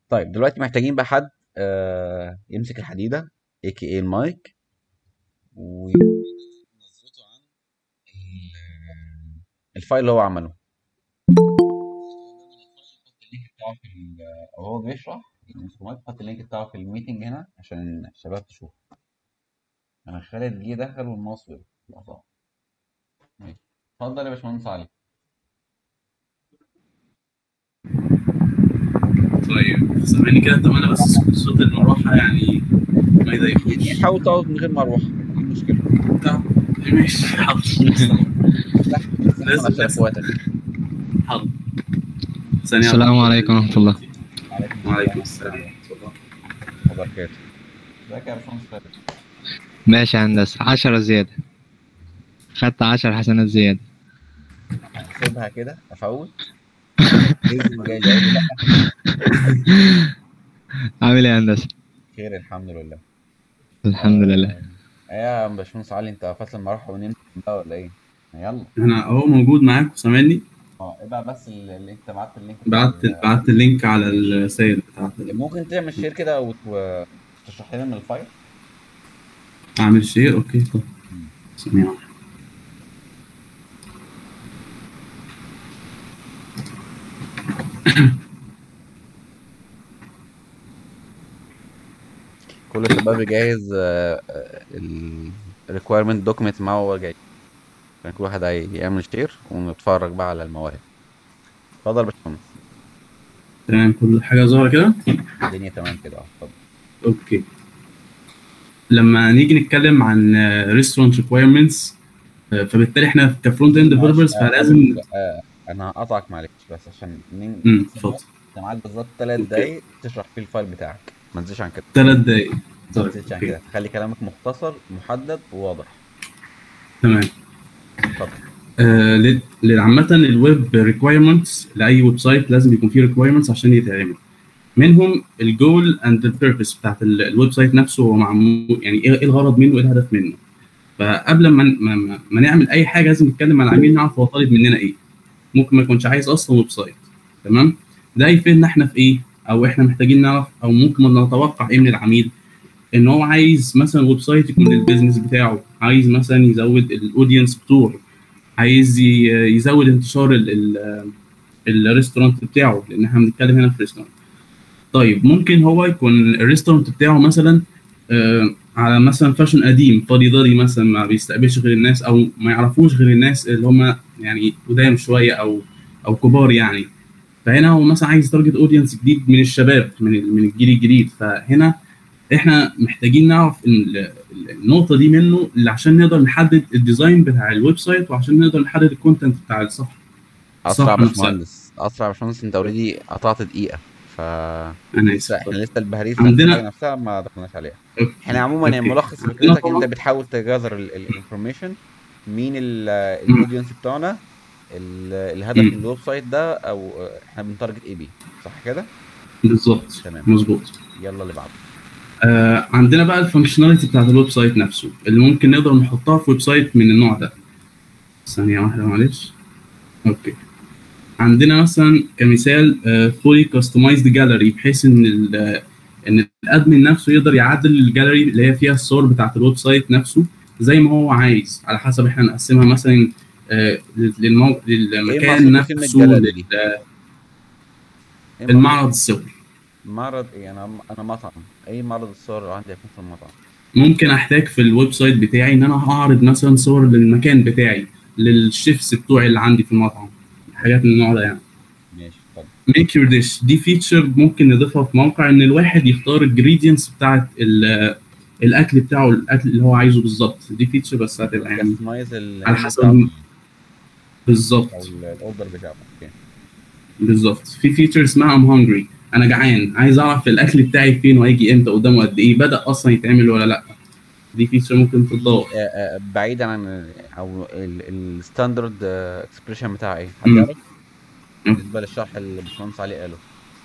طيب دلوقتي محتاجين بقى حد آه يمسك الحديدة اي كي اي المايك ونظرته عن ال- الفايل اللي هو عمله اللينك بتاعه في ال- او هو بيشرح يمسك المايك حط اللينك بتاعه في الميتنج هنا عشان الشباب تشوف انا خالد جه دخل والماوس وقف لحظة. ماشي اتفضل يا باشمهندس علي طيب سامعني كده طب انا بس صوت المروحه يعني ما يضايقنيش حاول تقعد من غير مروحة ايه المشكلة؟ طب ماشي حاضر لازم- عشان لازم. اخواتك حاضر ثانية السلام عليكم ورحمة الله وعليكم السلام ورحمة الله وبركاته ازيك يا باشمهندس خالد ماشي يا هندسة عشرة زيادة خدت عشر حسنات زيادة اسيبها كده افوت باذن جاي جاي لا عامل ايه يا هندسة خير الحمد لله الحمد لله ايه يا باشمهندس علي انت فاصل المروحه ونمت بقى ولا ايه؟ يلا انا اهو موجود معاكم سامعني اه ابقى بس اللي انت بعت اللينك بعت بتاع ال- بعت اللينك على السيد بتاعت ممكن تعمل شير كده وت- وتشرح لنا من الفايل اعمل شير اوكي طب ثانية واحدة. كل الشباب يجهز الريكويرمنت دوكيمنت معاه وهو جاي عشان كل واحد هي- يعمل شير ونتفرج بقى على المواهب اتفضل يا باشمهندس تمام كل حاجة ظاهرة كده الدنيا تمام كده اه اتفضل اوكي لما نيجي نتكلم عن ريستورانت ريكويرمنتس فبالتالي احنا كفرونت اند ديفلوبرز معلش، آه، فلازم آه، انا هقطعك معلش بس عشان نين- امم اتفضل انت معاك بالظبط ثلاث دقايق تشرح فيه الفايل بتاعك ما تزيدش عن كده ثلاث دقايق ما طيب تزيدش عن اوكي كده خلي كلامك مختصر محدد وواضح تمام اتفضل آه، لل- لعامة الويب ريكويرمنتس لأي ويب سايت لازم يكون فيه ريكويرمنتس عشان يتعمل منهم الجول اند البيربس بتاعت ال- الويب سايت نفسه هو معمول يعني ايه إيه الغرض منه وايه الهدف منه فقبل ما ما, ما- ما نعمل اي حاجه لازم نتكلم مع العميل نعرف هو طالب مننا ايه ممكن ما يكونش عايز اصلا ويب سايت تمام ده يفيدنا احنا في ايه او احنا محتاجين نعرف او ممكن نتوقع ايه من العميل ان هو عايز مثلا ويب سايت يكون للبيزنس بتاعه عايز مثلا يزود الاودينس بتوعه عايز ي- يزود انتشار ال- ال- الريستورانت بتاعه لان احنا بنتكلم هنا في ريستورانت طيب ممكن هو يكون الريستورانت بتاعه مثلا آه، على مثلا فاشن قديم فاضي ضري مثلا ما بيستقبلش غير الناس او ما يعرفوش غير الناس اللي هم يعني قدام شويه او او كبار يعني فهنا هو مثلا عايز تارجت اودينس جديد من الشباب من ال- من الجيل الجديد فهنا احنا محتاجين نعرف ال- ال- النقطه دي منه اللي عشان نقدر نحدد الديزاين بتاع الويب سايت وعشان نقدر نحدد الكونتنت بتاع الصفحه اسرع يا صح نفسها. باشمهندس اسرع يا باشمهندس انت اوريدي قطعت دقيقه ف انا لسه اسف احنا لسه البهاريز عندنا- الحاجة نفسها ما دخلناش عليها أوكي. احنا عموما يعني أوكي. ملخص عندنا فكرتك طبعاً- انت بتحاول تجاذر الانفورميشن مين الاودينس بتوعنا ال- الهدف مم. من الويب سايت ده او احنا بنتارجت اي بي صح كده بالظبط تمام. مظبوط يلا اللي بعده آه عندنا بقى الفانكشناليتي بتاعت الويب سايت نفسه اللي ممكن نقدر نحطها في ويب سايت من النوع ده ثانية واحدة معلش اوكي عندنا مثلا كمثال فولي كاستمايزد جاليري بحيث ان ال ان الادمن نفسه يقدر يعدل الجاليري اللي هي فيها الصور بتاعت الويب سايت نفسه زي ما هو عايز على حسب احنا نقسمها مثلا آه، للمو... للمكان مقصود بكلمة نفسه جاليري دي؟ لل- إيه المعرض الصوري معرض ايه انا انا مطعم اي معرض الصور اللي عندي هيكون في المطعم ممكن احتاج في الويب سايت بتاعي ان انا هعرض مثلا صور للمكان بتاعي للشيفs بتوعي اللي عندي في المطعم حاجات من النوع ده يعني ماشي اتفضل ميك يور ديش دي فيتشر ممكن نضيفها في موقع ان الواحد يختار الجريدينتس بتاعت ال- الاكل بتاعه الاكل اللي هو عايزه بالظبط دي فيتشر بس هتبقى يعني كاستمايز ال على حسب بالظبط او الاوردر بتاعه اوكي بالظبط في فيتشر اسمها ام هانجري انا جعان عايز اعرف الاكل بتاعي فين وهيجي امتى قدامه قد ايه بدا اصلا يتعمل ولا لا دي فيتشر ممكن تتضاف آه، آه، بعيدا عن او الستاندرد اكسبريشن بتاعها ايه؟ حد مم. يعرف؟ مم. بالنسبه للشرح اللي الباشمهندس علي قاله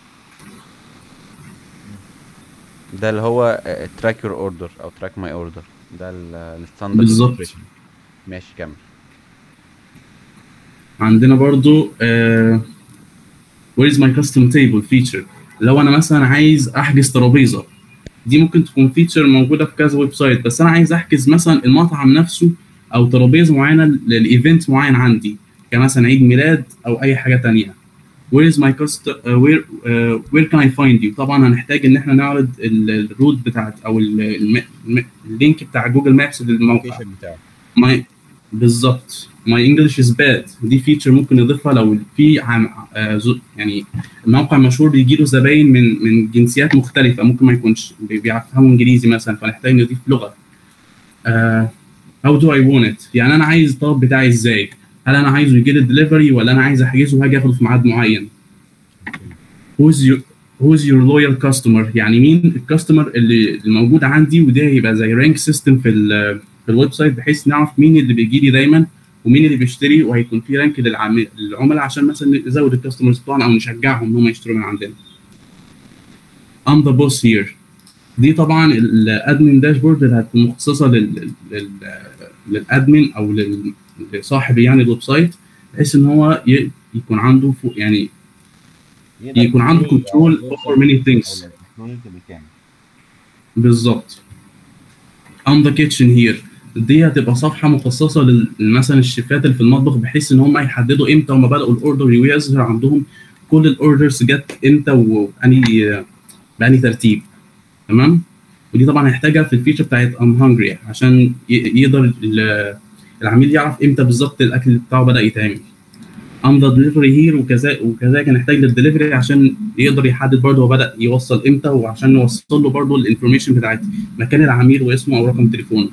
ده اللي هو تراك يور اوردر او تراك ماي اوردر ده الستاندرد بالظبط. ماشي كمل عندنا برضو uh, where is my custom table feature لو انا مثلا عايز احجز ترابيزه دي ممكن تكون فيتشر موجوده في كذا ويب سايت بس انا عايز احجز مثلا المطعم نفسه او ترابيزه معينه للايفنت معين عندي كمثلا عيد ميلاد او اي حاجه تانية where is my cust uh, where uh, where can I find you طبعا هنحتاج ان احنا نعرض ال- الروت بتاعت او ال- الم- الم- اللينك بتاع جوجل مابس للموقع اللوكيشن بتاعه ماي بالظبط ماي انجلش از باد دي فيتشر ممكن نضيفها لو في عم... آه زو- يعني موقع مشهور بيجي له زباين من من جنسيات مختلفه ممكن ما يكونش بي- بيفهموا انجليزي مثلا فنحتاج نضيف لغه هاو دو اي وون ات يعني انا عايز الطلب بتاعي ازاي هل انا عايزه يجي لي دليفري ولا انا عايز احجزه وهاجي اخده في ميعاد معين who's your who's your loyal customer يعني مين الكاستمر اللي الموجود عندي وده هيبقى زي رانك سيستم في ال في الويب سايت بحيث نعرف مين اللي بيجي لي دايما ومين اللي بيشتري وهيكون في رانك للعم- للعملاء عشان مثلا نزود الكاستمرز بتوعنا او نشجعهم ان هم يشتروا من عندنا. I'm the boss here دي طبعا الادمن داشبورد اللي هتكون مخصصه لل لل للادمن او لل- لصاحب يعني الويب سايت بحيث ان هو ي- يكون عنده فوق يعني يقدر يكون عنده يكنترول كنترول الويب اوفر سايت ماني أو ثينجز الكنترول بالكامل بالظبط I'm the kitchen here دي هتبقى صفحة مخصصة لل- مثلا الشيفات اللي في المطبخ بحيث ان هم يحددوا امتى هم بدأوا الاوردر ويظهر عندهم كل الاوردرز جت امتى وبأني بأني ترتيب تمام ودي طبعا هيحتاجها في الفيتشر بتاعت I'm hungry عشان ي- يقدر ال- العميل يعرف امتى بالظبط الاكل بتاعه بدأ يتعمل I'm the delivery here وكذا وكذلك هنحتاج للدليفري عشان يقدر يحدد برضه هو بدأ يوصل امتى وعشان نوصل له برضه الانفورميشن بتاعت مكان العميل واسمه او رقم تليفونه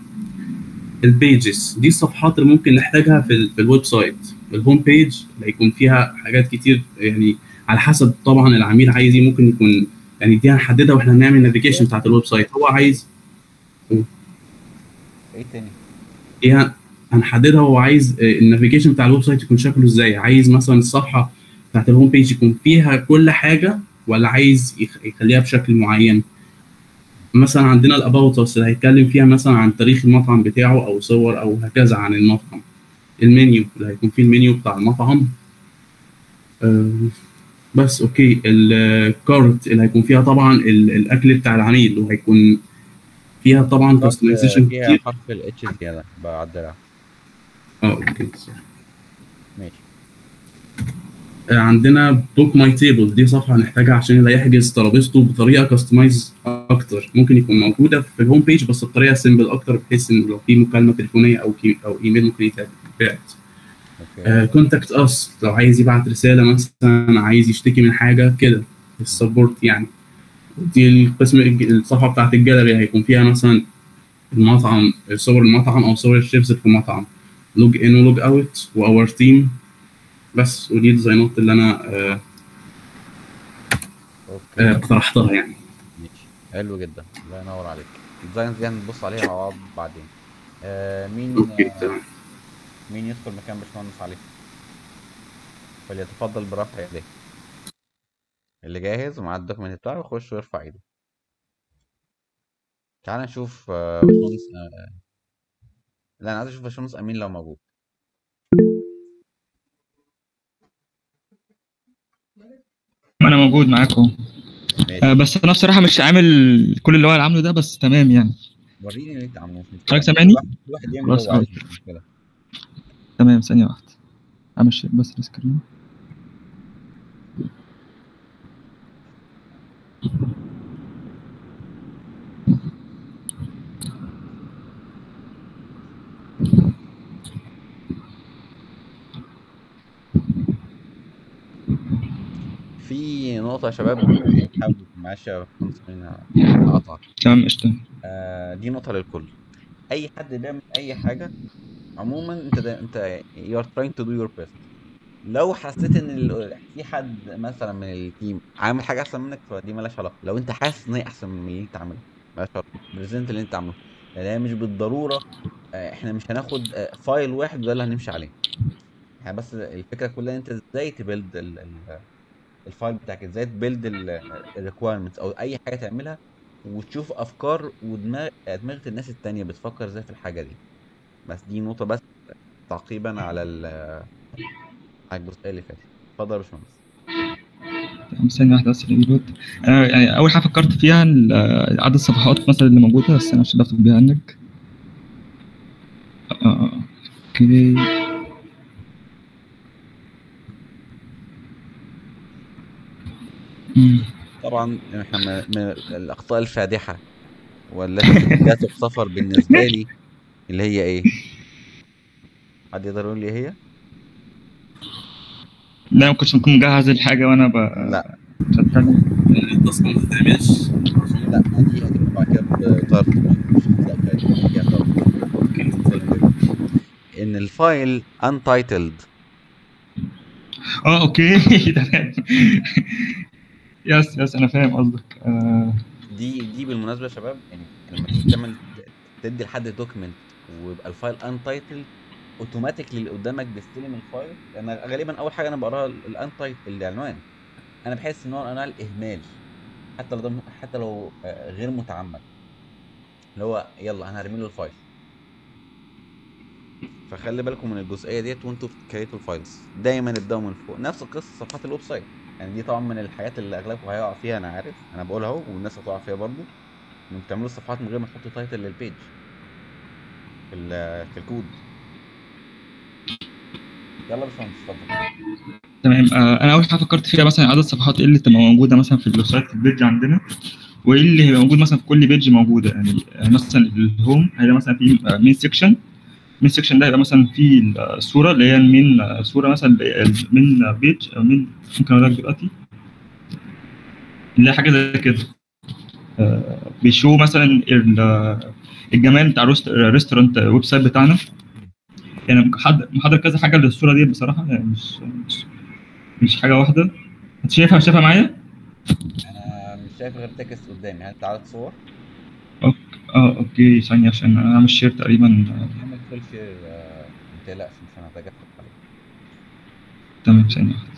البيجز دي الصفحات اللي ممكن نحتاجها في, ال- في الويب سايت الهوم بيج اللي هيكون فيها حاجات كتير يعني على حسب طبعا العميل عايز ايه ممكن يكون يعني دي هنحددها واحنا بنعمل النافيجيشن بتاعت الويب سايت هو عايز ايه تاني؟ ايه هنحددها هو عايز آه، النافيجيشن بتاع الويب سايت يكون شكله ازاي عايز مثلا الصفحه بتاعت الهوم بيج يكون فيها كل حاجه ولا عايز يخ- يخليها بشكل معين مثلا عندنا الاباوت اس اللي هيتكلم فيها مثلا عن تاريخ المطعم بتاعه او صور او هكذا عن المطعم المنيو اللي هيكون فيه المنيو بتاع المطعم آه، بس اوكي الكارت اللي هيكون فيها طبعا ال- الاكل بتاع العميل وهيكون فيها طبعا كاستمايزيشن فيها كتير حرف الاتش زياده بعدلها اه اوكي صح. ماشي آه، عندنا بوك ماي تيبل دي صفحه هنحتاجها عشان اللي هيحجز ترابيزته بطريقه كاستمايز اكتر ممكن يكون موجوده في الهوم بيج بس بطريقه سيمبل اكتر بحيث ان لو في مكالمه تليفونيه او كي او ايميل ممكن يتبعت اوكي كونتاكت اس لو عايز يبعت رساله مثلا عايز يشتكي من حاجه كده السبورت يعني دي القسم الج- الصفحه بتاعت الجاليري هيكون فيها مثلا المطعم صور المطعم او صور الشيفز اللي في المطعم لوج ان ولوج اوت واور تيم بس ودي الديزاينات اللي انا آه، اوكي آه، اقترحتها يعني ماشي حلو جدا الله ينور عليك الديزاينز دي هنبص عليها مع بعض بعدين آه مين اوكي آه تمام مين يدخل مكان باشمهندس علي فليتفضل برفع يديه اللي جاهز ومعاه الدوكيمنت بتاعه يخش ويرفع ايده تعال نشوف آه، باشمهندس آه، لا انا عايز اشوف باشمهندس امين لو موجود انا موجود معاكم ماشي آه بس انا بصراحه مش عامل كل اللي هو عامله ده بس تمام يعني وريني اللي انت عامله مش مشكله حضرتك سامعني؟ كل واحد يعمل اللي خلاص هو عايزه مش مشكله تمام ثانيه واحده اعمل شير بس السكرين في نقطه يا شباب حابب معلش يا باشمهندس امين هقطعك تمام قشطه آه، دي نقطة للكل أي حد بيعمل أي حاجة عموما أنت دا أنت you are trying to do your best لو حسيت إن ال- في حد مثلا من التيم عامل حاجة أحسن منك فدي مالهاش علاقة لو أنت حاسس إن هي أحسن من اللي أنت عامله مالهاش علاقة بريزنت اللي أنت عامله لأن هي مش بالضرورة آه، إحنا مش هناخد آه، فايل واحد وده اللي هنمشي عليه يعني بس الفكرة كلها أنت إزاي تبيلد ال- ال- الفايل بتاعك إزاي تبيلد الريكويرمنتس أو أي حاجة تعملها وتشوف افكار ودماغ دماغ الناس التانية بتفكر ازاي في الحاجة دي بس دي نقطة بس تعقيبا على ال على الجزئية اللي فاتت اتفضل يا باشمهندس واحدة ثانية واحدة بس ريلود أنا يعني أول حاجة فكرت فيها ال- عدد الصفحات مثلا اللي موجودة بس أنا مش بفتح بيها عنك آه، آه، أوكي مم. طبعا احنا من من الاخطاء الفادحه والتي لا تغتفر بالنسبه لي اللي هي ايه حد يقدر يقول لي ايه هي لا ما كنتش مكون مجهز الحاجة وأنا ب لا بتكلم. التصميم ما تتعملش لا دي هتبقى بعد كده بطرف مش هتلاقي فيها طرف. ان الفايل untitled اه اوكي تمام يس يس انا فاهم قصدك آه دي دي بالمناسبه يا شباب يعني لما تيجي تعمل تدي لحد دوكيمنت ويبقى الفايل انتايتل اوتوماتيكلي اللي قدامك بيستلم الفايل انا غالبا اول حاجه انا بقراها الانتايتل العنوان انا بحس ان هو من انواع الاهمال حتى لو ده حتى لو آه، غير متعمد اللي هو يلا انا هرمي له الفايل فخلي بالكم من الجزئيه ديت وانتوا بتكريتوا الفايلز دايما ابداوا من فوق نفس القصه صفحات الويب سايت يعني دي طبعا من الحاجات اللي اغلبكم هيقع فيها انا عارف انا بقولها اهو والناس هتقع فيها برضه انكم بتعملوا الصفحات من غير ما تحطوا تايتل للبيج في ال- في الكود يلا يا باشمهندس اتفضل تمام آه انا اول حاجه فكرت فيها مثلا عدد الصفحات ايه اللي تبقى موجوده مثلا في الويب سايت البيج عندنا وايه اللي هيبقى موجود مثلا في كل بيج موجوده يعني آه، مثلا الهوم هيبقى مثلا في مين سيكشن مين سيكشن ده هيبقى مثلا في الصوره اللي هي المين آه، صوره مثلا من بيج او من ممكن اقول لك دلوقتي اللي هي حاجه زي كده آه، بيشو مثلا ال- الجمال بتاع الريست- الريستورانت ويب سايت بتاعنا يعني محضر محضر كذا حاجه للصوره دي بصراحه يعني مش مش مش حاجه واحده انت شايفها شايفها معايا انا مش شايف غير تكست قدامي هل تعالى صور اه اوكي ثانيه عشان انا مش شير تقريبا آه، اعمل فول شير آه، ما تقلقش مش هنتجفف عليك تمام ثانيه واحده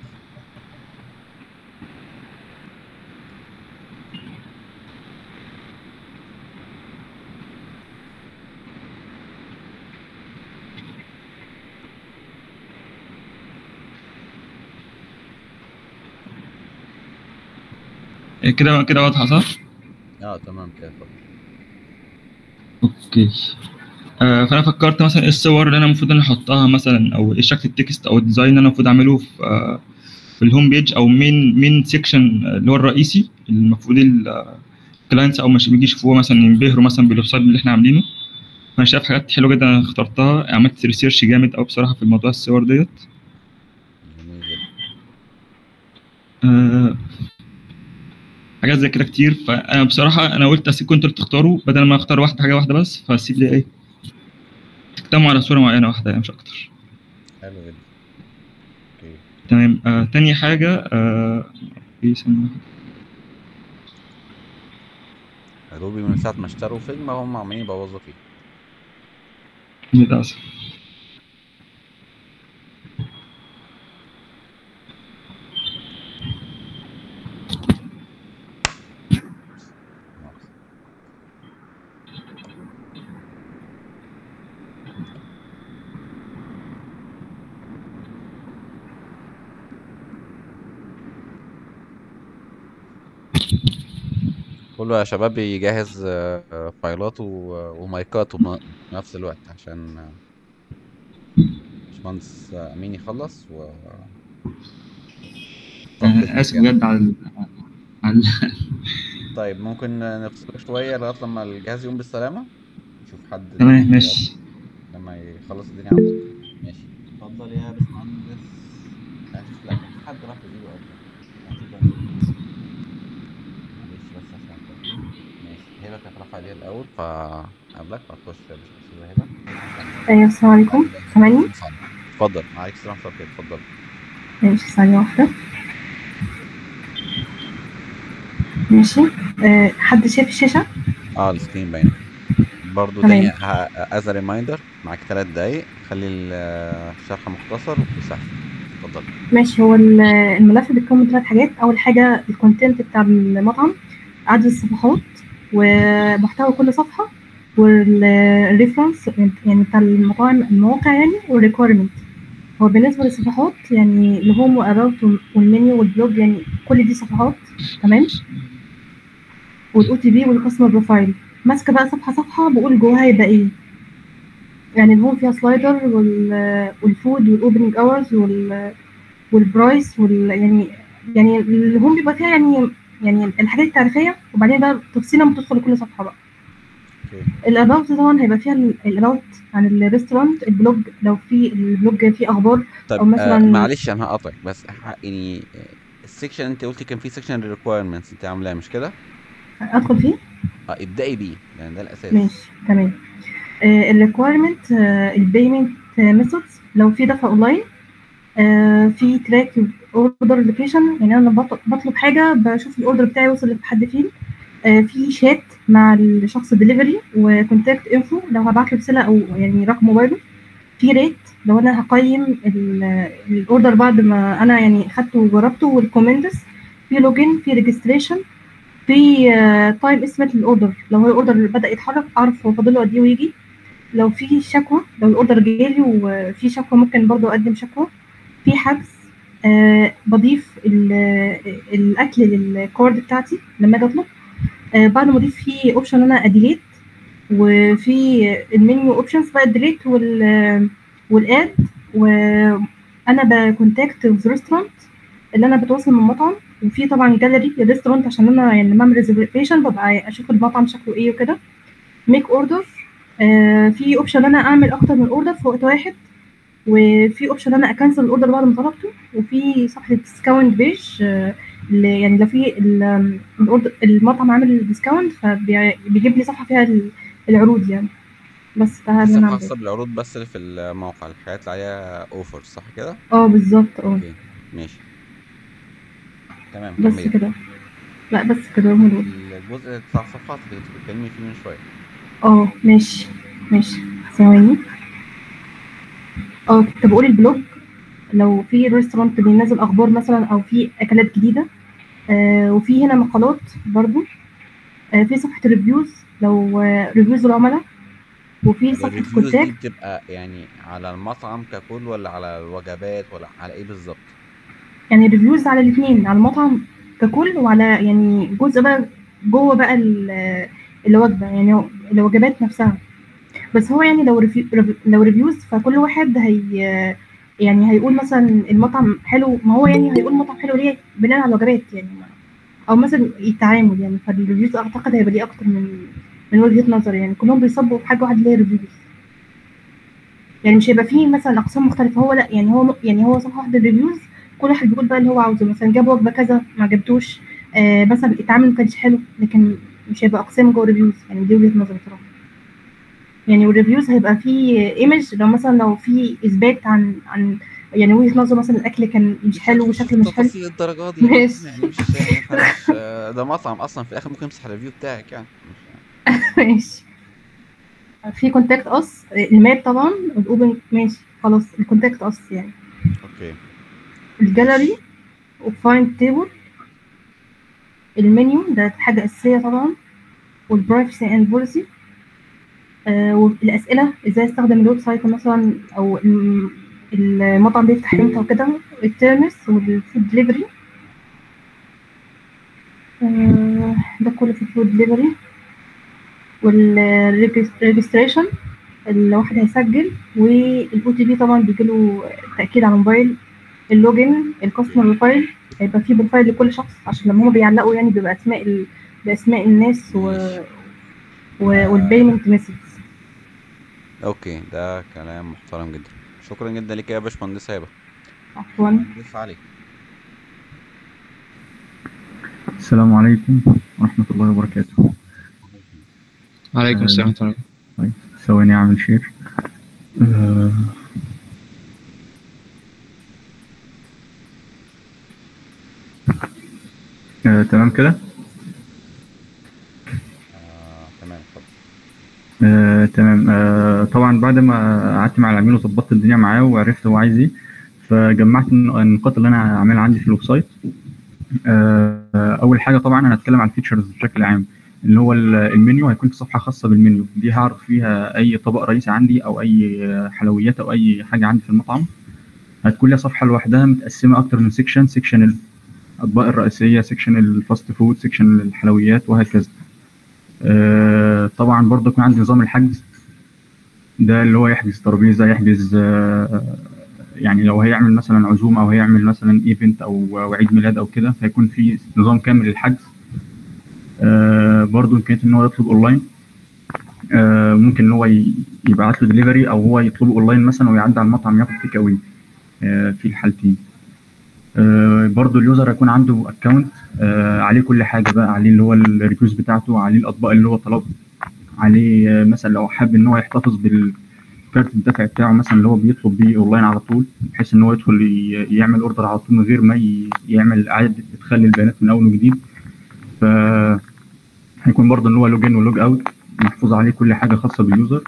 إيه كده كده واضحه صح؟ اه تمام كده اتفضل اوكي آه فانا فكرت مثلا ايه الصور اللي انا المفروض ان أنا احطها مثلا او ايه شكل التكست او الديزاين اللي انا المفروض اعمله في آه في الهوم بيج او مين مين سيكشن اللي هو الرئيسي اللي المفروض الكلاينتس او مش بيجي يشوفوه مثلا ينبهروا مثلا بالويب سايت اللي احنا عاملينه فانا شايف حاجات حلوه جدا انا اخترتها عملت ريسيرش جامد قوي بصراحه في الموضوع الصور ديت جميل جدا آه، حاجات زي كده كتير فانا بصراحه انا قلت اسيب كنتوا تختاروا بدل ما اختار واحده حاجه واحده بس فاسيب لي ايه تجتمعوا على صوره معينه واحده يعني مش اكتر حلو جدا اوكي تمام آه تاني حاجه آه ايه ثانية واحدة. روبي من ساعه ما اشتروا فيجما هم عمالين يبوظوا فيه للاسف كله يا شباب يجهز آه، آه، فايلاته و- ومايكاته بن- في نفس الوقت عشان آه، باشمهندس آه، امين يخلص و انا اسف بجد على ال- على ال- طيب ممكن نفصل شويه لغايه لما الجهاز يقوم بالسلامه نشوف حد تمام ماشي لما يخلص الدنيا عندك ماشي اتفضل يا باشمهندس آسف، لا في حد راح يجيبه قبل معلش بس عشان الترتيب. ماشي هبه كانت رافعه ايديها الاول فقبلك هتخش يا باشمهندس هبه أيوة السلام عليكم سامعني؟ اتفضل عليك السلام ورحمه الله اتفضل ماشي ثانية واحدة ماشي أه حد شايف الشاشة؟ اه السكرين باين برضو تمام. تاني از ريمايندر معاك ثلاث دقايق خلي ال- الشرح مختصر وسهل اتفضل ماشي هو ال- الملف بيتكون من ثلاث حاجات أول حاجة الكونتنت بتاع المطعم عدد الصفحات ومحتوى كل صفحة والريفرنس يعني بتاع المطاعم المواقع يعني والريكويرمنت هو بالنسبة للصفحات يعني الهوم وأباوت والمنيو والبلوج يعني كل دي صفحات تمام والاو تي بي والكاستمر بروفايل ماسكة بقى صفحة صفحة بقول جواها هيبقى ايه يعني الهوم فيها سلايدر وال والفود والاوبننج اورز وال والبرايس وال يعني يعني الهوم بيبقى فيها يعني يعني الحاجات التعريفية وبعدين بقى تفصيلة ما تدخل كل صفحة بقى اوكي الاباوت طبعا هيبقى فيها الاباوت عن الريستورانت البلوج لو في البلوج فيه اخبار طيب أو مثلاً- آه معلش انا هقطعك بس ح- يعني آه، السكشن انت قلتي كان في سكشن ريكويرمنتس انت عاملاه مش كده؟ ادخل فيه اه ابدأي بيه لان ده الاساس ماشي تمام الريكويرمنت البيمنت ميثودز لو في دفع اونلاين آه، في تراك اوردر لوكيشن يعني انا بط- بطلب حاجه بشوف الاوردر بتاعي وصل لحد فين آه، في شات مع الشخص ديليفري وكونتاكت انفو لو هبعت له رساله او يعني رقم موبايله في ريت لو انا هقيم ال- الاوردر بعد ما انا يعني خدته وجربته والكومنتس في لوجين في ريجستريشن في تايم اسمت للاوردر لو هو الاوردر بدا يتحرك اعرف هو فاضل له قد ايه ويجي لو في شكوى لو الاوردر جالي وفي شكوى ممكن برضو اقدم شكوى في حجز آه بضيف ال- الاكل للكارد بتاعتي لما اجي اطلب آه بعد ما اضيف في اوبشن انا اديليت وفي المنيو اوبشنز بقى الديليت وال والاد وانا بكونتاكت في ريستورانت اللي انا بتواصل من مطعم وفي طبعا جاليري للريستورانت عشان انا يعني لما اعمل ريزرفيشن ببقى اشوف المطعم شكله ايه وكده ميك اوردر في اوبشن انا اعمل اكتر من اوردر في وقت واحد وفي اوبشن انا اكنسل الاوردر بعد ما طلبته وفي صفحه ديسكاونت بيج اللي يعني لو في ال- الاوردر المطعم عامل ديسكاونت فبيجيب لي صفحه فيها ال- العروض يعني بس ده اللي انا الصفحة عامله خاصة بالعروض بس اللي في الموقع الحاجات اللي عليها اوفر صح كده؟ اه بالظبط اه اوكي ماشي تمام بس كملي كده لا بس كده هم دول الجزء بتاع الصفحات اللي كنت بتتكلمي فيه من شوية اه ماشي ماشي ثواني اه كنت بقول البلوج لو في ريستورانت بينزل اخبار مثلا او في اكلات جديده آه وفي هنا مقالات برضو آه في صفحه ريفيوز لو آه ريفيوز العملاء وفي طب صفحه الريفيوز دي كونتاكت بتبقى يعني على المطعم ككل ولا على الوجبات ولا على ايه بالظبط؟ يعني ريفيوز على الاثنين على المطعم ككل وعلى يعني جزء بقى جوه بقى ال- الوجبه يعني هو- الوجبات نفسها بس هو يعني لو ريفيو لو ريفيوز فكل واحد هي يعني هيقول مثلا المطعم حلو ما هو يعني هيقول المطعم حلو ليه بناء على الوجبات يعني ما- او مثلا التعامل يعني فالريفيوز اعتقد هيبقى ليه اكتر من من وجهه نظري يعني كلهم بيصبوا في حاجه واحده اللي هي ريفيوز يعني مش هيبقى فيه مثلا اقسام مختلفه هو لا يعني هو يعني هو صفحه واحده الريفيوز كل واحد بيقول بقى اللي هو عاوزه مثلا جاب وجبه كذا ما عجبتوش آه مثلا التعامل ما كانش حلو لكن مش هيبقى اقسام جوه ريفيوز يعني دي وجهه نظري بصراحه يعني والريفيوز هيبقى فيه ايمج لو مثلا لو في اثبات عن عن يعني وجهه نظر مثلا الاكل كان مش حلو وشكله مش حلو تفاصيل الدرجات دي ماشي. يعني مش يعني مش ده مطعم اصلا في الاخر ممكن يمسح الريفيو بتاعك يعني مش- ماشي في كونتاكت اس الماب طبعا الاوبن ماشي خلاص الكونتاكت اس يعني اوكي الجاليري وفايند تيبل المنيو ده حاجة أساسية طبعا والبرايفسي اند بوليسي والأسئلة ازاي استخدم الويب سايت مثلا أو الم- المطعم بيفتح امتى وكده التيرنس والفود دليفري ده كله في الفود دليفري والريجستريشن الواحد هيسجل والاو تي بي طبعا بيجيله تأكيد على الموبايل اللوجن الكاستمر بروفايل هيبقى فيه بروفايل لكل شخص عشان لما هما بيعلقوا يعني بيبقى اسماء ال... باسماء الناس و... و... والبيمنت ميثودز اوكي ده كلام محترم جدا شكرا جدا ليك يا باشمهندس هبه عفوا ضيف عليك السلام عليكم ورحمة الله وبركاته وعليكم السلام ورحمة الله طيب ثواني أعمل شير آه، آه، تمام كده آه، تمام اتفضل آه، تمام آه، طبعا بعد ما قعدت مع العميل وظبطت الدنيا معاه وعرفت هو عايز ايه فجمعت الن- النقاط اللي انا هعملها عندي في الويب سايت آه، اول حاجه طبعا انا هتكلم عن الفيتشرز بشكل عام اللي هو ال- المنيو هيكون في صفحه خاصه بالمنيو دي هعرض فيها اي طبق رئيسي عندي او اي حلويات او اي حاجه عندي في المطعم هتكون ليها صفحه لوحدها متقسمه اكتر من سيكشن سيكشن الاطباق الرئيسيه سيكشن الفاست فود سيكشن الحلويات وهكذا آه، طبعا برضه يكون عندي نظام الحجز ده اللي هو يحجز ترابيزه يحجز آه، يعني لو هيعمل مثلا عزومه او هيعمل مثلا ايفنت او أو عيد ميلاد او كده فيكون في نظام كامل للحجز آه، برضه امكانيه ان هو يطلب اونلاين آه، ممكن ان هو ي- يبعت له دليفري او هو يطلبه اونلاين مثلا ويعدي على المطعم ياخد تيك اوي في الحالتين آه، برضه اليوزر هيكون عنده اكونت عليه كل حاجه بقى عليه اللي هو الريفيوز بتاعته عليه الاطباق اللي هو طلبها عليه آه، مثلا لو حابب ان هو يحتفظ بالكارت الدفع بتاعه مثلا اللي هو بيطلب بيه اونلاين على طول بحيث ان هو يدخل ي- يعمل اوردر على طول من غير ما ي- يعمل اعاده ادخال البيانات من اول وجديد ف هيكون برضه ان هو لوج ان ولوج اوت محفوظ عليه كل حاجه خاصه باليوزر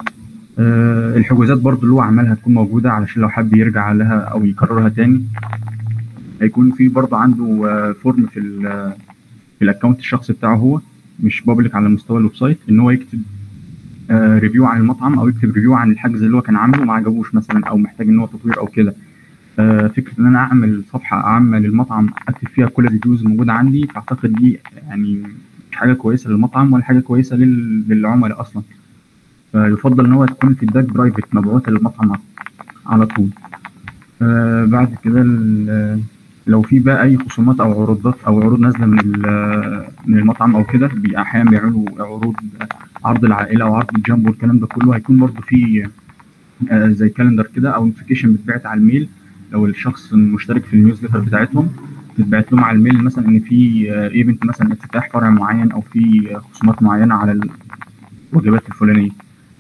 آه، الحجوزات برضه اللي هو عملها هتكون موجوده علشان لو حب يرجع لها او يكررها تاني هيكون في برضه عنده آه، فورم في ال- في الاكونت الشخصي بتاعه هو مش بابليك على مستوى الويب سايت ان هو يكتب آه، ريفيو عن المطعم او يكتب ريفيو عن الحجز اللي هو كان عامله وما عجبوش مثلا او محتاج ان هو تطوير او كده آه، فكره ان انا اعمل صفحه عامه للمطعم اكتب فيها كل الريفيوز الموجوده عندي فاعتقد دي يعني مش حاجه كويسه للمطعم ولا حاجه كويسه لل- للعملاء اصلا فيفضل ان هو تكون فيدباك برايفت مبعوثه للمطعم على طول آه، بعد كده ال- لو في بقى اي خصومات او عروضات او عروض نازله من ال- من المطعم او كده بي- احيانا بيعملوا عروض عرض العائله او عرض الجامبو والكلام ده كله هيكون برضه في آه، زي كالندر كده او نوتيفيكيشن بتبعت على الميل لو الشخص مشترك في النيوزليتر بتاعتهم تتبعت لهم على الميل مثلا ان في ايفنت مثلا افتتاح فرع معين او في آه، خصومات معينه على الوجبات الفلانيه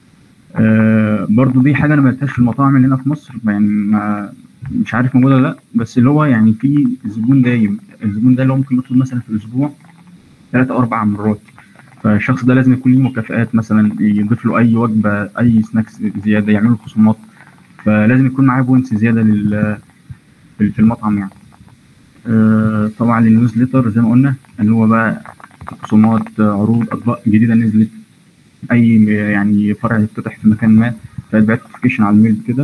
آه، برضو دي حاجه انا ما لقيتهاش في المطاعم اللي هنا في مصر يعني ما مش عارف موجوده ولا لا بس اللي هو يعني في زبون دايم الزبون ده اللي هو ممكن يطلب مثلا في الاسبوع ثلاث او اربع مرات فالشخص ده لازم يكون ليه مكافآت مثلا يضيف له اي وجبه اي سناكس زياده يعمل له خصومات فلازم يكون معاه بوينتس زياده لل في في المطعم يعني آه، طبعا النيوزليتر زي ما قلنا اللي هو بقى خصومات آه، عروض اطباق جديده نزلت اي يعني فرع يفتتح في مكان ما فيتبعت نوتيفيكيشن على الميل كده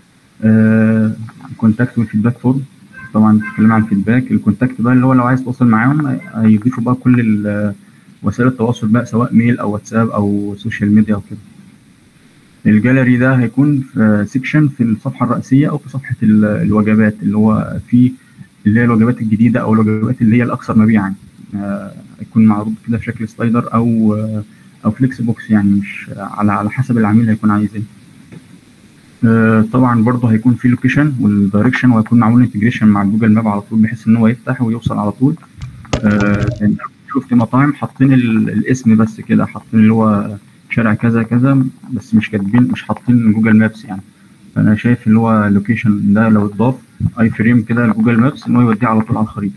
آه، الكونتاكت والفيدباك فورم طبعا بتتكلم عن الفيدباك الكونتاكت بقى اللي هو لو عايز تتواصل معاهم هيضيفوا بقى كل ال- وسائل التواصل بقى سواء ميل او واتساب او سوشيال ميديا او كده الجاليري ده هيكون في سيكشن في الصفحه الرئيسيه او في صفحه ال- الوجبات اللي هو في اللي هي الوجبات الجديده او الوجبات اللي هي الاكثر مبيعا آه، هيكون معروض كده في شكل سلايدر او آه، او فليكس بوكس يعني مش على على حسب العميل هيكون عايز ايه آه، طبعا برضه هيكون في لوكيشن والدايركشن وهيكون معمول انتجريشن مع جوجل ماب على طول بحيث ان هو يفتح ويوصل على طول آه، يعني شفت مطاعم حاطين ال- الاسم بس كده حاطين اللي هو شارع كذا كذا بس مش كاتبين مش حاطين جوجل مابس يعني فانا شايف اللي هو اللوكيشن ده لو اتضاف اي فريم كده لجوجل مابس ان هو يوديه على طول على الخريطه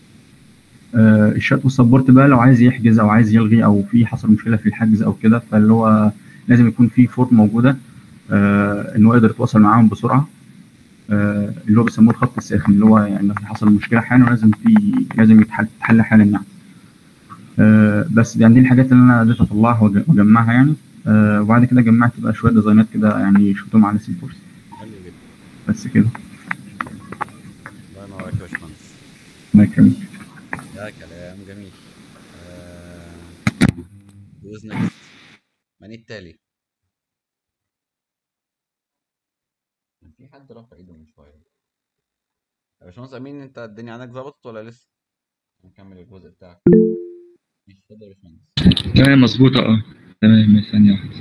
آه، الشات والسبورت بقى لو عايز يحجز او عايز يلغي او في حصل مشكله في الحجز او كده فاللي هو لازم يكون في فورم موجوده آه، ان هو يقدر يتواصل معاهم بسرعه آه، اللي هو بيسموه الخط الساخن اللي هو يعني لو حصل مشكله حالا لازم في لازم يتحل تتحل حالا يعني آه، بس يعني دي الحاجات اللي انا قدرت اطلعها وأج- واجمعها يعني آه، وبعد كده جمعت بقى شويه ديزاينات كده يعني شفتهم على سي فورس حلو جدا بس كده الله ينور عليك يا باشمهندس الله يكرمك ده كلام جميل ويز نيكست من التالي كان في حد رفع ايده من شويه يا باشمهندس امين انت الدنيا عندك ظبطت ولا لسه نكمل الجزء بتاعك ماشي اتفضل يا باشمهندس تمام مظبوطة اه تمام ماشي، ثانية واحدة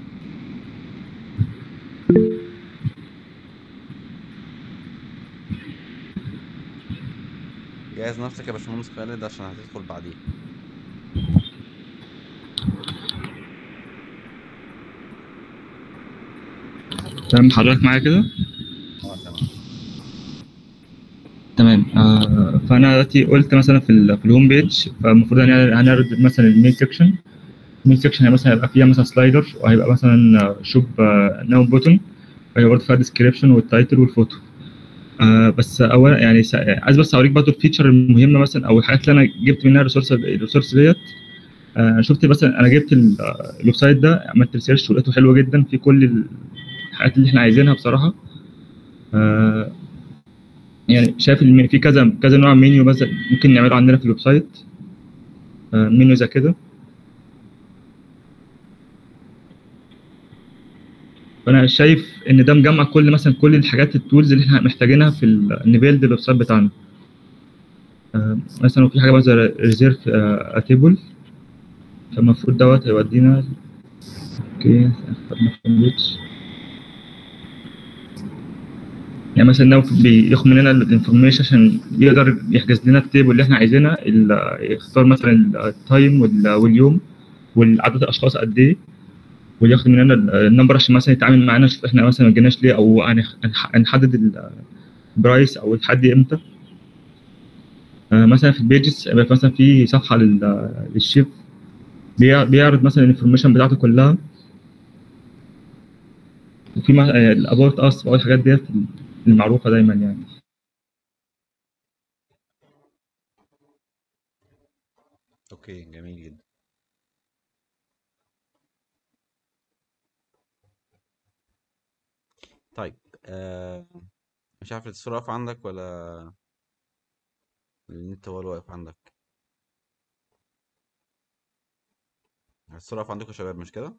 جهز نفسك يا باشمهندس خالد عشان هتدخل بعديه تمام حضرتك معايا كده اه تمام تمام آه فانا دلوقتي قلت مثلا في, ال- في الهوم بيج فالمفروض هن- هنعرض مثلا المين سيكشن المين سيكشن مثلا هيبقى فيها مثلا سلايدر وهيبقى مثلا شوب ناو بوتون وهي برضه فيها ديسكريبشن والتايتل والفوتو آه بس اولا يعني سا- عايز بس اوريك برضه الفيتشر المهمه مثلا او الحاجات اللي انا جبت منها الريسورس الريسورس ديت آه شفت مثلا انا جبت ال- آه، الويب سايت ده عملت ريسيرش ولقيته حلو جدا في كل الحاجات اللي احنا عايزينها بصراحه آه يعني شايف الم- في كذا كذا نوع منيو بس ممكن نعمله عندنا في الويب سايت آه منيو زي كده فانا شايف ان ده مجمع كل مثلا كل الحاجات التولز اللي احنا محتاجينها في ال- نبيلد الويب سايت بتاعنا آه، مثلا في حاجه بقى زي ريزيرف اتيبل فالمفروض دوت هيودينا اوكي خدنا في البيتش يعني مثلا لو بياخد مننا الانفورميشن عشان يقدر يحجز لنا التيبل اللي احنا عايزينها ال- يختار مثلا التايم وال- واليوم والعدد الاشخاص قد ايه وياخد مننا ال- النمبر عشان مثلا يتعامل معانا يشوف احنا مثلا ما جيناش ليه او هنخ- هنح- هنحدد البرايس او الحد امتى آه، مثلا في البيجز يبقى مثلا في صفحه لل- للشيف بيع- بيعرض مثلا الانفورميشن بتاعته كلها وفي الابورت اس والحاجات ديت المعروفه دايما يعني اوكي جميل جدا طيب آه مش عارف الصورة واقفة عندك ولا النت هو اللي واقف عندك الصورة واقفة عندكم يا شباب مش كده؟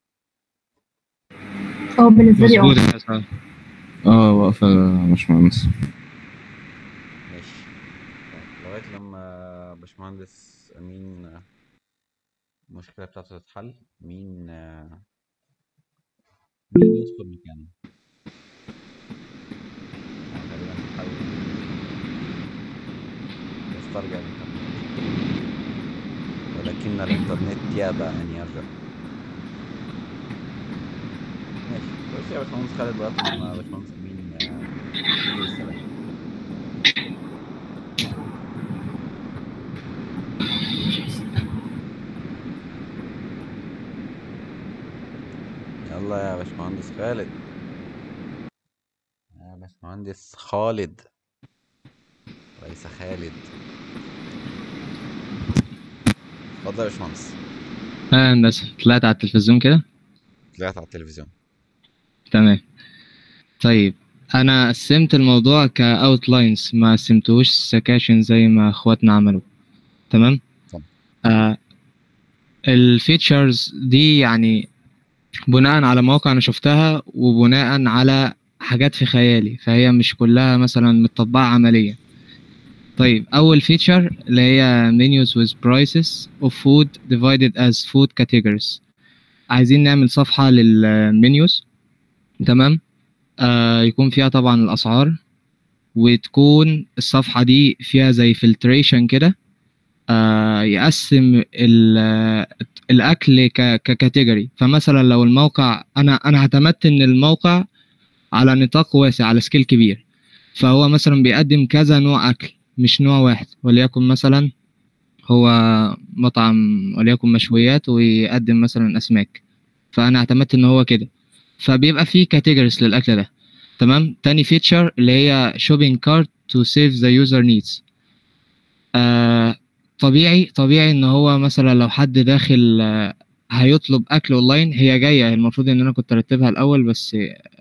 اه بالنسبه لي اه مظبوط يا صاحبي اه واقفة يا باشمهندس ماشي طيب لغاية لما باشمهندس أمين آه، المشكلة بتاعته تتحل مين آه، مين يدخل مكانه؟ يعني تقريبا هنحاول نسترجع الإنترنت ولكن الإنترنت يابى أن يرجع ماشي خش يا باشمهندس خالد لغاية لما باشمهندس أمين آه، يجي بالسلامة يلا يا باشمهندس خالد يا باشمهندس خالد وليس خالد اتفضل يا باشمهندس اه هندسة طلعت على التلفزيون كده طلعت على التلفزيون تمام طيب انا قسمت الموضوع كاوتلاينز ما قسمتهوش سكاشن زي ما اخواتنا عملوا تمام تمام. آه الفيتشرز دي يعني بناء على مواقع انا شفتها وبناء على حاجات في خيالي فهي مش كلها مثلا متطبقة عمليا طيب اول فيتشر اللي هي menus with prices of food divided as food categories عايزين نعمل صفحة للمنيوز تمام آه يكون فيها طبعا الاسعار وتكون الصفحة دي فيها زي فلتريشن كده آه يقسم ال- الاكل ك- ككاتيجوري فمثلا لو الموقع انا انا اعتمدت ان الموقع على نطاق واسع على سكيل كبير فهو مثلا بيقدم كذا نوع اكل مش نوع واحد وليكن مثلا هو مطعم وليكن مشويات ويقدم مثلا اسماك فانا اعتمدت ان هو كده فبيبقى فيه كاتيجوريز للاكل ده تمام تاني فيتشر اللي هي shopping cart to save the user needs آه طبيعي طبيعي ان هو مثلا لو حد داخل آه هيطلب اكل اونلاين هي جايه المفروض ان انا كنت ارتبها الاول بس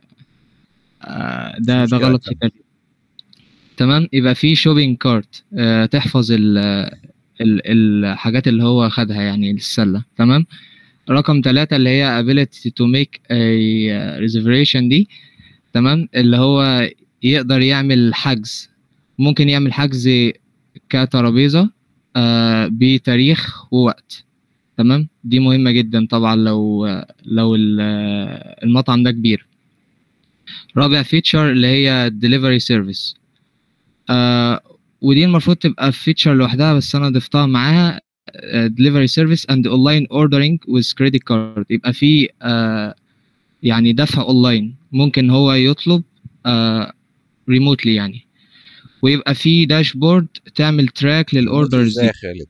آه ده مش ده مشكلة، غلط في كمل. كده تمام يبقى في شوبينج كارت آه تحفظ ال ال الحاجات اللي هو خدها يعني السله تمام رقم ثلاثة اللي هي ability to make a reservation دي تمام اللي هو يقدر يعمل حجز ممكن يعمل حجز كترابيزة آه بتاريخ ووقت تمام دي مهمة جدا طبعا لو لو ال- المطعم ده كبير رابع فيتشر اللي هي delivery service آه ودي المفروض تبقى فيتشر لوحدها بس انا ضفتها معاها آه، delivery service and online ordering with credit card يبقى في آه يعني دفع اونلاين ممكن هو يطلب آه ريموتلي يعني ويبقى في داشبورد تعمل تراك للاوردرز ازاي دي يا خالد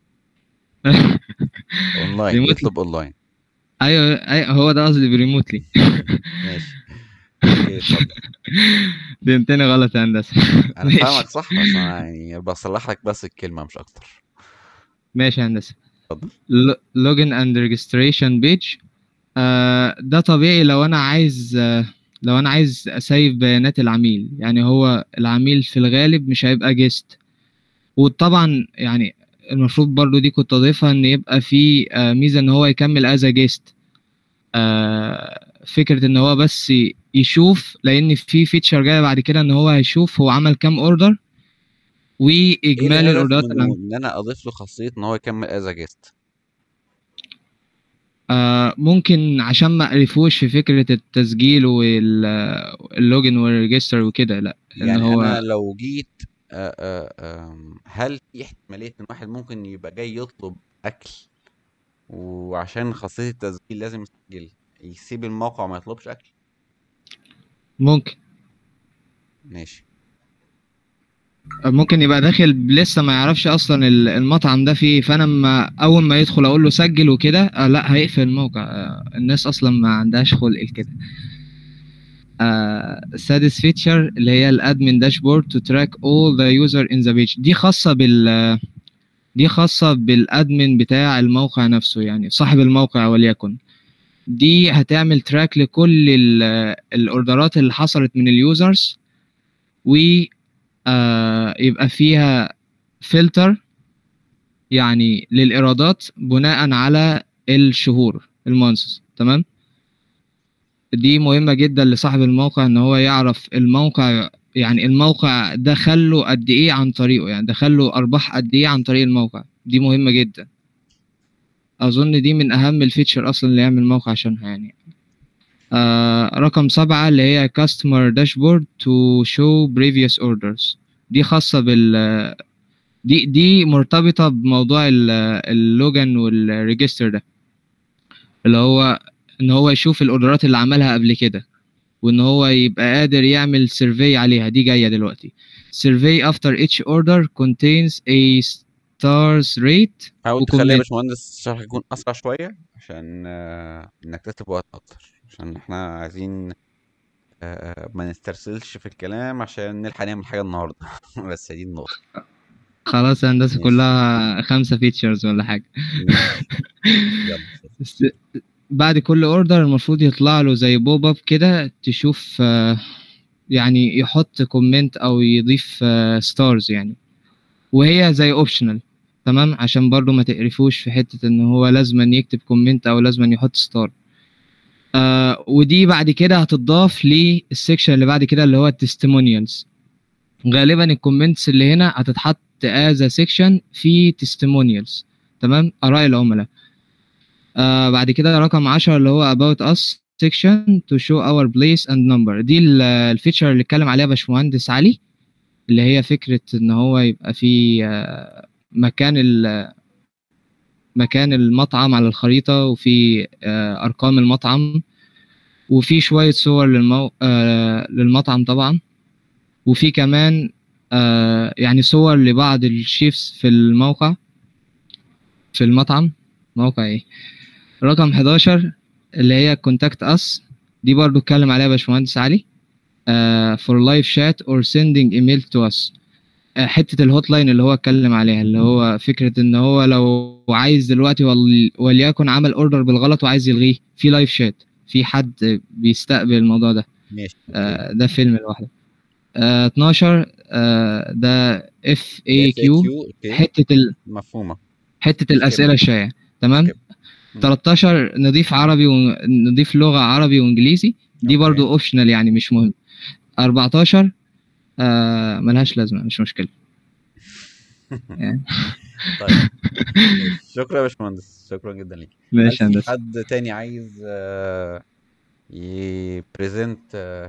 اونلاين ريموتلي. يطلب اونلاين ايوه ايوه هو ده قصدي بريموتلي ماشي اوكي اتفضل فهمتني غلط يا هندسه انا ماشي. فاهمك صح بس انا يعني بصلح لك بس الكلمه مش اكتر ماشي يا هندسه اتفضل لوجن اند ريجستريشن بيج ده طبيعي لو انا عايز آه، لو انا عايز اسيف بيانات العميل يعني هو العميل في الغالب مش هيبقى جيست وطبعا يعني المفروض برضو دي كنت اضيفها ان يبقى في آه، ميزه ان هو يكمل از جيست فكره ان هو بس ي- يشوف لان في فيتشر جايه بعد كده ان هو هيشوف هو عمل كام اوردر ايه واجمالي الهدف الاوردرات من اللي عمل. ان انا اضيف له خاصيه ان هو يكمل از جيست آه ممكن عشان ما قرفوش في فكره التسجيل واللوجن والريجستر وكده لا ان يعني هو انا لو جيت آه، آه، آم، هل في احتماليه ان واحد ممكن يبقى جاي يطلب اكل وعشان خاصيه التسجيل لازم يسجل يسيب الموقع وما يطلبش اكل ممكن ماشي ممكن يبقى داخل لسه ما يعرفش اصلا ال- المطعم ده فيه فانا لما اول ما يدخل اقول له سجل وكده آه لا هيقفل الموقع آه الناس اصلا ما عندهاش خلق لكده آه سادس فيتشر اللي هي الادمن داشبورد تو تراك اول ذا يوزر ان ذا بيج دي خاصه بال دي خاصه بالادمن بتاع الموقع نفسه يعني صاحب الموقع وليكن دي هتعمل تراك لكل ال- الاوردرات اللي حصلت من اليوزرز و آه يبقى فيها فلتر يعني للإيرادات بناء على الشهور المانسز تمام دي مهمة جدا لصاحب الموقع ان هو يعرف الموقع يعني الموقع دخله قد ايه عن طريقه يعني دخله ارباح قد ايه عن طريق الموقع دي مهمة جدا اظن دي من اهم الفيتشر اصلا اللي يعمل موقع عشانها يعني آه رقم سبعة اللي هي customer dashboard to show previous orders دي خاصة بال دي دي مرتبطة بموضوع ال- اللوجن والريجستر ده اللي هو ان هو يشوف الاوردرات اللي عملها قبل كده وان هو يبقى قادر يعمل سيرفي عليها دي جاية دلوقتي survey after each order contains a stars rate حاول تخلي يا وكومنت باشمهندس الشرح يكون اسرع شويه عشان آه، انك تكتب وقت اكتر عشان احنا عايزين آه، ما نسترسلش في الكلام عشان نلحق نعمل حاجه النهارده بس دي النقطه خلاص الهندسة ماشي كلها خمسة فيتشرز ولا حاجة ماشي يلا بس بعد كل اوردر المفروض يطلع له زي بوب اب كده تشوف آه، يعني يحط كومنت او يضيف ستارز يعني وهي زي اوبشنال تمام عشان برضو ما تقرفوش في حتة ان هو لازم يكتب كومنت او لازم يحط ستار آه ودي بعد كده هتضاف للسكشن اللي بعد كده اللي هو التستيمونيالز غالبا الكومنتس اللي هنا هتتحط از سيكشن في تستيمونيالز تمام اراء العملاء آه بعد كده رقم 10 اللي هو about us section to show our place and number دي ال- الفيتشر اللي اتكلم عليها باشمهندس علي اللي هي فكرة ان هو يبقى في آه، مكان ال- مكان المطعم على الخريطة وفي آه، ارقام المطعم وفي شوية صور للمو... آه، للمطعم طبعا وفي كمان آه، يعني صور لبعض الشيفs في الموقع في المطعم موقع ايه رقم 11 اللي هي contact us دي برضو اتكلم عليها باشمهندس علي uh, for live chat or sending email to us uh, حتة الهوت لاين اللي هو اتكلم عليها اللي هو فكرة ان هو لو عايز دلوقتي ول... وليكن عمل اوردر بالغلط وعايز يلغيه في لايف شات في حد بيستقبل الموضوع ده ماشي اوكي uh, ده فيلم لوحده uh, 12 uh, ده اف اي كيو اوكي حتة ال... مفهومه حتة مش الأسئلة كده الشائعة تمام كده مم. 13 نضيف عربي ونضيف لغة عربي وإنجليزي دي برضو اوكي اوبشنال يعني مش مهم 14 آه ملهاش لازمة مش مشكلة يعني طيب ماشي شكرا يا باشمهندس شكرا جدا ليك هل ماشي في هندسة حد تاني عايز يبريزنت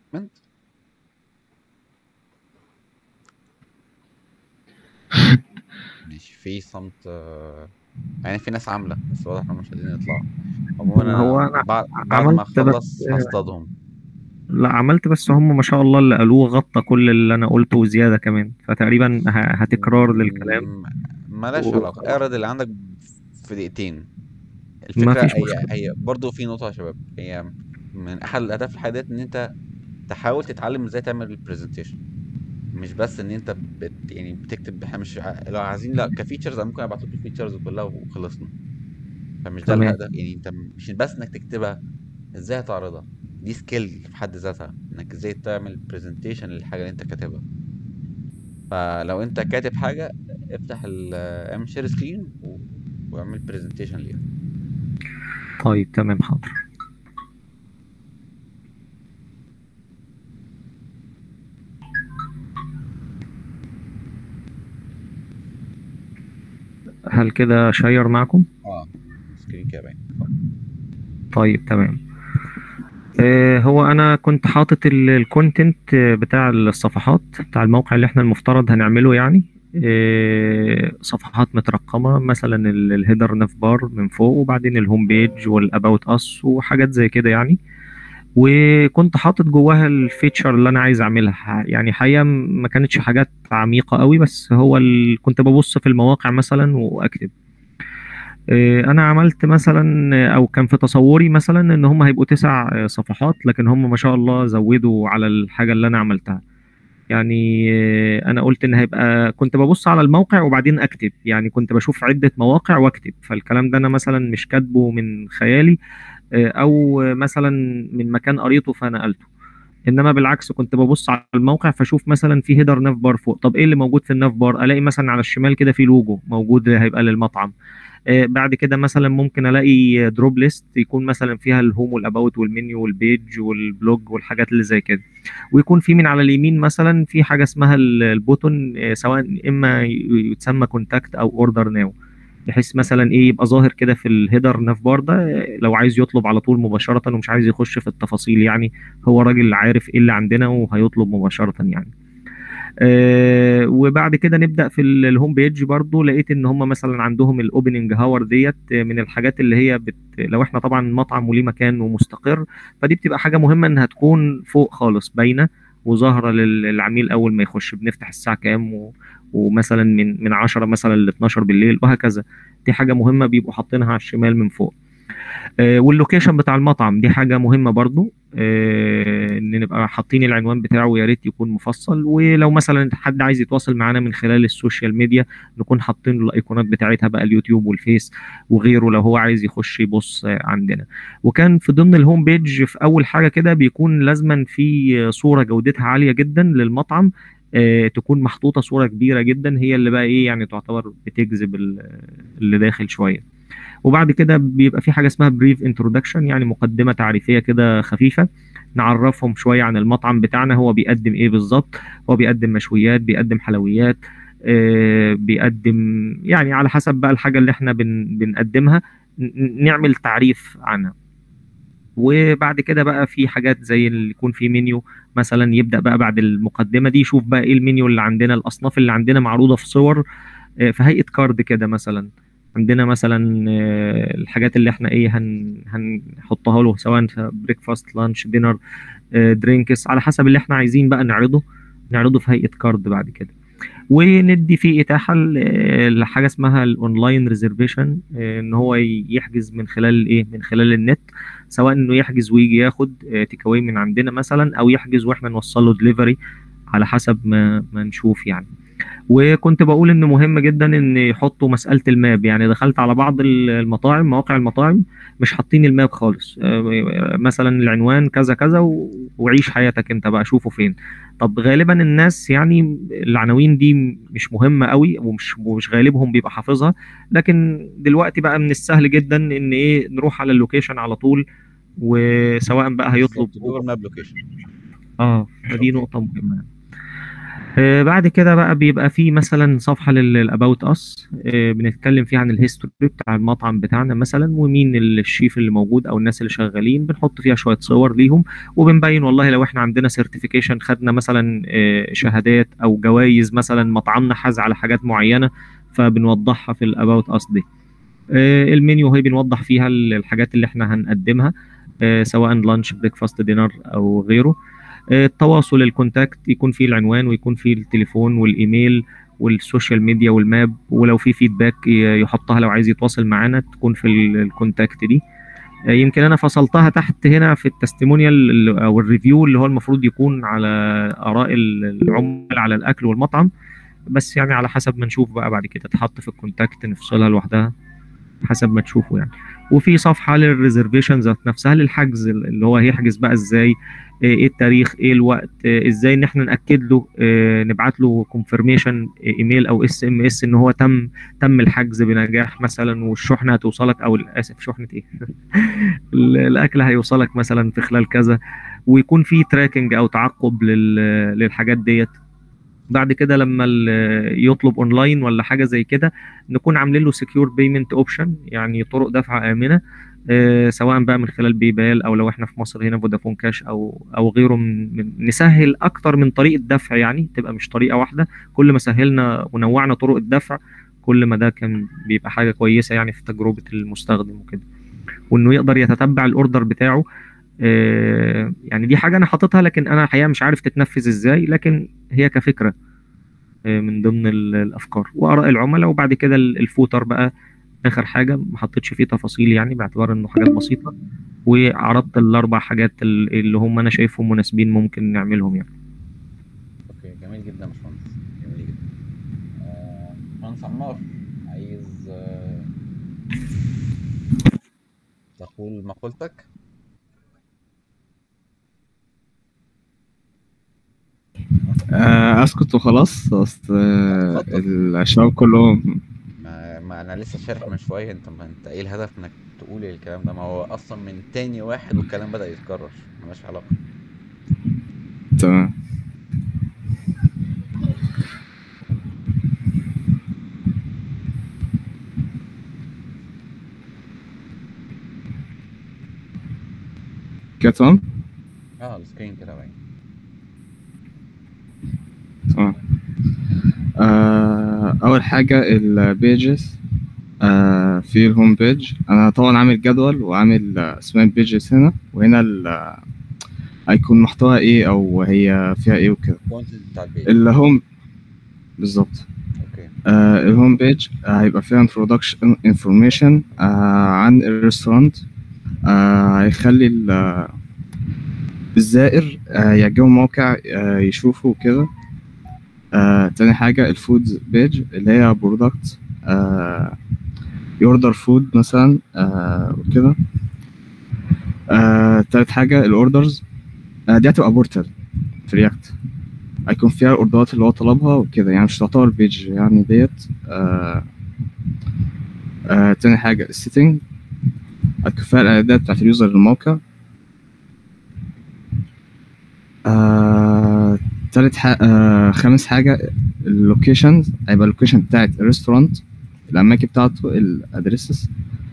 ماشي في صمت آه، يعني في ناس عاملة بس واضح انهم مش عايزين يطلعوا عموما هو انا أنا بعد بعد ما عملت بس اخلص هصطادهم لا عملت بس هم ما شاء الله اللي قالوه غطى كل اللي أنا قلته وزيادة كمان فتقريبا ه- هتكرار للكلام م- ملهاش و... علاقة اعرض اللي عندك في دقيقتين ما الفكرة فيش هي مشكلة هي برضو في نقطة يا شباب هي من أحد الأهداف في الحياة ديت إن أنت تحاول تتعلم إزاي تعمل البرزنتيشن مش بس إن أنت بت يعني بتكتب احنا مش ع- لو عايزين لا كفيتشرز أنا ممكن أبعت لكم الفيتشرز كلها وخلصنا فمش ده تمام الهدف يعني أنت مش بس إنك تكتبها إزاي هتعرضها دي سكيل في حد ذاتها انك ازاي تعمل برزنتيشن للحاجه اللي انت كاتبها فلو انت كاتب حاجه افتح ال اعمل شير سكرين واعمل برزنتيشن ليها طيب تمام حاضر هل كده شير معكم؟ اه سكرين كده باين طيب تمام آه، هو انا كنت حاطط الكونتنت بتاع الصفحات بتاع الموقع اللي احنا المفترض هنعمله يعني آه، صفحات مترقمه مثلا الهيدر ناف بار من فوق وبعدين الهوم بيج والاباوت اس وحاجات زي كده يعني وكنت حاطط جواها الفيتشر اللي انا عايز اعملها يعني حقيقه ما كانتش حاجات عميقه قوي بس هو ال... كنت ببص في المواقع مثلا واكتب آه، انا عملت مثلا او كان في تصوري مثلا ان هم هيبقوا تسع آه، صفحات لكن هم ما شاء الله زودوا على الحاجه اللي انا عملتها يعني آه، انا قلت ان هيبقى كنت ببص على الموقع وبعدين اكتب يعني كنت بشوف عده مواقع واكتب فالكلام ده انا مثلا مش كاتبه من خيالي آه، او مثلا من مكان قريته فنقلته انما بالعكس كنت ببص على الموقع فاشوف مثلا في هيدر ناف بار فوق طب ايه اللي موجود في الناف بار الاقي مثلا على الشمال كده في لوجو موجود هيبقى للمطعم آه، بعد كده مثلا ممكن الاقي دروب ليست يكون مثلا فيها الهوم والاباوت والمنيو والبيج والبلوج والحاجات اللي زي كده ويكون في من على اليمين مثلا في حاجه اسمها ال- البوتون آه، سواء اما ي- يتسمى كونتاكت او اوردر ناو بحيث مثلا ايه يبقى ظاهر كده في الهيدر ناف بار ده آه، لو عايز يطلب على طول مباشره ومش عايز يخش في التفاصيل يعني هو راجل عارف ايه اللي عندنا وهيطلب مباشره يعني آه، وبعد كده نبدا في ال- الهوم بيج برضو لقيت ان هم مثلا عندهم الاوبننج هاور ديت آه، من الحاجات اللي هي بت... لو احنا طبعا مطعم وليه مكان ومستقر فدي بتبقى حاجه مهمه انها تكون فوق خالص باينه وظاهره لل- للعميل اول ما يخش بنفتح الساعه كام و... ومثلا من من 10 مثلا ل 12 بالليل وهكذا دي حاجه مهمه بيبقوا حاطينها على الشمال من فوق آه، واللوكيشن بتاع المطعم دي حاجه مهمه برضو آه، ان نبقى حاطين العنوان بتاعه ويا ريت يكون مفصل ولو مثلا حد عايز يتواصل معانا من خلال السوشيال ميديا نكون حاطين له الايقونات بتاعتها بقى اليوتيوب والفيس وغيره لو هو عايز يخش يبص آه، عندنا وكان في ضمن الهوم بيج في اول حاجه كده بيكون لازما في آه، صوره جودتها عاليه جدا للمطعم آه، تكون محطوطه صوره كبيره جدا هي اللي بقى ايه يعني تعتبر بتجذب ال- اللي داخل شويه وبعد كده بيبقى في حاجه اسمها بريف انترودكشن يعني مقدمه تعريفيه كده خفيفه نعرفهم شويه عن المطعم بتاعنا هو بيقدم ايه بالظبط هو بيقدم مشويات بيقدم حلويات آه، بيقدم يعني على حسب بقى الحاجه اللي احنا بن بنقدمها ن- نعمل تعريف عنها وبعد كده بقى في حاجات زي اللي يكون في منيو مثلا يبدا بقى بعد المقدمه دي يشوف بقى ايه المنيو اللي عندنا الاصناف اللي عندنا معروضه في صور آه، في هيئه كارد كده مثلا عندنا مثلا آه، الحاجات اللي احنا ايه هن هنحطها له سواء بريكفاست لانش دينر درينكس على حسب اللي احنا عايزين بقى نعرضه نعرضه في هيئه كارد بعد كده وندي فيه اتاحه ل- لحاجه اسمها الاونلاين ريزرفيشن ان هو يحجز من خلال ايه من خلال النت سواء انه يحجز ويجي ياخد تيك اواي من عندنا مثلا او يحجز واحنا نوصل له دليفري على حسب ما ما نشوف يعني وكنت بقول ان مهم جدا ان يحطوا مساله الماب يعني دخلت على بعض المطاعم مواقع المطاعم مش حاطين الماب خالص آه، مثلا العنوان كذا كذا و- وعيش حياتك انت بقى شوفه فين طب غالبا الناس يعني العناوين دي مش مهمه قوي ومش ومش غالبهم بيبقى حافظها لكن دلوقتي بقى من السهل جدا ان ايه نروح على اللوكيشن على طول وسواء بقى هيطلب جوجل ماب لوكيشن اه فدي نقطة مهمة آه بعد كده بقى بيبقى في مثلا صفحة للاباوت اس آه بنتكلم فيها عن الهيستوري بتاع المطعم بتاعنا مثلا ومين الشيف اللي موجود او الناس اللي شغالين بنحط فيها شوية صور ليهم وبنبين والله لو احنا عندنا سيرتيفيكيشن خدنا مثلا آه شهادات او جوائز مثلا مطعمنا حاز على حاجات معينة فبنوضحها في الاباوت اس دي آه المنيو هي بنوضح فيها الحاجات اللي احنا هنقدمها آه سواء لانش بريكفاست دينر او غيره آه، التواصل الكونتاكت يكون فيه العنوان ويكون فيه التليفون والايميل والسوشيال ميديا والماب ولو في فيدباك ي- يحطها لو عايز يتواصل معانا تكون في ال- الكونتاكت دي آه، يمكن انا فصلتها تحت هنا في التستيمونيال ال- او الريفيو اللي هو المفروض يكون على اراء ال- العملاء على الاكل والمطعم بس يعني على حسب ما نشوف بقى بعد كده تحط في الكونتاكت نفصلها لوحدها حسب ما تشوفوا يعني وفي صفحه للريزرفيشن ذات نفسها للحجز اللي هو هيحجز بقى ازاي ايه التاريخ ايه الوقت إيه ازاي ان احنا ناكد له إيه نبعت له كونفirmation ايميل او اس ام اس ان هو تم تم الحجز بنجاح مثلا والشحنه هتوصلك او اسف شحنه ايه الاكل هيوصلك مثلا في خلال كذا ويكون في تراكنج او تعقب لل- للحاجات ديت بعد كده لما ال- يطلب اونلاين ولا حاجه زي كده نكون عاملين له سكيور بيمنت اوبشن يعني طرق دفع امنه آه، سواء بقى من خلال باي بال او لو احنا في مصر هنا فودافون كاش او او غيره من من- نسهل اكتر من طريقه دفع يعني تبقى مش طريقه واحده كل ما سهلنا ونوعنا طرق الدفع كل ما ده كان بيبقى حاجه كويسه يعني في تجربه المستخدم وكده وانه يقدر يتتبع الاوردر بتاعه آه، يعني دي حاجه انا حاططها لكن انا الحقيقه مش عارف تتنفذ ازاي لكن هي كفكره آه، من ضمن ال- الافكار واراء العملاء وبعد كده ال- الفوتر بقى اخر حاجه ما حطيتش فيه تفاصيل يعني باعتبار انه حاجات بسيطه وعرضت الاربع حاجات ال- اللي هم انا شايفهم مناسبين ممكن نعملهم يعني اوكي جميل جدا يا باشمهندس جميل جدا آه، باشمهندس عمار عايز آه، تقول مقولتك آه، اسكت وخلاص اصل آه، الشباب كلهم ما, ما انا لسه شارح من شويه انت ما انت ايه الهدف انك تقول الكلام ده ما هو اصلا من تاني واحد والكلام بدأ يتكرر ملهاش علاقه تمام كده تمام اه السكرين كده باين تمام آه، اول حاجه البيجز آه، في الهوم بيج انا طبعا عامل جدول وعامل آه، اسماء البيجز هنا وهنا ال- آه، هيكون محتوى ايه او هي فيها ايه وكده الكونتنت بتاع البيج الهوم بالظبط اوكي آه الهوم بيج آه هيبقى فيها introduction information آه عن الريستورانت آه هيخلي ال- آه، الزائر آه يعجبه موقع آه يشوفه كده آه تاني حاجة الفود بيج اللي هي برودكت آه يوردر فود مثلا آه وكده آه تالت حاجة الاوردرز آه دي هتبقى بورتال في رياكت هيكون فيها الاوردرات اللي هو طلبها وكده يعني مش تعتبر بيج يعني ديت آه آه تاني حاجة السيتنج هتكون فيها الاعدادات بتاعت اليوزر للموقع آه تالت حاجة آه خامس حاجة اللوكيشن هيبقى اللوكيشن بتاعت الريستورانت الأماكن بتاعته الأدريسز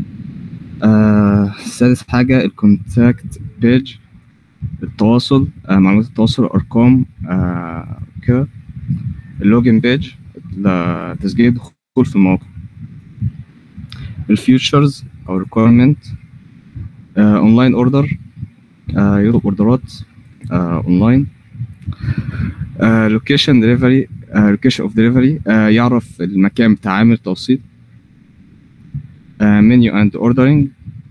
آه سادس حاجة الكونتاكت بيج التواصل آه معلومات التواصل الأرقام آه كده اللوجن بيج لتسجيل الدخول في الموقع الفيوتشرز أو ريكويرمنت اونلاين اوردر يطلب اوردرات اونلاين لوكيشن ديليفري لوكيشن اوف ديليفري يعرف المكان بتاع عامل التوصيل منيو اند اوردرنج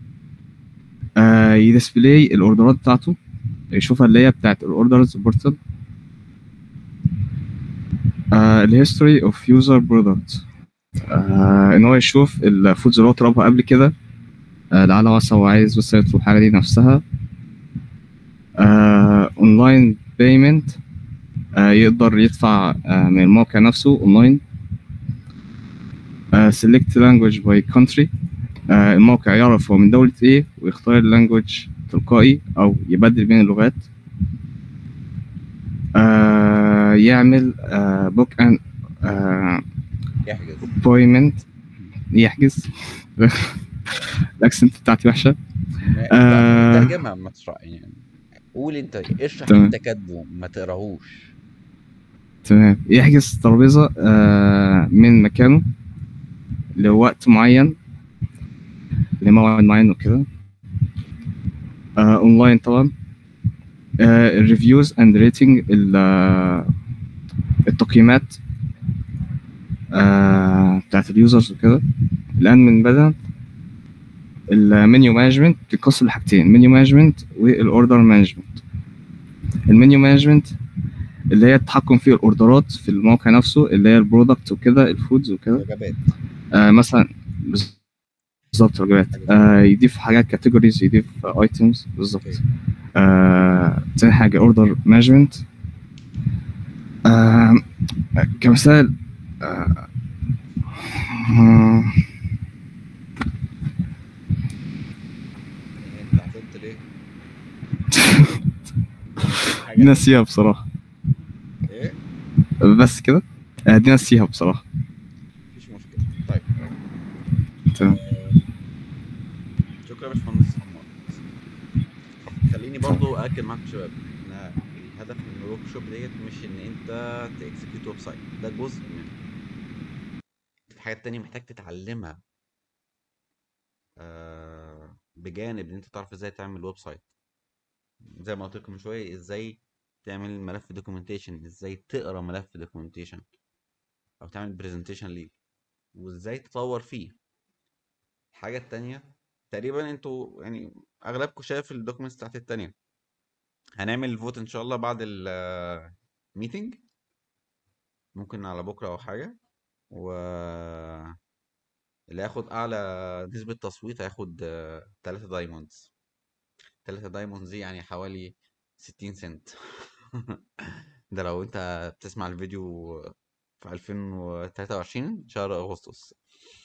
يديسبلاي الاوردرات بتاعته يشوفها اللي هي بتاعت الاوردرز بورتال الهيستوري اوف يوزر برودكت ان هو يشوف الفودز اللي هو طلبها قبل كده آه، لعل وعسى هو عايز بس يطلب الحاجة دي نفسها اونلاين بيمنت يقدر يدفع آه، من الموقع نفسه اونلاين سيلكت لانجوج باي كونتري الموقع يعرف هو من دولة ايه ويختار اللانجوج تلقائي او يبدل بين اللغات آه، يعمل بوك ان يحجز ابوينمنت يحجز الاكسنت بتاعتي وحشه آه. ترجمها ما تشرح يعني قول انت اشرح تمام. اللي انت كاتبه ما تقراهوش تمام يحجز ترابيزه آه، من مكانه لوقت معين لموعد معين وكده آه، اونلاين طبعا الريفيوز اند ريتنج التقييمات آه، بتاعت اليوزرز وكده الان من بدأ المنيو مانجمنت بتنقسم لحاجتين منيو مانجمنت والاوردر مانجمنت المنيو مانجمنت اللي هي التحكم في الاوردرات في الموقع نفسه اللي هي البرودكت وكده الفودز وكده وجبات آه مثلا بز- بالظبط وجبات آه يضيف حاجات كاتيجوريز يضيف ايتمز بالظبط اوكي آه تاني حاجة اوردر مانجمنت آه كمثال آه آه، إيه، انت عطلت ليه؟ دي حاجة ناسيها بصراحة ايه؟ بس كده آه دي ناسيها بصراحة مفيش مشكلة طيب تمام آه، شكرا يا باشمهندس عمار خليني برضو اكد معاكم يا شباب ان الهدف من الورك شوب ديت مش ان انت تكسكيوت ويب سايت ده جزء منه في حاجات تانية محتاج تتعلمها آه، بجانب ان انت تعرف ازاي تعمل ويب سايت زي ما قلت لكم من شويه ازاي تعمل ملف دوكيومنتيشن ازاي تقرا ملف دوكيومنتيشن او تعمل برزنتيشن ليه وازاي تطور فيه الحاجه التانية تقريبا انتوا يعني اغلبكم شايف الدوكيومنتس بتاعت التانية هنعمل الفوت ان شاء الله بعد الميتنج ممكن على بكره او حاجه و اللي هياخد اعلى نسبه تصويت هياخد 3 دايموندز 3 دايموندز دي يعني حوالي 60 سنت ده لو انت بتسمع الفيديو في 2023 شهر اغسطس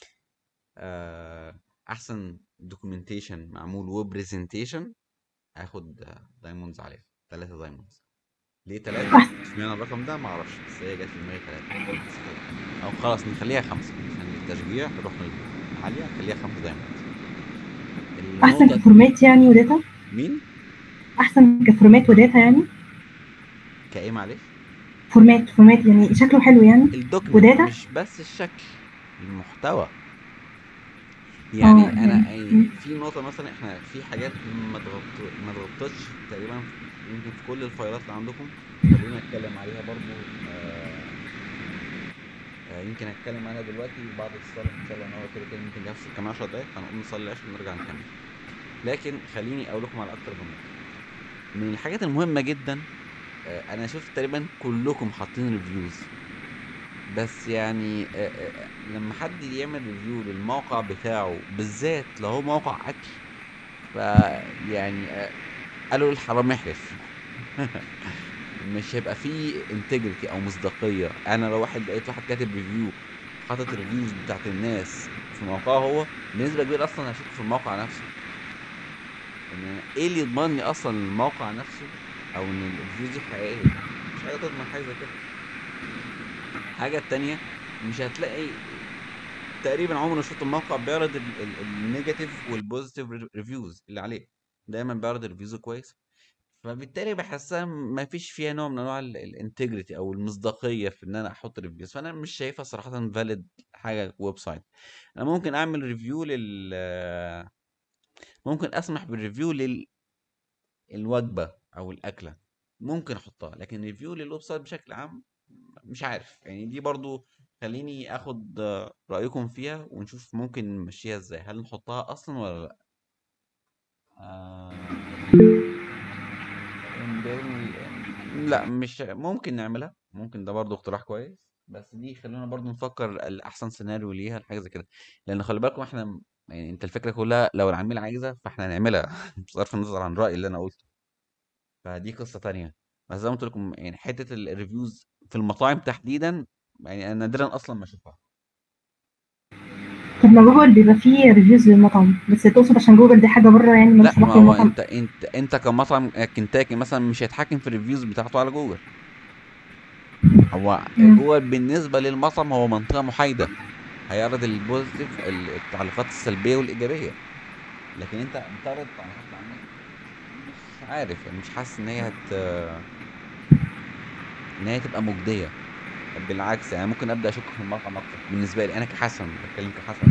آه، احسن دوكيومنتيشن معمول وبرزنتيشن هاخد دايموندز عليه 3 دايموندز ليه 3 اشمعنى الرقم ده ما اعرفش بس هي جت في دماغي 3 او خلاص نخليها خمسة عشان التشجيع نروح عالية نخليها خمسة دايموندز احسن النقطة كفورمات يعني وداتا مين احسن كفورمات وداتا يعني كايه معلش فورمات فورمات يعني شكله حلو يعني الدوكيمنت وداتا مش بس الشكل المحتوى يعني اه انا يعني يعني مم. في نقطة مثلا احنا في حاجات ما تغط... ما تغطتش تقريبا يمكن في كل الفايلات اللي عندكم خلينا نتكلم عليها برضو آه... آه يمكن اتكلم عنها دلوقتي بعد الصلاة ان شاء الله ان هو كده كده يمكن نفس كمان 10 دقايق هنقوم نصلي العشاء ونرجع نكمل لكن خليني اقول لكم على اكتر من نقطة من الحاجات المهمة جدا آه، انا شفت تقريبا كلكم حاطين ريفيوز بس يعني آه، آه، لما حد يعمل ريفيو للموقع بتاعه بالذات لو هو موقع اكل ف يعني آه، قالوا الحرام يحلف مش هيبقى فيه انتجريتي او مصداقيه انا لو واحد لقيت واحد كاتب ريفيو حاطط الريفيوز بتاعت الناس في موقعه هو بنسبه كبيره اصلا هشوف في الموقع نفسه ان أنا- ايه اللي يضمنني اصلا الموقع نفسه او ان الريفيوز دي حقيقيه مش حاجه تضمن حاجه زي كده الحاجه التانية مش هتلاقي تقريبا عمري ما شفت الموقع بيعرض ال- ال- النيجاتيف والبوزيتيف ريفيوز اللي عليه دايما بيعرض الريفيوز كويس فبالتالي بحسها ما فيش فيها نوع من انواع الانتجريتي او المصداقيه في ان انا احط ريفيوز فانا مش شايفها صراحه فاليد حاجه ويب سايت انا ممكن اعمل ريفيو لل ممكن اسمح بالريفيو للوجبه او الاكله ممكن احطها لكن ريفيو للويب سايت بشكل عام مش عارف يعني دي برضو خليني اخد آه، رايكم فيها ونشوف ممكن نمشيها ازاي هل نحطها اصلا ولا لا آه... إن- لا مش ممكن نعملها ممكن ده برضو اقتراح كويس بس دي خلينا برضو نفكر الاحسن سيناريو ليها لحاجه زي كده لان خلي بالكم احنا م- يعني انت الفكره كلها لو العميل عايزها فاحنا هنعملها بصرف النظر عن الراي اللي انا قلته فدي قصه تانية بس زي ما قلت لكم يعني حته ال- الريفيوز في المطاعم تحديدا يعني انا نادرا اصلا ما اشوفها طب ما جوجل بيبقى فيه ريفيوز للمطعم بس تقصد عشان جوجل دي حاجه بره يعني لا مالهاش ما علاقه هو بالمطعم انت انت انت كمطعم كنتاكي مثلا مش هيتحكم في الريفيوز بتاعته على جوجل هو مم. جوجل بالنسبه للمطعم هو منطقه محايده هيعرض البوزيتيف التعليقات السلبيه والايجابيه لكن انت بتعرض تعليقات العميل مش عارف يعني مش حاسس ان هي هت ان هي تبقى مجديه بالعكس يعني ممكن ابدا اشك في المطعم اكتر بالنسبه لي انا كحسن بتكلم كحسن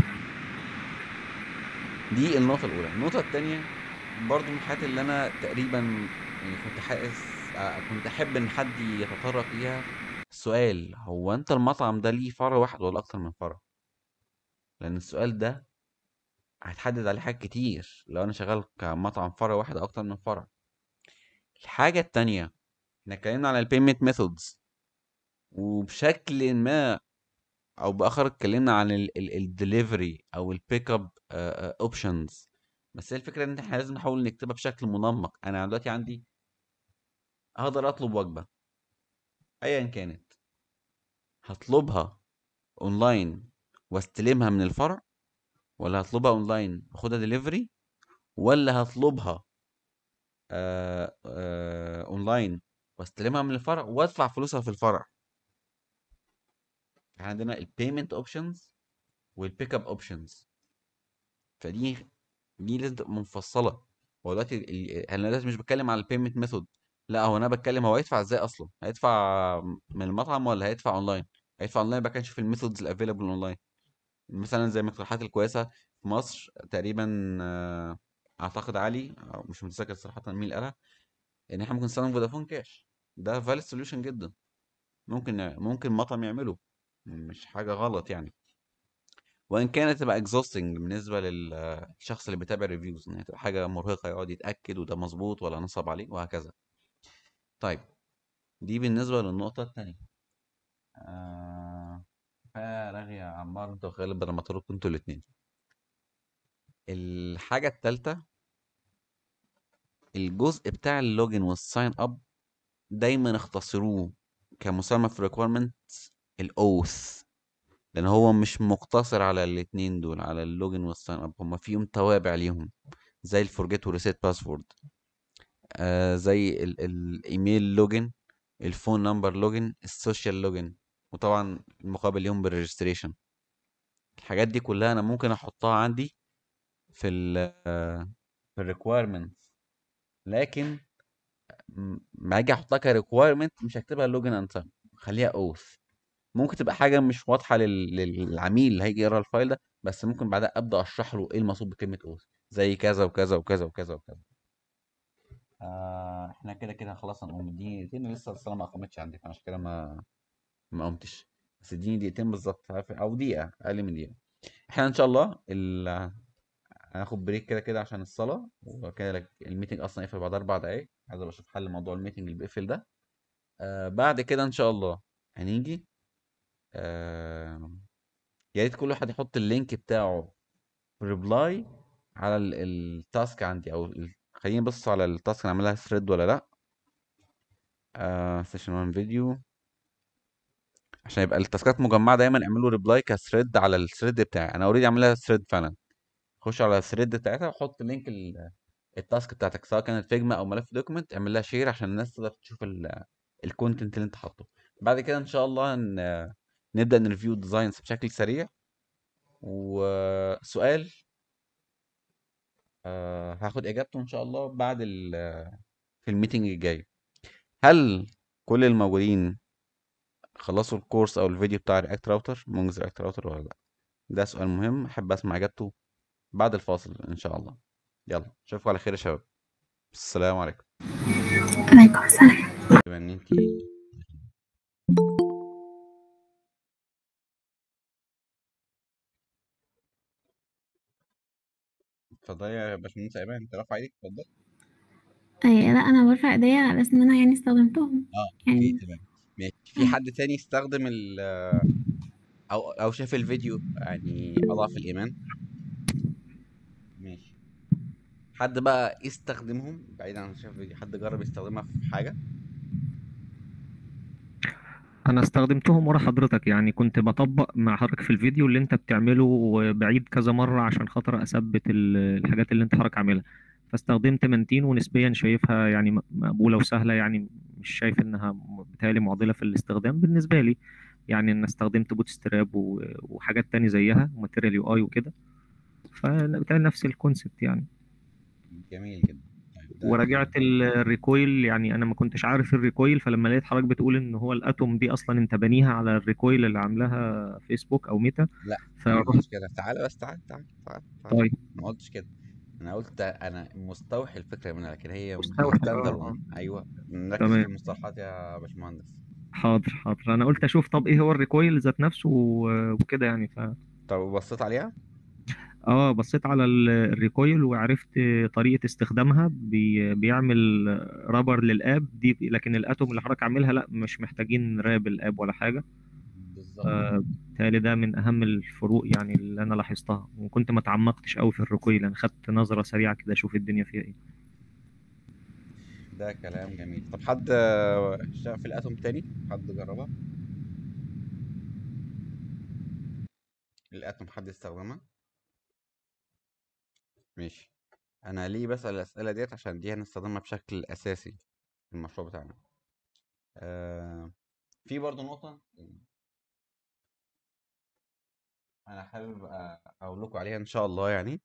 دي النقطه الاولى النقطه الثانيه برضو من الحاجات اللي انا تقريبا يعني كنت حاسس آه، كنت احب ان حد يتطرق ليها السؤال هو انت المطعم ده ليه فرع واحد ولا اكتر من فرع لان السؤال ده هتحدد عليه حاجات كتير لو انا شغال كمطعم فرع واحد او اكتر من فرع الحاجه التانية احنا اتكلمنا على البيمنت ميثودز وبشكل ما او باخر اتكلمنا عن الدليفري او البيك اب اوبشنز بس هي الفكره ان احنا لازم نحاول نكتبها بشكل منمق انا دلوقتي عندي اقدر اطلب وجبه ايا كانت هطلبها اونلاين واستلمها من الفرع ولا هطلبها اونلاين واخدها دليفري ولا هطلبها آه آه اونلاين واستلمها من الفرع وادفع فلوسها في الفرع احنا عندنا البيمنت اوبشنز والبيك اب اوبشنز فدي دي لازم تبقى منفصله هو دلوقتي ال- انا دلوقتي مش بتكلم على البيمنت ميثود لا هو انا بتكلم هو هيدفع ازاي اصلا هيدفع من المطعم ولا هيدفع اونلاين هيدفع اونلاين بقى كان نشوف الميثودز الافيلبل اونلاين مثلا زي المقترحات الكويسه في مصر تقريبا آه، اعتقد علي أو مش متذكر صراحه مين اللي قالها ان احنا ممكن نستخدم فودافون كاش ده فالid سوليوشن جدا ممكن ممكن مطعم يعمله مش حاجه غلط يعني وان كانت تبقى اكزوستنج بالنسبه للشخص اللي بيتابع ريفيوز ان هي تبقى حاجه مرهقه يقعد يتاكد وده مظبوط ولا نصب عليه وهكذا طيب دي بالنسبه للنقطه الثانيه آه... رغي يا عمار انت وخالد بدل ما تردوا انتوا الاثنين الحاجه الثالثه الجزء بتاع اللوجن والساين اب دايما اختصروه كمسمى في ريكويرمنت الاوث لان هو مش مقتصر على الاتنين دول على اللوجن والساين اب هما فيهم توابع ليهم زي الفورجيت وريسيت باسورد آه زي ال- الايميل لوجن الفون نمبر لوجن السوشيال لوجن وطبعا المقابل ليهم بالريجستريشن الحاجات دي كلها انا ممكن احطها عندي في ال في الريكويرمنت لكن م- ما اجي احطها كريكويرمنت مش هكتبها لوجن اند ساين خليها اوث ممكن تبقى حاجه مش واضحه لل- للعميل اللي هيجي يقرا الفايل ده بس ممكن بعدها ابدا اشرح له ايه المقصود بكلمه اوث زي كذا وكذا وكذا وكذا وكذا آه احنا كده كده خلاص هنقوم اديني دقيقتين لسه الصلاه ما اقامتش عندي فعشان كده ما ما قمتش بس اديني دقيقتين بالظبط عارف- او دقيقه اقل من دقيقه احنا ان شاء الله ال... هناخد بريك كده كده عشان الصلاه وكده لك- الميتنج اصلا يقفل بعد اربع دقايق عايز ابقى اشوف حل موضوع الميتنج اللي بيقفل ده آه بعد كده ان شاء الله هنيجي آه يا ريت كل واحد يحط اللينك بتاعه ريبلاي على ال- التاسك عندي او ال- خليني بص على التاسك نعملها ثريد ولا لا آه سيشن 1 فيديو عشان يبقى التاسكات مجمعه دايما اعملوا ريبلاي كثريد على الثريد بتاعي انا اوريدي عاملها ثريد فعلا خش على الثريد بتاعتها وحط لينك ال- التاسك بتاعتك سواء كانت فيجما او ملف دوكيمنت اعمل لها شير عشان الناس تقدر تشوف الكونتنت اللي انت حاطه بعد كده ان شاء الله ن- نبدا نريفيو الديزاينز بشكل سريع وسؤال آه، هاخد اجابته ان شاء الله بعد ال- في الميتنج الجاي هل كل الموجودين خلصوا الكورس او الفيديو بتاع رياكت راوتر مونجز رياكت راوتر ولا لا ده سؤال مهم احب اسمع اجابته بعد الفاصل ان شاء الله يلا اشوفكم على خير يا شباب السلام عليكم عليكم السلام بما ان انت اتفضلي يا باشمهندس ايمان انت رافع ايدك اتفضل أي لا أنا برفع إيديا على أساس إن أنا يعني استخدمتهم اه اوكي يعني تمام ماشي في حد تاني استخدم ال او او شاف الفيديو يعني اضعف الايمان ماشي حد بقى يستخدمهم بعيد عن شاف الفيديو حد جرب يستخدمها في حاجه انا استخدمتهم ورا حضرتك يعني كنت بطبق مع حضرتك في الفيديو اللي انت بتعمله بعيد كذا مرة عشان خاطر اثبت ال- الحاجات اللي انت حضرتك عاملها فاستخدمت منتين ونسبيا شايفها يعني م- مقبولة وسهلة يعني مش شايف انها م- بتهيألي معضلة في الاستخدام بالنسبة لي يعني انا استخدمت بوت ستراب و- وحاجات تاني زيها وماتيريال يو اي وكده فبالتالي نفس الكونسبت يعني جميل جدا طيب ده وراجعت ال- الريكويل يعني انا ما كنتش عارف الريكويل فلما لقيت حضرتك بتقول ان هو الاتوم دي اصلا انت بنيها على الريكويل اللي عاملاها فيسبوك او ميتا لا انا ما فرحت قلتش كده تعالى بس تعالى تعالى تعالى, تعالى. طيب ما قلتش كده انا قلت ده انا مستوحي الفكره منها لكن هي مستوحي ستاند اه الون اه ايوه نركز في تمام المصطلحات يا باشمهندس حاضر حاضر انا قلت اشوف طب ايه هو الريكويل ذات نفسه و- وكده يعني ف طب بصيت عليها اه بصيت على ال- الريكويل وعرفت طريقة استخدامها بي... بيعمل رابر للاب دي لكن الاتوم اللي حضرتك عاملها لا مش محتاجين راب الاب ولا حاجة بالظبط بالظبط آه، بالتالي ده من اهم الفروق يعني اللي انا لاحظتها وكنت ما تعمقتش قوي في الركوي لان خدت نظره سريعه كده اشوف الدنيا فيها ايه ده كلام جميل طب حد آه، اشتغل في الاتوم تاني حد جربها الاتوم حد استخدمها ماشي انا ليه بسأل الاسئله ديت عشان دي هنستخدمها بشكل اساسي في المشروع بتاعنا آه في برضو نقطه انا حابب أ- اقول لكم عليها ان شاء الله يعني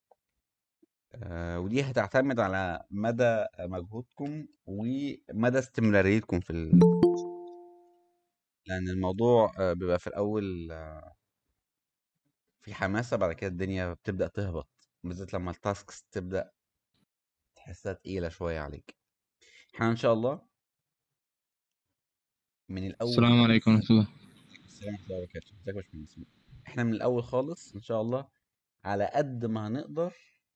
آه ودي هتعتمد على مدى مجهودكم ومدى استمراريتكم في ال... لان الموضوع آه، بيبقى في الاول آه، في حماسه بعد كده الدنيا بتبدا تهبط بالذات لما التاسكس تبدا تحسها تقيله شويه عليك احنا ان شاء الله من الاول السلام عليكم ورحمة الله السلام عليكم ورحمه الله وبركاته ازيك يا باشمهندس احنا من الاول خالص ان شاء الله على قد ما هنقدر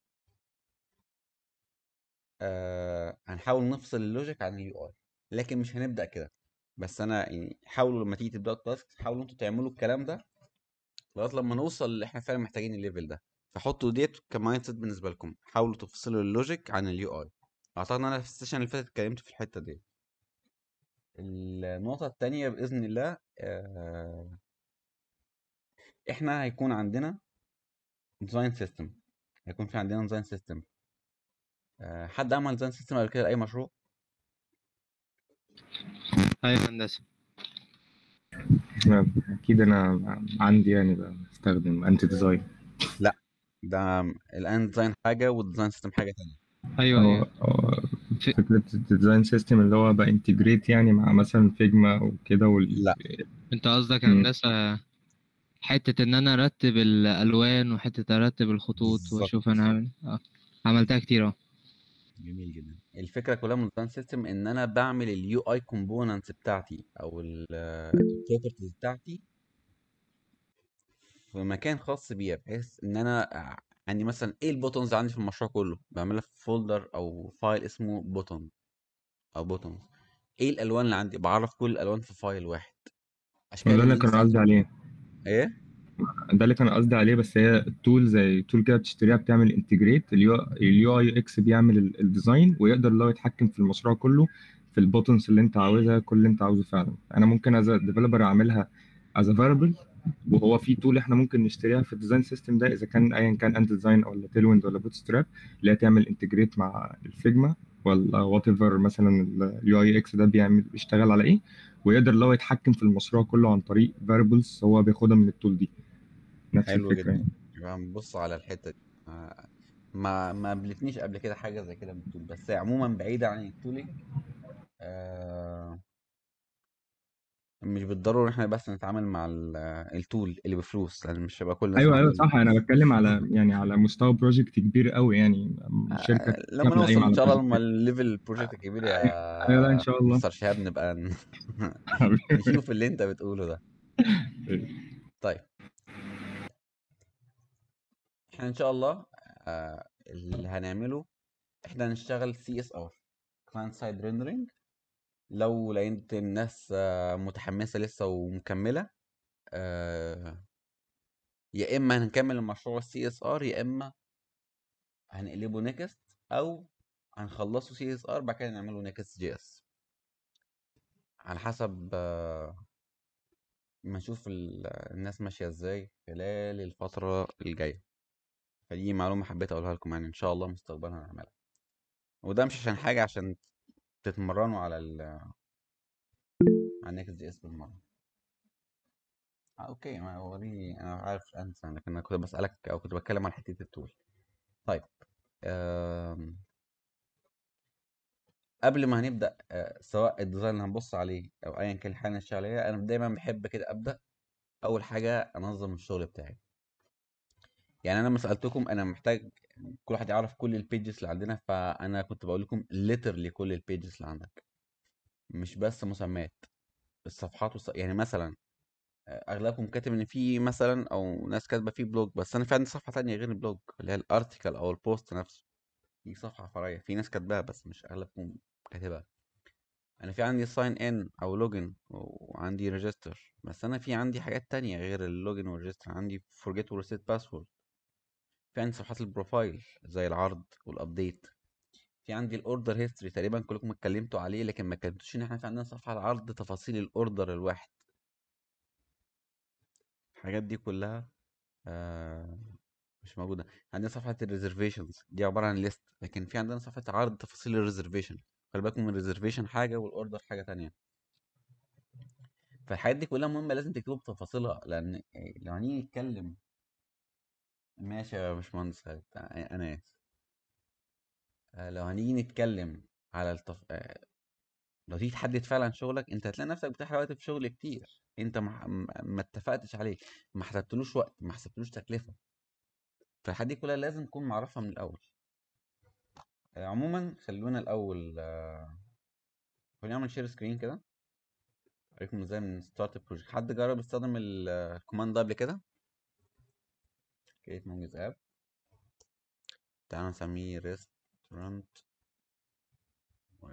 آه هنحاول نفصل اللوجيك عن اليو اي لكن مش هنبدا كده بس انا يعني حاولوا لما تيجي تبداوا التاسك حاولوا انتوا تعملوا الكلام ده لغايه لما نوصل اللي احنا فعلا محتاجين الليفل ده فحطوا ديت كمايند سيت بالنسبه لكم حاولوا تفصلوا اللوجيك عن اليو اي اعتقد ان انا في السيشن اللي فاتت اتكلمت في الحته دي النقطه التانية باذن الله آه احنا هيكون عندنا ديزاين سيستم هيكون في عندنا ديزاين سيستم آه حد عمل ديزاين سيستم قبل كده لاي مشروع أيوة هندسة اكيد انا عندي يعني بستخدم انتي ديزاين لا ده الان ديزاين حاجه والديزاين سيستم حاجه تانية أيوة هو أيوة هو في- فكرة الديزاين سيستم اللي هو بقى انتجريت يعني مع مثلا فيجما وكده وال... لا أنت قصدك مم. هندسة حتة إن أنا أرتب الألوان وحتة أرتب الخطوط بالظبط وأشوف أنا هعمل آه. عملتها كتير أهو جميل جدا الفكره كلها من الديزاين سيستم ان انا بعمل اليو اي كومبوننتس بتاعتي او البروبرتيز بتاعتي في مكان خاص بيها بحيث ان انا عندي مثلا ايه البوتونز عندي في المشروع كله بعملها في فولدر او فايل اسمه بوتون او بوتونز ايه الالوان اللي عندي بعرف كل الالوان في فايل واحد اشكال ده اللي كان الليست قصدي عليه ايه ده اللي كان قصدي عليه بس هي التول زي تول كده بتشتريها بتعمل انتجريت اليو اي اكس بيعمل ال- الديزاين ويقدر اللي هو يتحكم في المشروع كله في البوتنز اللي انت عاوزها كل اللي انت عاوزه فعلا انا ممكن از ديفلوبر اعملها از فاريبل وهو في تول احنا ممكن نشتريها في الديزاين سيستم ده اذا كان ايا كان انت ديزاين ولا تيلويند ولا بوت ستراب اللي هي تعمل انتجريت مع الفيجما ولا وات ايفر مثلا اليو اي اكس ده بيعمل بيشتغل على ايه ويقدر اللي هو يتحكم في المشروع كله عن طريق فاريبلز هو بياخدها من التول دي نفس حلو الفكره جدا يعني يبقى نبص على الحته دي آه، ما ما قابلتنيش قبل كده حاجه زي كده بالطول بس عموما بعيده عن التولينج آه مش بالضروره ان احنا بس نتعامل مع ال- التول اللي بفلوس لان مش هيبقى كل الناس ايوه معاها ايوه ال- صح انا بتكلم على يعني على مستوى بروجكت كبير قوي يعني الشركه آه، لما كامله قايمه نوصل ان على شاء الله لما بروجكت الليفل البروجكت الكبير ايوه لا ان يا شاء الله مستر شهاب نبقى ن- نشوف اللي انت بتقوله ده طيب احنا ان شاء الله آه اللي هنعمله احنا هنشتغل سي اس ار كلاينت سايد ريندرنج لو لقيت الناس آه، متحمسه لسه ومكمله آه، يا اما هنكمل المشروع السي اس ار يا اما هنقلبه نيكست او هنخلصه سي اس ار بعد كده نعمله نيكست جي اس على حسب آه، ما نشوف ال- الناس ماشيه ازاي خلال الفتره الجايه فدي معلومه حبيت اقولها لكم يعني ان شاء الله مستقبلا هنعملها وده مش عشان حاجه عشان تتمرنوا على ال على النيكست جي اس بالمره آه، اوكي ما هو دي انا عارف انسى لكن انا كنت بسالك او كنت بتكلم عن حته التول طيب آم، قبل ما هنبدا آه، سواء الديزاين اللي هنبص عليه او ايا كان الحاجه اللي هنشتغل عليها انا دايما بحب كده ابدا اول حاجه انظم الشغل بتاعي يعني انا لما سالتكم انا محتاج كل واحد يعرف كل البيجز اللي عندنا فانا كنت بقول لكم ليتر لكل البيجز اللي عندك مش بس مسميات الصفحات والص... يعني مثلا آه، اغلبكم كاتب ان في مثلا او ناس كاتبه في بلوج بس انا في عندي صفحه تانية غير البلوج اللي هي الارتكل او البوست نفسه دي صفحه فرعيه في ناس كاتباها بس مش اغلبكم كاتبها انا في عندي ساين ان او لوجن وعندي ريجستر بس انا في عندي حاجات تانية غير اللوجن والريجستر عندي فورجيت وريسيت باسورد في عندي صفحات البروفايل زي العرض والابديت في عندي الاوردر هيستوري تقريبا كلكم اتكلمتوا عليه لكن ما اتكلمتوش ان احنا في عندنا صفحه العرض تفاصيل الاوردر الواحد الحاجات دي كلها آه مش موجوده عندنا صفحه الريزرفيشنز دي عباره عن ليست لكن في عندنا صفحه عرض تفاصيل الريزرفيشن خلي بالكم من الريزرفيشن حاجه والاوردر حاجه تانية فالحاجات دي كلها مهمه لازم تكتبوا بتفاصيلها لان لو هنيجي نتكلم ماشي يا باشمهندس خالد انا اسف آه، لو هنيجي نتكلم على التف... آه، لو تيجي تحدد فعلا شغلك انت هتلاقي نفسك بتحرق وقت في شغل كتير انت ما, ما اتفقتش عليه ما حسبتلوش وقت ما حسبتلوش تكلفه فالحاجات دي كلها لازم تكون معرفها من الاول آه، عموما خلونا الاول خلينا نعمل شير سكرين كده اوريكم ازاي من ستارت بروجكت حد جرب يستخدم الكوماند ده قبل كده كريت مونجز اب تعالى نسميه ريستورانت ويب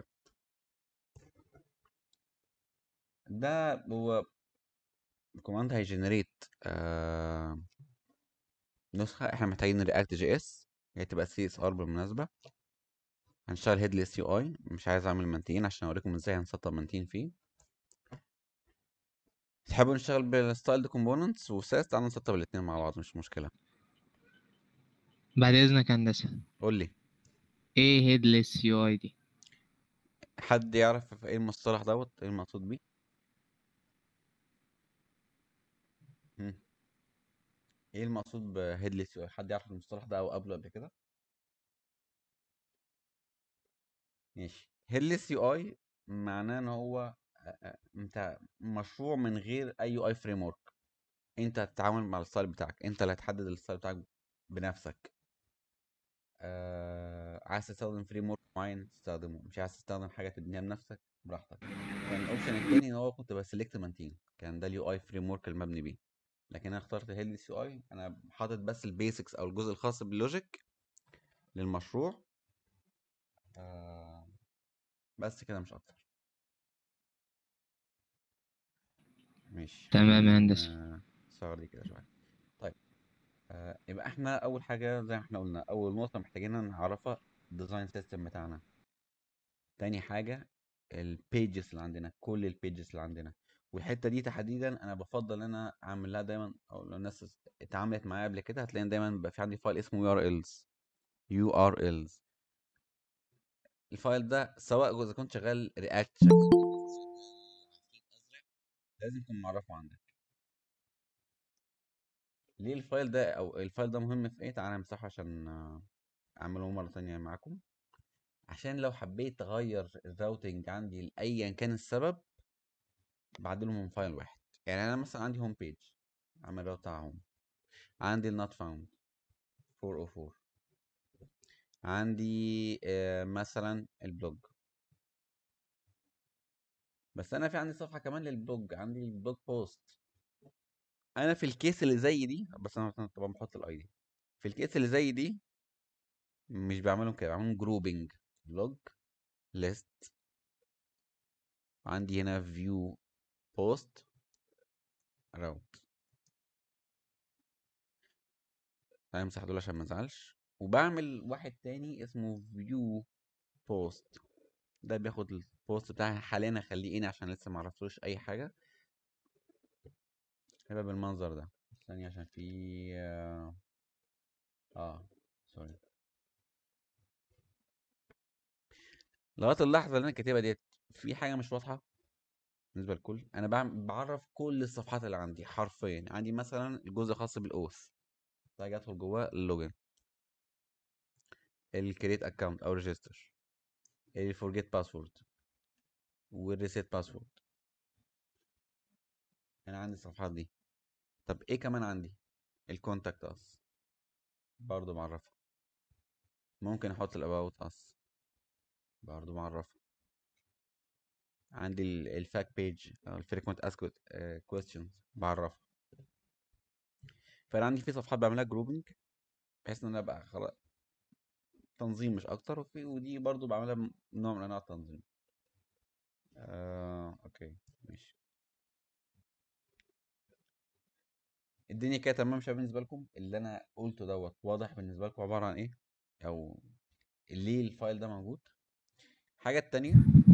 ده هو الكوماند هيجنريت آه نسخة احنا محتاجين رياكت جي اس هي تبقى سي اس ار بالمناسبة هنشتغل هيدلس يو اي مش عايز اعمل منتين عشان اوريكم ازاي هنسطب منتين فيه تحبوا نشتغل بالستايل دي كومبوننتس وساس تعالوا نسطب الاتنين مع بعض مش مشكلة بعد اذنك هندسه قول لي ايه هيدلس يو اي دي حد يعرف ايه المصطلح دوت ايه المقصود بيه مم. ايه المقصود بهيدلس يو اي حد يعرف المصطلح ده او قبله قبل كده ماشي هيدلس يو اي معناه ان هو انت مشروع من غير اي يو اي فريم ورك انت هتتعامل مع الستايل بتاعك انت اللي هتحدد الستايل بتاعك بنفسك آه عايز تستخدم فريم ورك معين تستخدمه مش عايز تستخدم حاجه تبنيها بنفسك براحتك كان الاوبشن التاني ان هو كنت بسلكت مانتين كان ده اليو اي فريم ورك المبني بيه لكن انا اخترت هيلث يو اي انا حاطط بس البيسكس او الجزء الخاص باللوجيك للمشروع آه بس كده مش اكتر ماشي تمام يا هندسه آه صغر دي كده شويه طيب آه يبقى احنا اول حاجه زي ما احنا قلنا اول نقطه محتاجين نعرفها الديزاين سيستم بتاعنا تاني حاجه البيجز اللي عندنا كل البيجز اللي عندنا والحته دي تحديدا انا بفضل ان انا اعمل لها دايما او لو الناس اتعاملت معايا قبل كده هتلاقي دايما بيبقى في عندي فايل اسمه يو ار الز يو ار الز الفايل ده سواء اذا كنت شغال رياكت لازم تكون معرفه عندك ليه الفايل ده او الفايل ده مهم في ايه تعالى امسحه عشان اعمله مره تانية معاكم عشان لو حبيت اغير الراوتنج عندي لايا كان السبب بعدله من فايل واحد يعني انا مثلا عندي هوم بيج اعمل راوت بتاع هوم عندي النوت فاوند 404 عندي آه مثلا البلوج بس انا في عندي صفحه كمان للبلوج عندي البلوج بوست انا في الكيس اللي زي دي بس انا طبعا بحط الاي دي في الكيس اللي زي دي مش بعملهم كده بعملهم جروبنج بلوج ليست عندي هنا فيو بوست راوت همسح دول عشان ما ازعلش وبعمل واحد تاني اسمه فيو بوست ده بياخد البوست بتاعي حاليا اخليه ان عشان لسه ما عرفتلوش اي حاجه هيبقى بالمنظر ده ثانية عشان في اه, آه. سوري لغايه اللحظه اللي انا كاتبها ديت في حاجه مش واضحه بالنسبه للكل انا بعرف كل الصفحات اللي عندي حرفيا عندي مثلا الجزء الخاص بالاوث ده ادخل جواه اللوجن الكريت اكونت او ريجستر الفورجيت باسورد والريسيت باسورد انا عندي الصفحات دي طب ايه كمان عندي الكونتاكت اس برضو معرفه ممكن احط الاباوت اس برضو معرفه عندي الفاك بيج الفريكوينت اسكت كويستشنز بعرفها فانا عندي في صفحات بعملها جروبنج بحيث ان انا ابقى خلاص تنظيم مش اكتر وفي ودي برضو بعملها نوع من انواع التنظيم آه، اوكي ماشي الدنيا كده تمام شباب بالنسبه لكم اللي انا قلته دوت واضح بالنسبه لكم عباره عن ايه او ليه الفايل ده موجود الحاجه التانية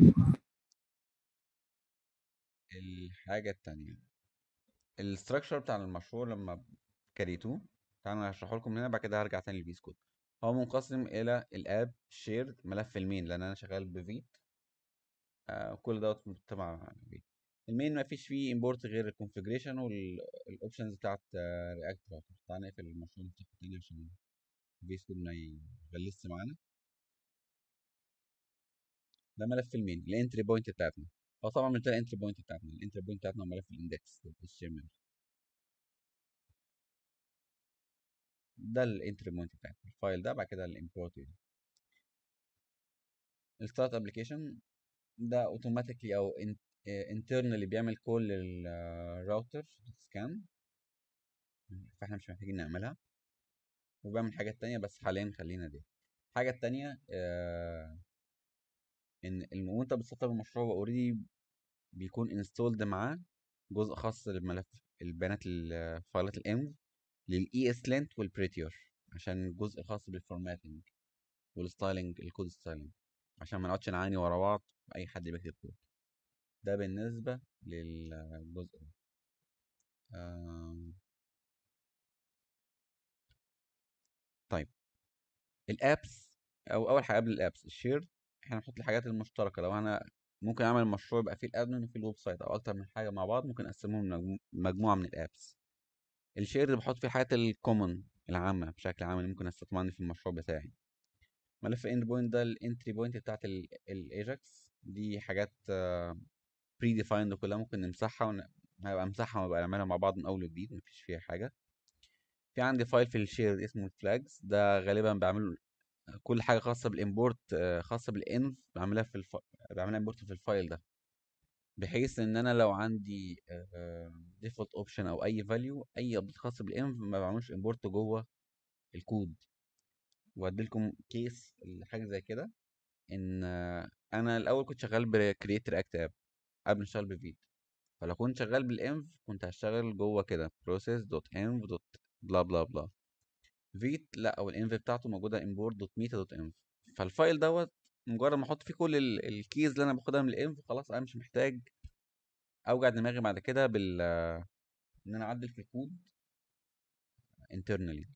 الحاجه التانية الاستراكشر بتاع المشروع لما كريتوه تعالوا هشرحه لكم هنا بعد كده هرجع تاني للبيس كود هو منقسم الى الاب شيرد ملف المين لان انا شغال بفيت آه كل دوت تبع فيت المين ما فيش فيه امبورت غير الكونفجريشن والاوبشنز بتاعت رياكت راوتر تعال نقفل المشروع نفتحه تاني عشان البيس كود ما يغلسش معانا ده ملف المين الانتري بوينت بتاعتنا هو طبعا مش ده الانتري بوينت بتاعتنا الانتري بوينت بتاعتنا هو ملف الاندكس الشمال ده الانتري بوينت بتاعتنا الفايل ده بعد كده الامبورت الستارت ابلكيشن ده اوتوماتيكلي او انترنالي بيعمل كل الراوتر سكان فاحنا مش محتاجين نعملها وبيعمل حاجات تانية بس حاليا خلينا دي الحاجة التانية آه ان الم- وانت بتسطب المشروع اوريدي بيكون انستولد معاه جزء خاص للملف البيانات الفايلات الانف للاي اس لينت والبريتير عشان الجزء الخاص بالفورماتنج والستايلنج الكود ستايلنج عشان ما نقعدش نعاني ورا بعض اي حد بيكتب كود ده بالنسبة للجزء ده آم، طيب الابس او اول حاجه قبل الابس الشير احنا نحط الحاجات المشتركه لو انا ممكن اعمل مشروع يبقى فيه الادمن وفيه الويب سايت او اكتر من حاجه مع بعض ممكن اقسمهم لمجمو- مجموعه من الابس الشير اللي بحط فيه الحاجات الكومن العامه بشكل عام اللي ممكن استخدمها عندي في المشروع بتاعي ملف اند بوينت ده الانتري بوينت بتاعت الايجاكس دي حاجات بري ديفايند كلها ممكن نمسحها ون... هيبقى امسحها ونبقى نعملها مع بعض من اول وجديد مفيش فيها حاجه في عندي فايل في الشير اسمه الفلاجز ده غالبا بعمل كل حاجه خاصه بالامبورت آه، خاصه بالانف بعملها في الف... بعملها امبورت في الفايل ده بحيث ان انا لو عندي ديفولت اوبشن او اي فاليو اي ابديت خاص بالانف ما بعملش امبورت جوه الكود وادي لكم كيس لحاجه زي كده ان آه، انا الاول كنت شغال بكرييت رياكت اب قبل ما اشتغل بفيت فلو كنت شغال بالانف كنت هشتغل جوه كده process دوت env دوت بلا بلا بلا فيت لا او الانف بتاعته موجوده import دوت meta دوت env فالفايل دوت مجرد ما احط فيه كل ال- الكيز اللي انا باخدها من الانف خلاص انا مش محتاج اوجع دماغي بعد كده بال ان انا اعدل في الكود internally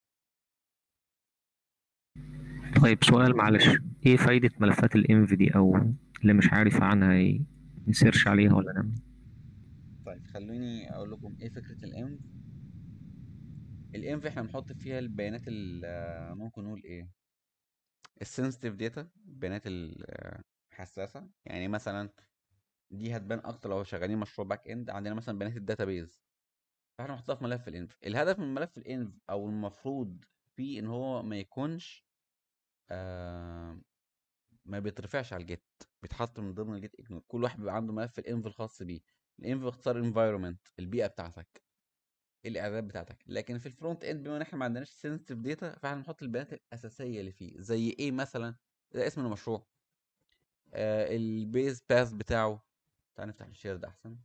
طيب سؤال معلش ايه فايدة ملفات الانف دي او اللي مش عارف عنها ي- يسيرش عليها ولا نعمل طيب خلوني اقول لكم ايه فكره الانف الانف احنا بنحط فيها البيانات ال- ممكن نقول ايه السنسيتيف داتا البيانات الحساسه يعني مثلا دي هتبان اكتر لو شغالين مشروع باك اند عندنا مثلا بيانات الداتابيز فاحنا نحطها في ملف الانف الهدف من ملف الانف او المفروض فيه ان هو ما يكونش آه ما بيترفعش على الجيت بيتحط من ضمن الجيت اجنور كل واحد بيبقى عنده ملف الانف الخاص بيه الانف باختصار انفايرمنت البيئه بتاعتك الاعدادات بتاعتك لكن في الفرونت اند بما ان احنا ما عندناش سنسيتيف داتا فاحنا بنحط البيانات الاساسيه اللي فيه زي ايه مثلا ده اسم المشروع آه البيز باث بتاعه تعال نفتح الشير ده احسن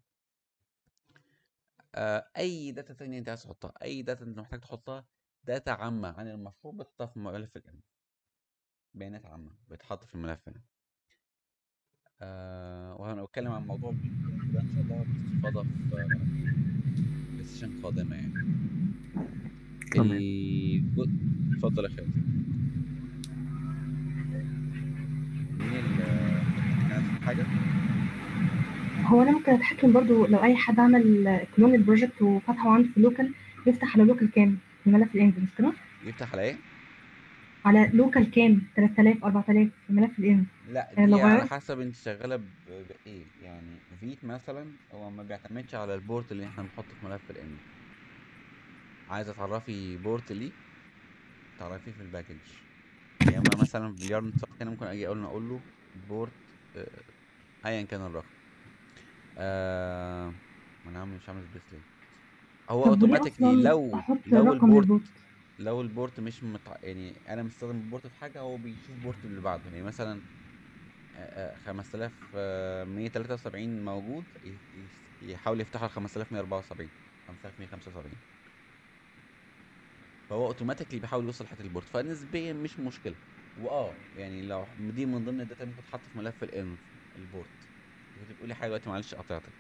آه اي داتا تانية انت عايز تحطها اي داتا انت محتاج تحطها داتا عامه عن المشروع بتحطها في ملف الانف بيانات عامه بتحط في الملف هنا آه وأنا بتكلم عن موضوع البيانات ده ان شاء الله باستفاضه في في سيشن قادمه يعني تمام الجزء اتفضل يا خالد مين ال كان عندك حاجه هو انا ممكن اتحكم برضو لو اي حد عمل كلون البروجكت وفتحه عنده في اللوكال يفتح على لوكال كام في ملف الانف مش كده يفتح على ايه على لوكال كام 3000 4000 في ملف الانف لا آه، دي لو على غيرت حسب انت شغاله ب- بايه يعني فيت مثلا هو ما بيعتمدش على البورت اللي احنا بنحطه في ملف الام عايزه تعرفي بورت ليه تعرفيه في الباكج يا اما مثلا في اليارن تشارت هنا ممكن اجي اقول له اقول له بورت آه، ايا كان الرقم آه ما انا عامل مش عامل سبيس ليه هو طب وليه اوتوماتيكلي اصلا لو احط لو رقم البورت للبوت لو البورت مش متع... يعني انا مستخدم البورت في حاجه هو بيشوف بورت اللي بعده يعني مثلا آه، آه، 5173 موجود ي- ي- يحاول يفتحها ل 5174 5175 فهو اوتوماتيكلي بيحاول يوصل لحته البورت فنسبيا مش مشكله واه يعني لو دي من ضمن الداتا ممكن تتحط في ملف الانف البورت كنت بتقولي حاجه دلوقتي معلش قطعتك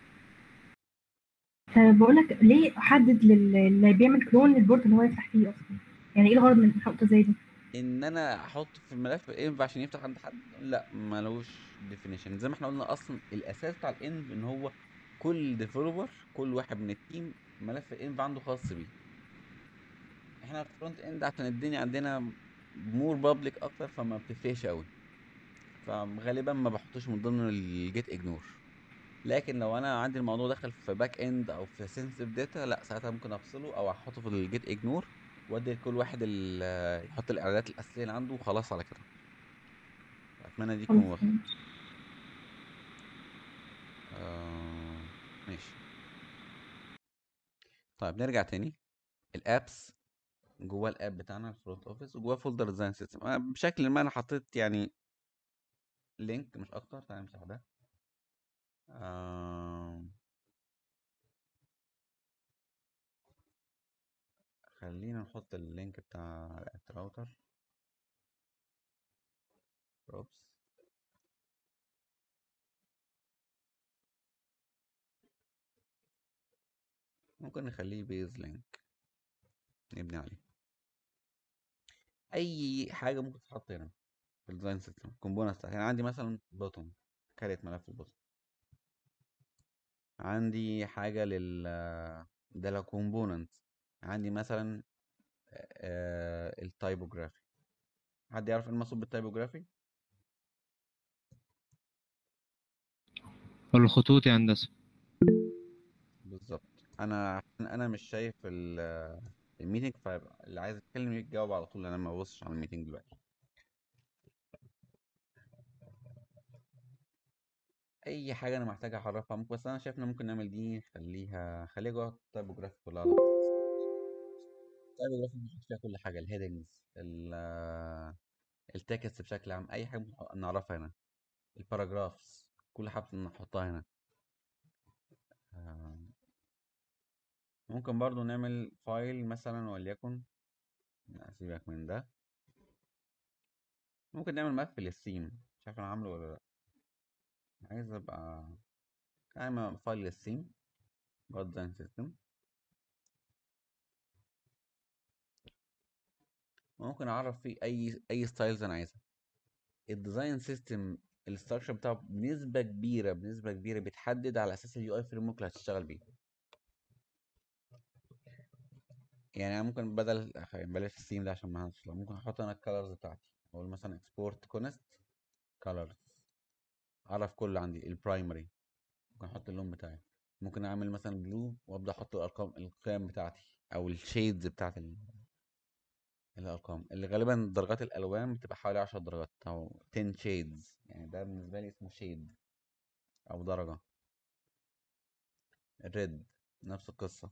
أه بقول لك ليه احدد لل- اللي بيعمل كلون للبورت اللي هو يفتح فيه اصلا يعني ايه الغرض من نقطه زي دي ان انا احطه في ملف الانف عشان يفتح عند حد لا ملوش ديفينيشن زي ما احنا قلنا اصلا الاساس بتاع الانف ان هو كل ديفلوبر كل واحد من التيم ملف الانف عنده خاص بيه احنا في الفرونت اند عشان الدنيا عندنا مور بابليك اكتر فما بتفرقش قوي فغالبا ما بحطوش من ضمن الجيت اجنور لكن لو انا عندي الموضوع دخل في باك اند او في سنسيف داتا لا ساعتها ممكن افصله او احطه في الجيت اجنور وادي لكل واحد ال- يحط الاعدادات الاساسيه اللي عنده وخلاص على كده اتمنى دي تكون خلاص واضحه تمام. آه ماشي طيب نرجع تاني الابس جوه الاب بتاعنا الفرونت اوفيس وجوه فولدر ديزاين سيستم بشكل ما انا حطيت يعني لينك مش اكتر تعالى نمسح ده آه خلينا نحط اللينك بتاع الراوتر بروبس ممكن نخليه بيز لينك نبني عليه اي حاجه ممكن تتحط هنا في الديزاين سيستم كومبوننتس يعني عندي مثلا بوتون كاريت ملف البوتون عندي حاجه لل ده لو كومبوننت عندي مثلا آه التايبوجرافي حد يعرف ايه المقصود بالتايبوجرافي الخطوط يا هندسة بالظبط انا عشان انا مش شايف ال- الميتنج فاللي عايز يتكلم يجاوب على طول انا ما ببصش على الميتنج دلوقتي اي حاجه انا محتاج اعرفها ممكن بس انا شايف ان ممكن نعمل دي نخليها خليها جوه التايبوجرافي كلها على بعض. التايبوجرافي بنحط فيها كل حاجه الهيدنجز التكست بشكل عام اي حاجه بنح- نعرفها هنا الباراجرافز كل حاجه نحطها هنا آه، ممكن برضو نعمل فايل مثلا وليكن لا، سيبك من ده ممكن نعمل ملف للثيم مش عارف انا عامله ولا لا عايز ابقى اعمل فايل للثيم جوه ديزاين سيستم ممكن اعرف فيه اي اي ستايلز انا عايزها الديزاين سيستم الاستراكشر بتاعه بنسبه كبيره بنسبه كبيره بيتحدد على اساس اليو اي فريم ورك اللي هتشتغل بيه يعني انا ممكن بدل بلاش الثيم ده عشان ما هنسى ممكن احط انا الكالرز بتاعتي اقول مثلا اكسبورت كونست كالرز اعرف كل عندي البرايمري ممكن احط اللون بتاعي ممكن اعمل مثلا بلو وابدا احط الارقام القيم بتاعتي او الشيدز بتاعت ال- الارقام اللي غالبا درجات الالوان بتبقى حوالي 10 درجات او 10 شيدز يعني ده بالنسبه لي اسمه شيد او درجه الريد نفس القصه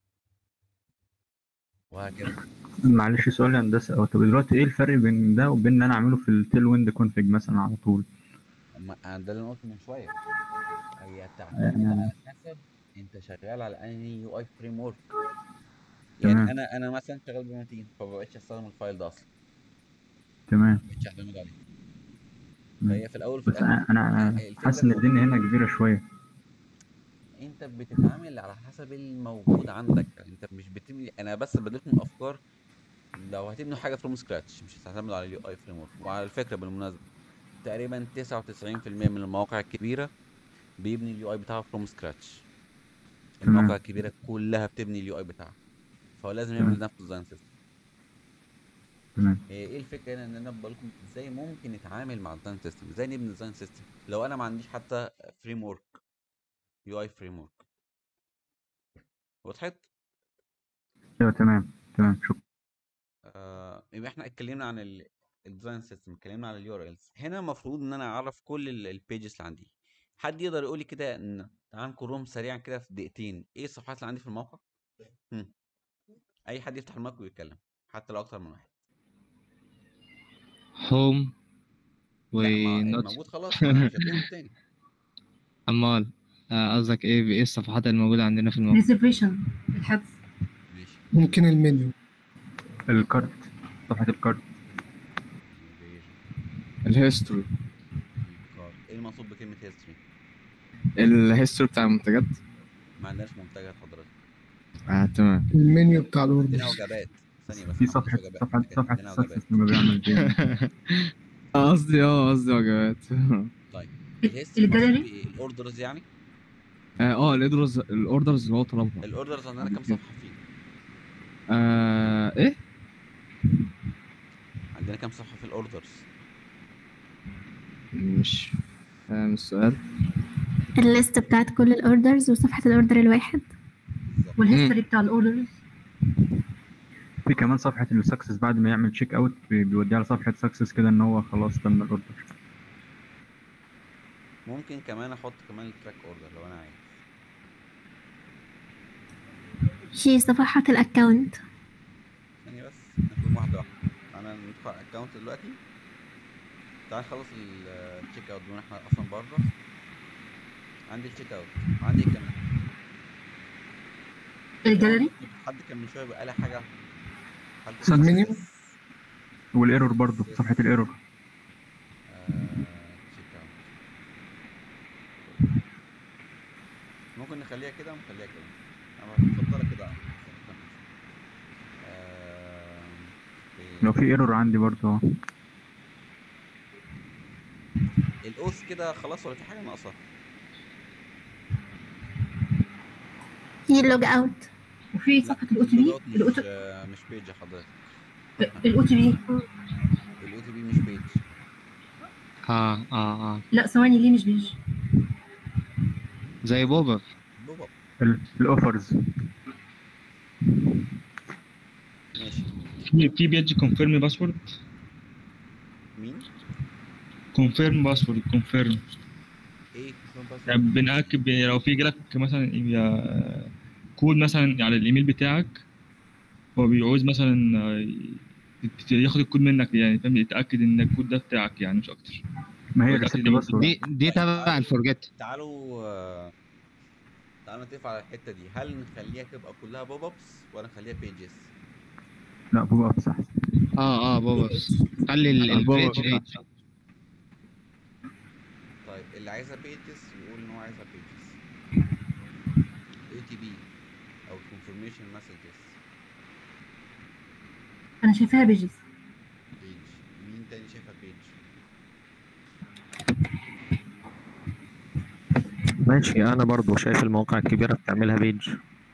وهكذا معلش سؤال يا هندسه هو طب دلوقتي ايه الفرق بين ده وبين ان انا اعمله في التيل ويند كونفيج مثلا على طول ما أنا ده اللي انا قلته من شويه هي بتعتمد على حسب انت شغال على انهي يو اي فريم ورك يعني تمام. انا انا مثلا شغال بمتين فمبقتش استخدم الفايل ده اصلا تمام مبقتش اعتمد عليه مم. فهي في الاول وفي بس الاخر انا انا الفكرة حاسس ان كلها الدنيا هنا كبيره شويه انت بتتعامل على حسب الموجود عندك انت مش بتبني انا بس بديكم افكار لو هتبنوا حاجه فروم سكراتش مش هتعتمدوا على اليو اي فريم ورك وعلى فكره بالمناسبه تقريبا 99% من المواقع الكبيره بيبني اليو اي بتاعها فروم سكراتش تمام. المواقع الكبيره كلها بتبني اليو اي بتاعها فهو لازم يعمل تمام. نفس الديزاين سيستم تمام ايه الفكره هنا ان انا بقول لكم ازاي ممكن نتعامل مع الديزاين سيستم ازاي نبني ديزاين سيستم لو انا ما عنديش حتى فريم ورك يو اي فريم ورك وضحت ايوه تمام تمام شكرا آه يبقى احنا اتكلمنا عن الديزاين سيستم اتكلمنا عن اليو ار الز هنا المفروض ان انا اعرف كل البيجز اللي عندي حد يقدر يقول لي كده ان تعال نكرهم سريعا كده في دقيقتين ايه الصفحات اللي عندي في الموقع هم. اي حد يفتح المايك ويتكلم حتى لو اكتر من واحد هوم لا ما ونوت الموجود خلاص ما انا مش هديهم تاني امال آه، قصدك ايه بايه الصفحات الموجوده عندنا في الموقع ريزرفيشن الحجز ماشي ممكن المنيو الكارت صفحة الكارت الهيستوري ايه المقصود بكلمه هيستوري الهيستوري بتاع المنتجات ما عندناش منتجات حضرتك آه تمام المنيو بتاع عندنا الاوردرز وجبات ثانيه بس في ما عندناش صفحة وجبات صفحة لكن صفحة عندنا وجبات السكسس لما بيعمل بيم آه، قصدي اه قصدي وجبات طيب ال- الهيستوري الجاليري؟ مقصود بإيه؟ الاوردرز يعني اه آه، الاوردرز الاوردرز اللي هو طلبها الاوردرز عندنا كام صفحه فيه آه ايه عندنا كام صفحه في الاوردرز مش فاهم السؤال الليست بتاعت كل الاوردرز وصفحة الاوردر الواحد بالظبط والهيستوري بتاع الاوردرز في كمان صفحة السكسس بعد ما يعمل تشيك اوت بيوديها على صفحة سكسس كده ان هو خلاص تم الاوردر ممكن كمان احط كمان التراك اوردر لو انا عايز في صفحة الاكونت ثانيه بس ناخد واحده واحده انا ندخل على الاكونت دلوقتي تعال نخلص التشيك اوت بما إن احنا اصلا بره عندي التشيك اوت عندي إيه كمان الجاليري حد كان من شويه بقى حاجه حد المنيو؟ والايرور برضو صفحة الايرور تشيك اوت ممكن نخليها كده ونخليها كده انا بفضلها كده آه، لو في ايرور عندي برضو اه الاوس كده خلاص ولا في حاجه ناقصه في اللوج اوت وفي صفحه الاو تي اللوجوت بي مش آه، مش بيج يا حضرتك الاو تي بي الاو تي بي مش بيج اه اه اه لا ثواني ليه مش بيج زي بوبا بوب اب ال- الاوفرز ماشي في في بيج كونفيرم باسورد مين كونفيرم باسورد كونفيرم ايه كنترول باس يعني بنأكد لو في جالك مثلا يا- كود مثلا على الايميل بتاعك هو بيعوز مثلا آه، ت- ياخد الكود منك يعني فاهم يتأكد ان الكود ده بتاعك يعني مش اكتر ما هي هو ريست يتأكد إن باسورد دي دي تبع الفورجيت تعالوا آه، تعالوا نتفق على الحته دي هل نخليها تبقى كلها بوب ابس ولا نخليها بيجز لا بوب ابس احسن اه اه بوبا خلي ال- البوبا البيج ايه طيب اللي عايزها بيجز يقول ان هو عايزها بيجز اي تي بي او كونفirmation مسجز انا شايفاها بيجز بيج مين تاني شايفها بيج ماشي انا برضو شايف المواقع الكبيرة بتعملها بيج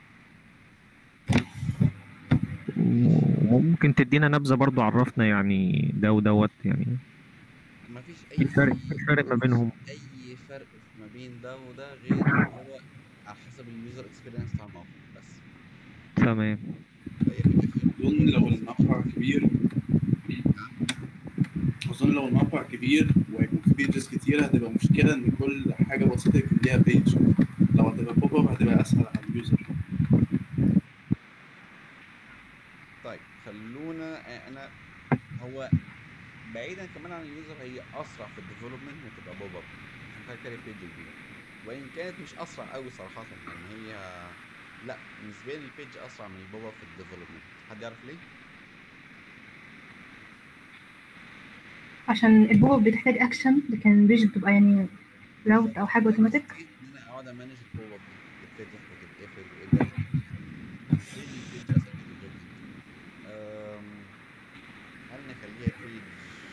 وممكن تدينا نبذة برضو عرفنا يعني ده ودوت يعني مفيش اي ايه الفرق ايه الفرق ما بينهم اي فرق ما بين ده وده غير ان هو على حسب اليوزر اكسبيرينس بتاع الموقع بس تمام هي بتفرق اظن لو الموقع كبير اظن لو الموقع كبير وهيكون في بيجز كتير هتبقى مشكله ان كل حاجه بسيطه يكون ليها بيج لو هتبقى بوب اب هتبقى اسهل على اليوزر طيب خلونا آه، انا هو بعيدا كمان عن اليوزر هي اسرع في الديفلوبمنت من تبقى بوب اب عشان كده بيج جديده وان كانت مش اسرع قوي صراحه يعني هي لا بالنسبه لي البيج اسرع من البوب اب في الديفلوبمنت حد يعرف ليه؟ عشان البوب بتحتاج اكشن لكن البيج بتبقى يعني راوت او حاجه اوتوماتيك ان انا اقعد امانج البوب اب دي تتفتح وتتقفل وايه ده ليه البيج اسهل في الديفلوبمنت؟ أم، هل نخليها بيج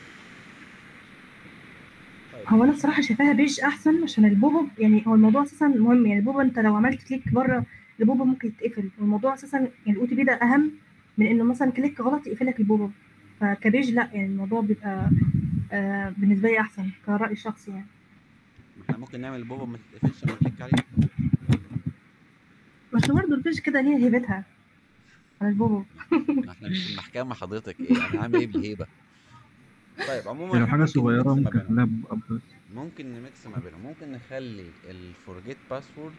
طيب هو انا بصراحه شايفاها بيج احسن عشان البوب يعني هو الموضوع اساسا مهم يعني البوب انت لو عملت كليك بره البوب ممكن يتقفل والموضوع اساسا يعني الاو تي بي ده اهم من انه مثلا كليك غلط يقفل لك البوب فكبيج لا يعني الموضوع بيبقى آه بالنسبه لي احسن كرأي شخصي يعني ما احنا ممكن نعمل البوب اب ما تتقفلش لما نكليك عليه بس برضه البيج كده ليها هيبتها على البوب ما احنا مش في المحكمه حضرتك ايه انا عامل ايه بالهيبه طيب عموما لو إحنا حاجة ممكن صغيرة نميكس ما ممكن بينهم. نخليها بوب اب بس ممكن نميكس ما بينهم ممكن نخلي الفورجيت باسورد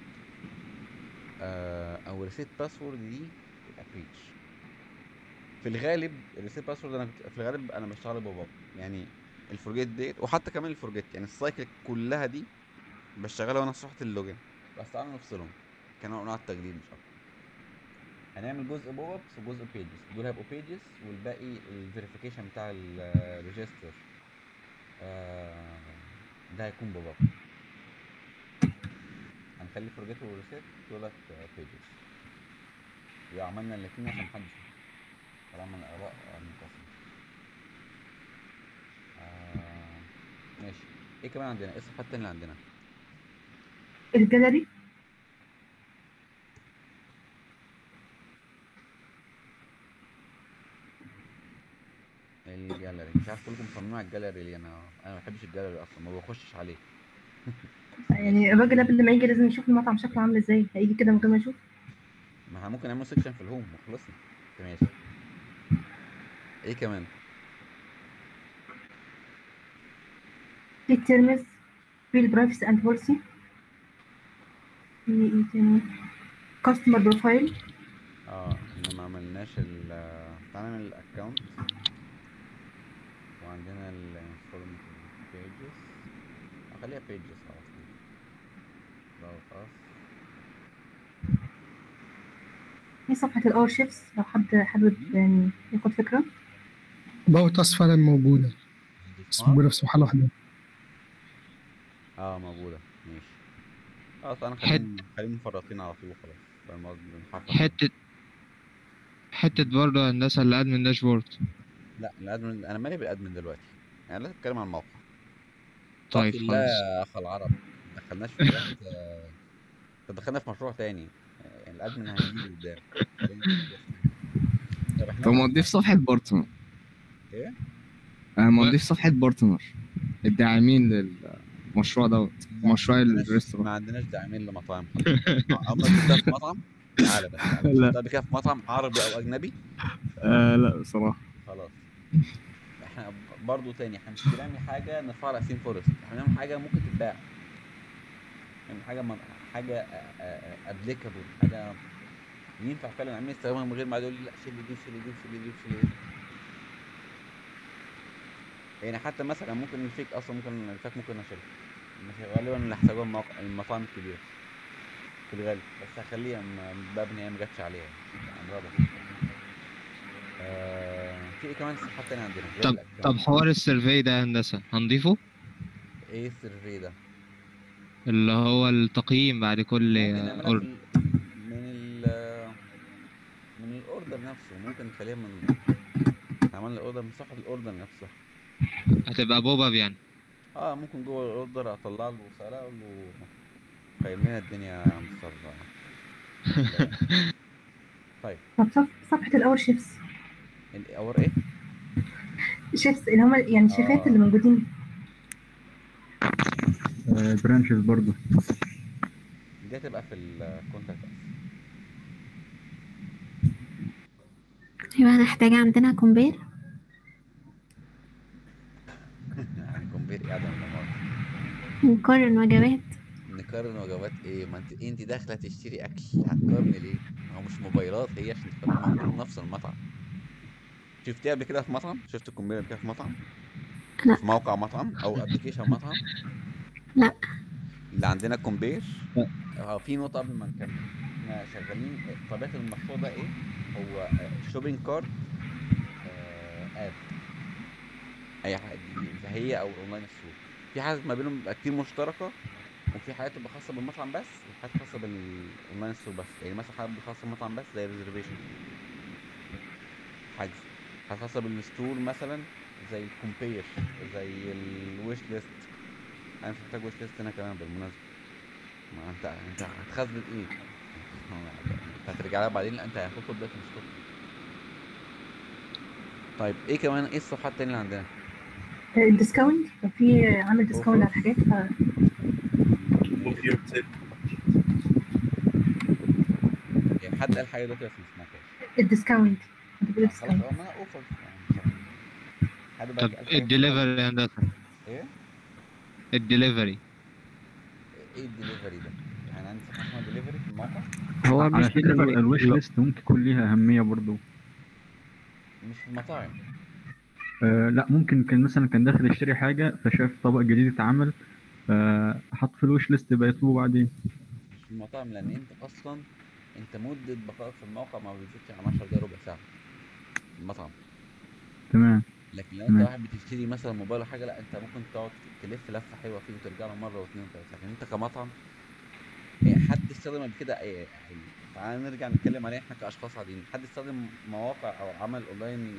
او ريسيت باسورد دي تبقى بيج في الغالب الريسيت باسورد انا كنت- في الغالب انا بشتغل بوب اب يعني الفورجيت ديت وحتى كمان الفورجيت يعني السايكل كلها دي بشتغلها وانا شرحت اللوجن بس تعالوا نفصلهم كانوا نوع التجديد مش اكتر هنعمل جزء بوب ابس وجزء بيجز دول هيبقوا بيجز والباقي الفيريفيكيشن بتاع الريجستر ده هيكون بوب اب هنخلي فورجيت وريسيت دولت بيجز وعملنا الاتنين عشان محدش يشوف. طالما الاراء منقسمه آه ماشي ايه كمان عندنا ايه الصفحات التانية اللي عندنا الجاليري الجاليري مش عارف كلكم مصممين على الجاليري ليه انا انا ما بحبش الجاليري اصلا ما بخشش عليه يعني الراجل قبل ما يجي لازم يشوف المطعم شكله عامل ازاي هيجي كده من غير ما يشوف ما احنا ممكن نعمل سيكشن في الهوم وخلصنا ماشي ايه كمان في الترمز في البرايفسي اند بوليسي في ايه تاني كاستمر بروفايل اه احنا ما عملناش ال تعالى نعمل الاكونت وعندنا الانفورماتيف بيجز اخليها بيجز خلاص لو خلاص في صفحة الار شيفس لو حد حابب يعني ياخد فكرة باوت اس فعلا موجودة بس موجودة في صفحة لوحدها اه موجودة ماشي خلاص انا خليهم خليهم مفرطين على طول وخلاص فاهم قصدي بنحفظ حتة حتة برضه هندسة الادمن داشبورد لا الادمن انا مالي بالادمن دلوقتي انا لازم اتكلم عن الموقع طيب لا خلاص يا اخ العرب ما دخلناش في حاجات آه، طب دخلنا في مشروع تاني آه، يعني الادمن هيجي قدام خلينا نشوف. طب احنا طب ما نضيف صفحة بارتنر ايه أنا ما نضيف صفحة بارتنر الداعمين للمشروع دوت مشروع ما عندناش- الريستورانت ما عندناش داعمين لمطاعم عمرك شفتها في مطعم تعالى بس تعالى. لا. شفتها قبل كده في مطعم عربي او اجنبي آه لا بصراحة خلاص احنا برضو تاني احنا مش بنعمل حاجه نرفع لها سين فورست احنا بنعمل حاجه ممكن تتباع نعمل حاجه من... حاجه ابليكابل حاجه ينفع فعلا عميل يستخدمها من غير ما يقول لي لا شيل دي شيل دي شيل دي شيل دي يعني حتى مثلا ممكن الفيك اصلا ممكن الفيك ممكن اشيلها مش غالبا اللي هحتاجوها المواقع المطاعم الكبيره في الغالب بس هخليها من باب ان هي ما جاتش عليها يعني امرها بسيط آه، في ايه كمان صفحات تانية عندنا غير طب الأكونت؟ طب حوار السيرفي ده يا هندسة هنضيفه ايه السيرفي ده؟ اللي هو التقييم بعد كل ممكن نعملها أور- في ال- من ال من الاوردر نفسه ممكن نخليها من عملنا الاوردر من صفحة الاوردر نفسها هتبقى بوب اب يعني اه ممكن جوه الاوردر اطلع له رسالة اقول له قيم لنا الدنيا يا عم الصرف طيب طب صف- صفحة الار شيفس الاور ايه؟ شيفس اللي هم يعني الشيفات آه. اللي موجودين برانشز برضو دي هتبقى في الكونتاكت يبقى هنحتاج عندنا كومبير يعني كومبير قاعدة من المرة نقارن وجبات نقارن وجبات ايه ما انت انت داخله تشتري اكل هتقارني ليه ما هو مش موبايلات هي عشان تقارن موجود نفس المطعم شفتيها قبل كده في مطعم شفت الكمبيوتر قبل كده في مطعم لا. في موقع مطعم او ابلكيشن مطعم لا. اللي عندنا كومبير اه في نقطه قبل ما نكمل احنا شغالين طبيعه المشروع ده ايه هو شوبينج كارت اب اي حاجه دي هي او اونلاين السوق في حاجات ما بينهم بيبقى كتير مشتركه وفي حاجات تبقى خاصه بالمطعم بس وحاجات خاصه بالاونلاين ستور بس يعني مثلا حاجات خاصه بالمطعم بس زي الريزرفيشن حجز حاجات خاصه بالستور مثلا زي الكومبير زي الويش ليست انا مش محتاج ويش ليست هنا كمان بالمناسبه ما انت انت هتخزن ايه انت هترجع لها بعدين لا انت هتطلب دلوقتي مش هتطلب طيب ايه كمان ايه الصفحات التانية اللي عندنا الديسكاونت لو في عامل ديسكاونت على حاجات ف يعني حد قال حاجه دلوقتي بس ما سمعتهاش الديسكاونت انت بتقول خلاص ديسكاونت اه ما انا اوفر حد بقى طب قال حاجة الدليفري يا هندسة ايه الدليفري ايه الدليفري ده يعني عندي صفحه اسمها دليفري في الموقع هو على مش فكرة delivery. الويش ليست ممكن يكون ليها أهمية برضو مش في المطاعم آه لا ممكن كان مثلا كان داخل يشتري حاجه فشاف طبق جديد اتعمل فحط في الوش ليست بقى يطلبه بعدين مش في المطاعم لان انت اصلا انت مده بقائك في الموقع ما بتزيدش عن 10 دقايق ربع ساعه في المطعم تمام لكن لو انت تمام. واحد بتشتري مثلا موبايل ولا حاجه لا انت ممكن تقعد تلف لفه حلوه فيه وترجع له مره واثنين وثلاثه لكن انت كمطعم إيه، حد استخدم قبل كده إيه، يعني تعال نرجع نتكلم عليه احنا كاشخاص عاديين حد استخدم مواقع او عمل اونلاين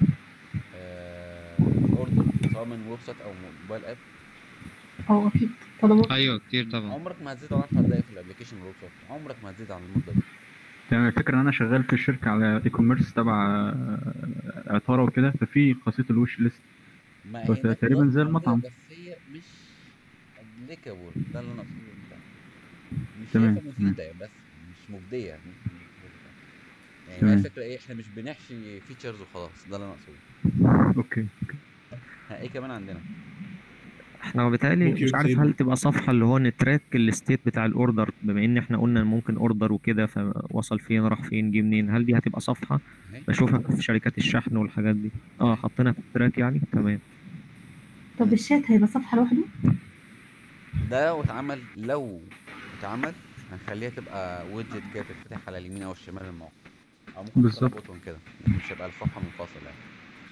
اوردر سواء من ويب سايت او موبايل اب اه اكيد طلبات ايوه كتير طبعا عمرك ما هتزيد عن 10 دقايق في الابلكيشن الويب سايت عمرك ما هتزيد عن المده دي تمام الفكره ان انا شغال في الشركه على اي كوميرس تبع آه، عطاره وكده ففي خاصيه الوش ليست ما بس هي ده تقريبا خلاص زي موجودة، المطعم. بس هي مش ابليكابل ده اللي انا اقصده بتاع. مش تمام، شايفها مفيده بس مش مجديه يعني هي تمام. الفكره ايه احنا مش بنحشي فيتشرز وخلاص ده اللي انا اقصده اوكي ها، ايه كمان عندنا احنا بيتهيألي ممكن مش عارف يبقى- هل تبقى صفحة اللي هو نتراك الستيت بتاع الاوردر بما ان احنا قلنا ممكن اوردر وكده فوصل فين راح فين جه منين هل دي هتبقى صفحة اهي. بشوفها في شركات الشحن والحاجات دي اه حاطينها في التراك يعني تمام طب الشات هيبقى صفحه لوحده ده لو اتعمل لو اتعمل هنخليها تبقى ويدجت كده تتفتح على اليمين او الشمال الموقع او ممكن بالظبط. تبقى بوتون كده مش هيبقى الصفحه منفصله يعني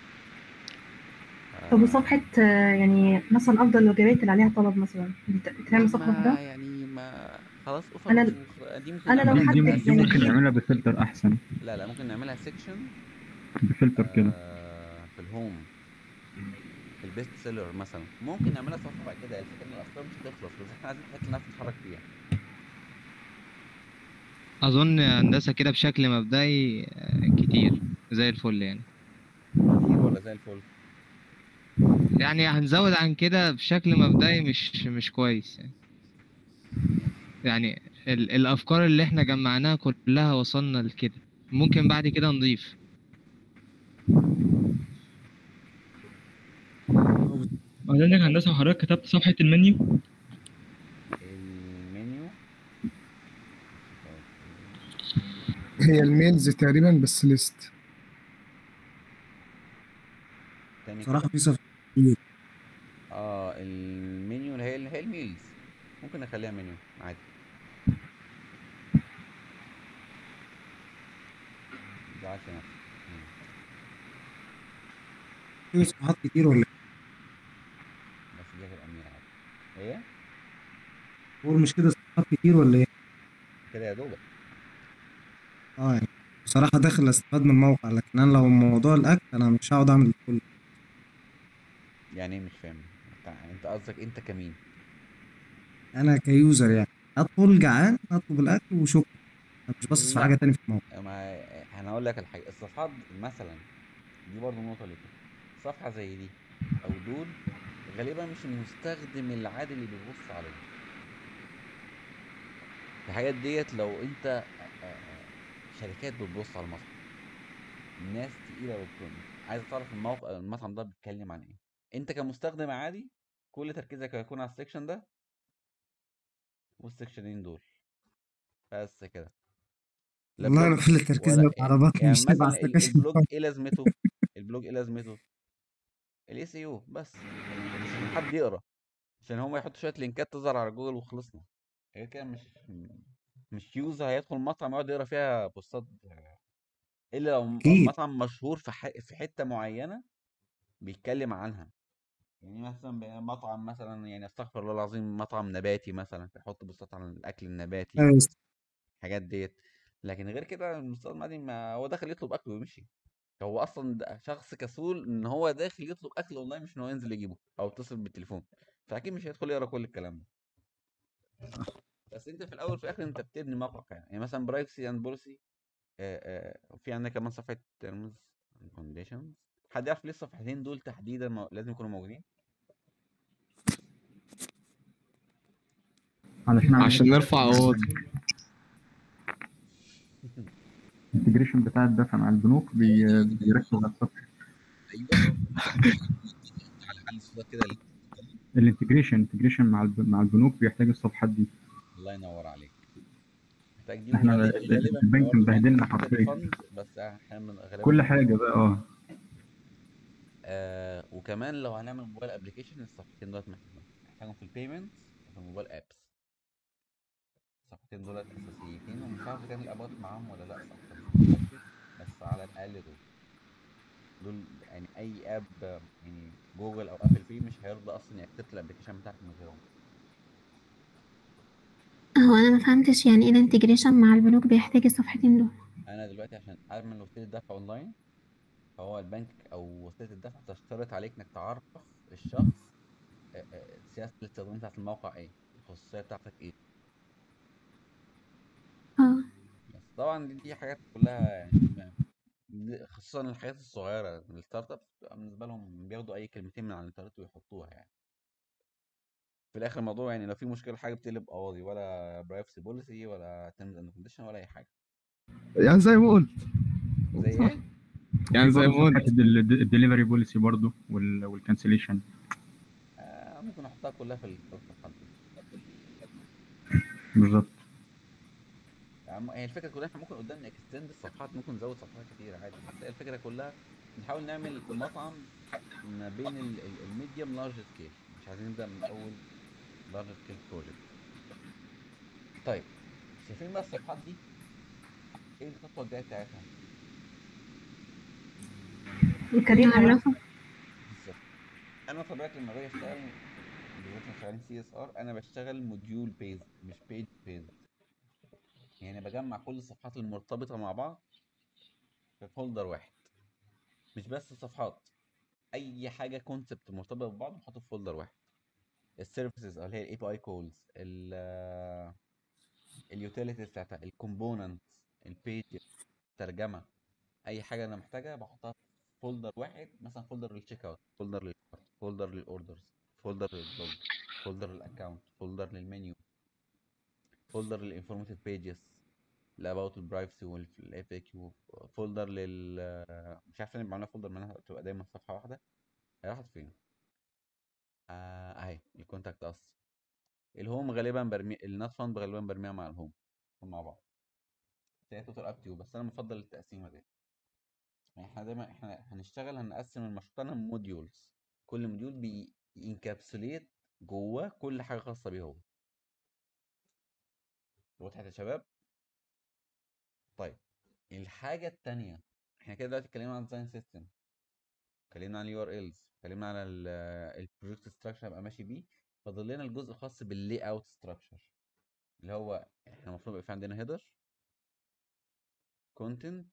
طب وصفحه آه، يعني مثلا افضل الوجبات اللي عليها طلب مثلا بت- بتعمل صفحه ما لوحدها يعني ما خلاص اوفر أنا- دي ممكن أنا لو نعملها- حد دي, يعني- دي ممكن نعملها بفلتر احسن لا لا ممكن نعملها سيكشن بفلتر كده آه، في الهوم في البيست سيلر مثلا ممكن نعملها صفحه بعد كده الفكره ان الافكار مش هتخلص بس احنا عايزين حته نعرف نتحرك فيها اظن هندسه كده بشكل مبدئي آه، كتير زي الفل يعني كتير ولا زي الفل يعني هنزود عن كده بشكل مبدئي مش مش كويس يعني يعني ال الافكار اللي احنا جمعناها كلها وصلنا لكده ممكن بعد كده نضيف بعدين لك هندسه وحضرتك كتبت صفحه المنيو المنيو هي الميلز تقريبا بس ليست تاني صراحة كده. في صفحة اه المنيو اللي هي اللي هي الميلز ممكن نخليها منيو عادي متزعلش نفسك مم. في صفحات كتير ولا بس دي هتبقى منيو عادي ايه هو مش كده صفحات كتير ولا ايه؟ كده يا دوبك اه يعني بصراحة داخل استفاد من الموقع لكن انا لو موضوع الاكل انا مش هقعد اعمل كل يعني ايه مش فاهم انت انت قصدك انت كمين انا كيوزر يعني ادخل جعان اطلب الاكل وشكرا أنا مش باصص في لا. حاجة تاني في الموقع ما انا هقول لك الحاجه الصفحات مثلا دي برضو نقطه ليك صفحه زي دي او دول غالبا مش المستخدم العادي اللي بيبص عليه الحاجات ديت لو انت آه، آه، شركات بتبص على المطعم ناس تقيله بتكون عايز تعرف الموقع المطعم ده بيتكلم عن ايه انت كمستخدم عادي كل تركيزك هيكون على السكشن ده والسكشنين دول بس كده لا والله انا بلوج كل التركيز ولا بيبقى على بطني يعني مش تبع مثلا ال- السكاشن البلوج ايه لازمته البلوج ايه لازمته الاي سي يو بس مش إن حد يقرا عشان هم يحطوا شويه لينكات تظهر على جوجل وخلصنا غير كده مش مش يوزر هيدخل مطعم يقعد يقرا فيها بوستات الا لو أكيد. مطعم مشهور في ح... في حته معينه بيتكلم عنها يعني مثلا ب- مطعم مثلا يعني استغفر الله العظيم مطعم نباتي مثلا فيحط بوستات عن الاكل النباتي أيوة. الحاجات ديت لكن غير كده المستخدم العادي ما هو داخل يطلب اكل ويمشي هو اصلا ده شخص كسول ان هو داخل يطلب اكل اونلاين مش ان هو ينزل يجيبه او يتصل بالتليفون فاكيد مش هيدخل يقرا كل الكلام ده بس انت في الاول وفي الاخر انت بتبني موقع يعني, يعني مثلا برايفسي اند بوليسي في عندنا كمان صفحه تيرمز اند كونديشنز حد يعرف ليه الصفحتين دول تحديدا مو- لازم يكونوا موجودين علشان عشان نرفع قواضي الانتجريشن بتاع الدفع مع البنوك بي- بيركز على الصفحة ايوه على حل الصوت كده ليه؟ الانتجريشن انتجريشن مع الب- مع البنوك بيحتاج الصفحات دي الله ينور عليك محتاج دي احنا وغالبا غالبا البنك برضه مبهدلنا محتاج حرفيا فند بس احنا من- غالبا كل حاجة بقى اه آه وكمان لو هنعمل موبايل ابلكيشن الصفحتين دولت محتاجهم محتاجهم في البيمنت وفي الموبايل ابس الصفحتين دولت اساسيتين ومش عارف تعمل ابات معاهم ولا لا صراحه مش متأكد، بس على الاقل دول دول يعني اي اب يعني جوجل او ابل بي مش هيرضى اصلا يكتب الابلكيشن بتاعك من غيرهم هو انا ما فهمتش يعني ايه الانتجريشن مع البنوك بيحتاج الصفحتين دول انا دلوقتي عشان اعمل وسيله دفع اونلاين فهو البنك او وسيله الدفع تشترط عليك انك تعرف الشخص آه، آه، سياسه الاستخدام بتاعت الموقع ايه الخصوصيه بتاعتك ايه اه بس طبعا دي, دي حاجات كلها يعني ما- دي- خصوصا الحاجات الصغيره الستارت اب بتبقى بالنسبه لهم بياخدوا اي كلمتين من على الانترنت ويحطوها يعني في الاخر الموضوع يعني لو في مشكله حاجه بتقلب قواضي ولا برايفسي بوليسي ولا تيرمز اند كونديشن ولا اي حاجه يعني زي ما قلت زي ايه يعني زي ما قلت الدليفري بوليسي برضه والكانسليشن آه ممكن احطها كلها في الصفحات دي بالظبط يعني هي الفكره كلها احنا ممكن قدام نكستند الصفحات ممكن نزود صفحات كتير عادي بس هي الفكره كلها نحاول نعمل المطعم ما بين الميديوم لارج سكيل مش عايزين نبدا من اول لارج سكيل بروجكت طيب شايفين بقى الصفحات دي ايه الخطوه الجايه بتاعتها الكارير نعرفه بالظبط انا طبيعتي لما باجي اشتغل بالذات لما شغالين سي اس ار انا بشتغل موديول بيز مش بيج بيز يعني بجمع كل الصفحات المرتبطه مع بعض في فولدر واحد مش بس الصفحات اي حاجه كونسبت مرتبطه ببعض بحطه في فولدر واحد السيرفيسز اللي هي الاي بي اي كولز اليوتيليتيز بتاعتها الكومبوننت البيج الترجمه اي حاجه انا محتاجها بحطها في فولدر واحد مثلا فولدر للتشيك اوت فولدر للكارت فولدر للاوردرز فولدر للبلوج فولدر للاكونت فولدر للمنيو فولدر للانفورماتيف بيجز الاباوت البرايفسي والاف اي كيو فولدر لل مش عارف نبقى عاملها فولدر منها تبقى دايما في صفحه واحده هي راحت فين آه اهي الكونتاكت اس الهوم غالبا برمي النات فاند غالبا برميها مع الهوم مع بعض هي توتال اب تو بس انا بفضل التقسيمه دي يعني احنا دايما احنا هنشتغل هنقسم المشروع بتاعنا موديولز كل موديول بينكابسوليت جواه كل حاجه خاصه بيه هو وضحت يا شباب طيب الحاجه التانية احنا كده دلوقتي اتكلمنا عن ديزاين سيستم اتكلمنا عن اليو ار الز اتكلمنا على البروجكت ستراكشر هبقى ماشي بيه فاضل لنا الجزء الخاص باللي اوت ستراكشر اللي هو احنا المفروض يبقى في عندنا هيدر كونتنت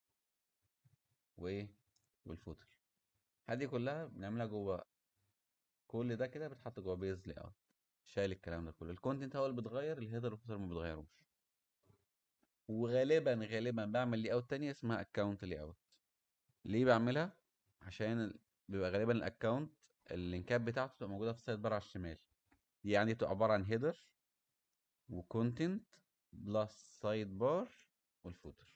وايه والفوتر هذه كلها بنعملها جوه كل ده كده بيتحط جوه بيز لاي اوت شايل الكلام ده كله الكونتنت هو اللي بيتغير الهيدر والفوتر ما بيتغيروش وغالبا غالبا بعمل لي اوت تانية اسمها اكونت لي اوت ليه بعملها عشان ال- بيبقى غالبا الاكونت اللينكات بتاعته بتبقى موجوده في السايد بار على الشمال دي يعني بتبقى عباره عن هيدر وكونتنت بلس سايد بار والفوتر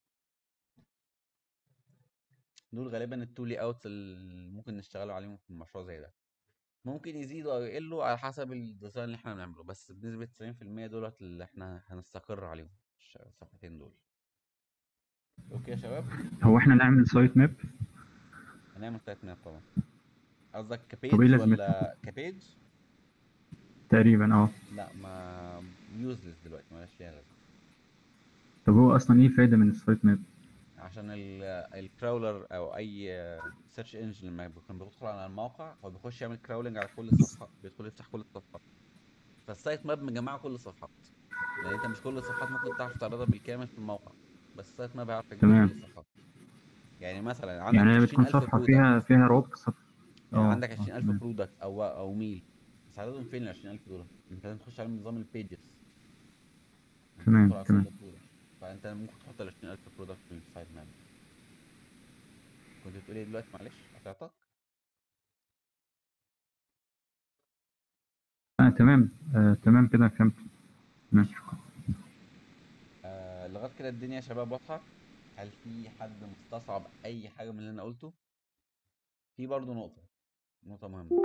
دول غالبا التو لي اوتس اللي ممكن نشتغلوا عليهم في مشروع زي ده ممكن يزيدوا او يقلوا على حسب الديزاين اللي احنا بنعمله بس بنسبة 90% دولت اللي احنا هنستقر عليهم الش- الصفحتين دول اوكي يا شباب هو احنا نعمل سايت ماب هنعمل سايت ماب طبعا قصدك طب ايه كبيج لازمتها؟ ولا كبيج تقريبا اه لا ما يوزلس دلوقتي مالهاش فيها لازمه طب هو اصلا ايه الفايده من السايت ماب عشان ال- الكراولر او اي سيرش انجن لما بيكون بيدخل على الموقع هو بيخش يعمل كراولنج على كل الصفحات بيدخل يفتح كل الصفحات فالسايت ماب مجمعه كل الصفحات يعني انت مش كل الصفحات ممكن تعرف تعرضها بالكامل في الموقع بس السايت ماب هيعرف يجمع تمام. كل الصفحات يعني مثلا عندك يعني هي بتكون 20000 صفحه برودكت فيها فيها رابط صفحه يعني اه عندك اه 20000 تمام برودكت او او ميل بس عددهم فين ال 20000 دول؟ انت لازم تخش عليهم نظام البيجز تمام تدخل على تمام سايت البرودكت فانت ممكن تحط ال 20000 برودكت في السايت ماب كنت بتقول ايه دلوقتي معلش قطعتك آه تمام آه تمام كده فهمت تمام آه لغايه كده الدنيا يا شباب واضحه هل في حد مستصعب اي حاجه من اللي انا قلته في برضو نقطه نقطه مهمه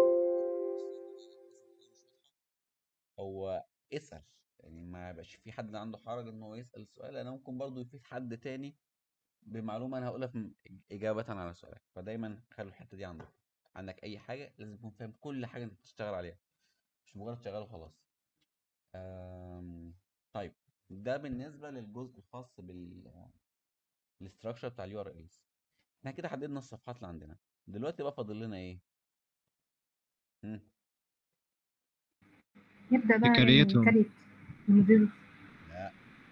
هو اسال يعني ما يبقاش في حد عنده حرج ان هو يسال السؤال انا ممكن برضو يفيد حد تاني بمعلومه انا هقولها في اجابه على سؤالك فدايما خلوا الحته دي عندك عندك اي حاجه لازم تكون فاهم كل حاجه انت بتشتغل عليها مش مجرد شغال وخلاص أم، طيب ده بالنسبه للجزء الخاص بال الاستراكشر بتاع اليو ار ايز احنا كده حددنا الصفحات اللي عندنا دلوقتي بقى فاضل لنا ايه مم. نبدأ بقى تكريتهم. نكريت الموديل لا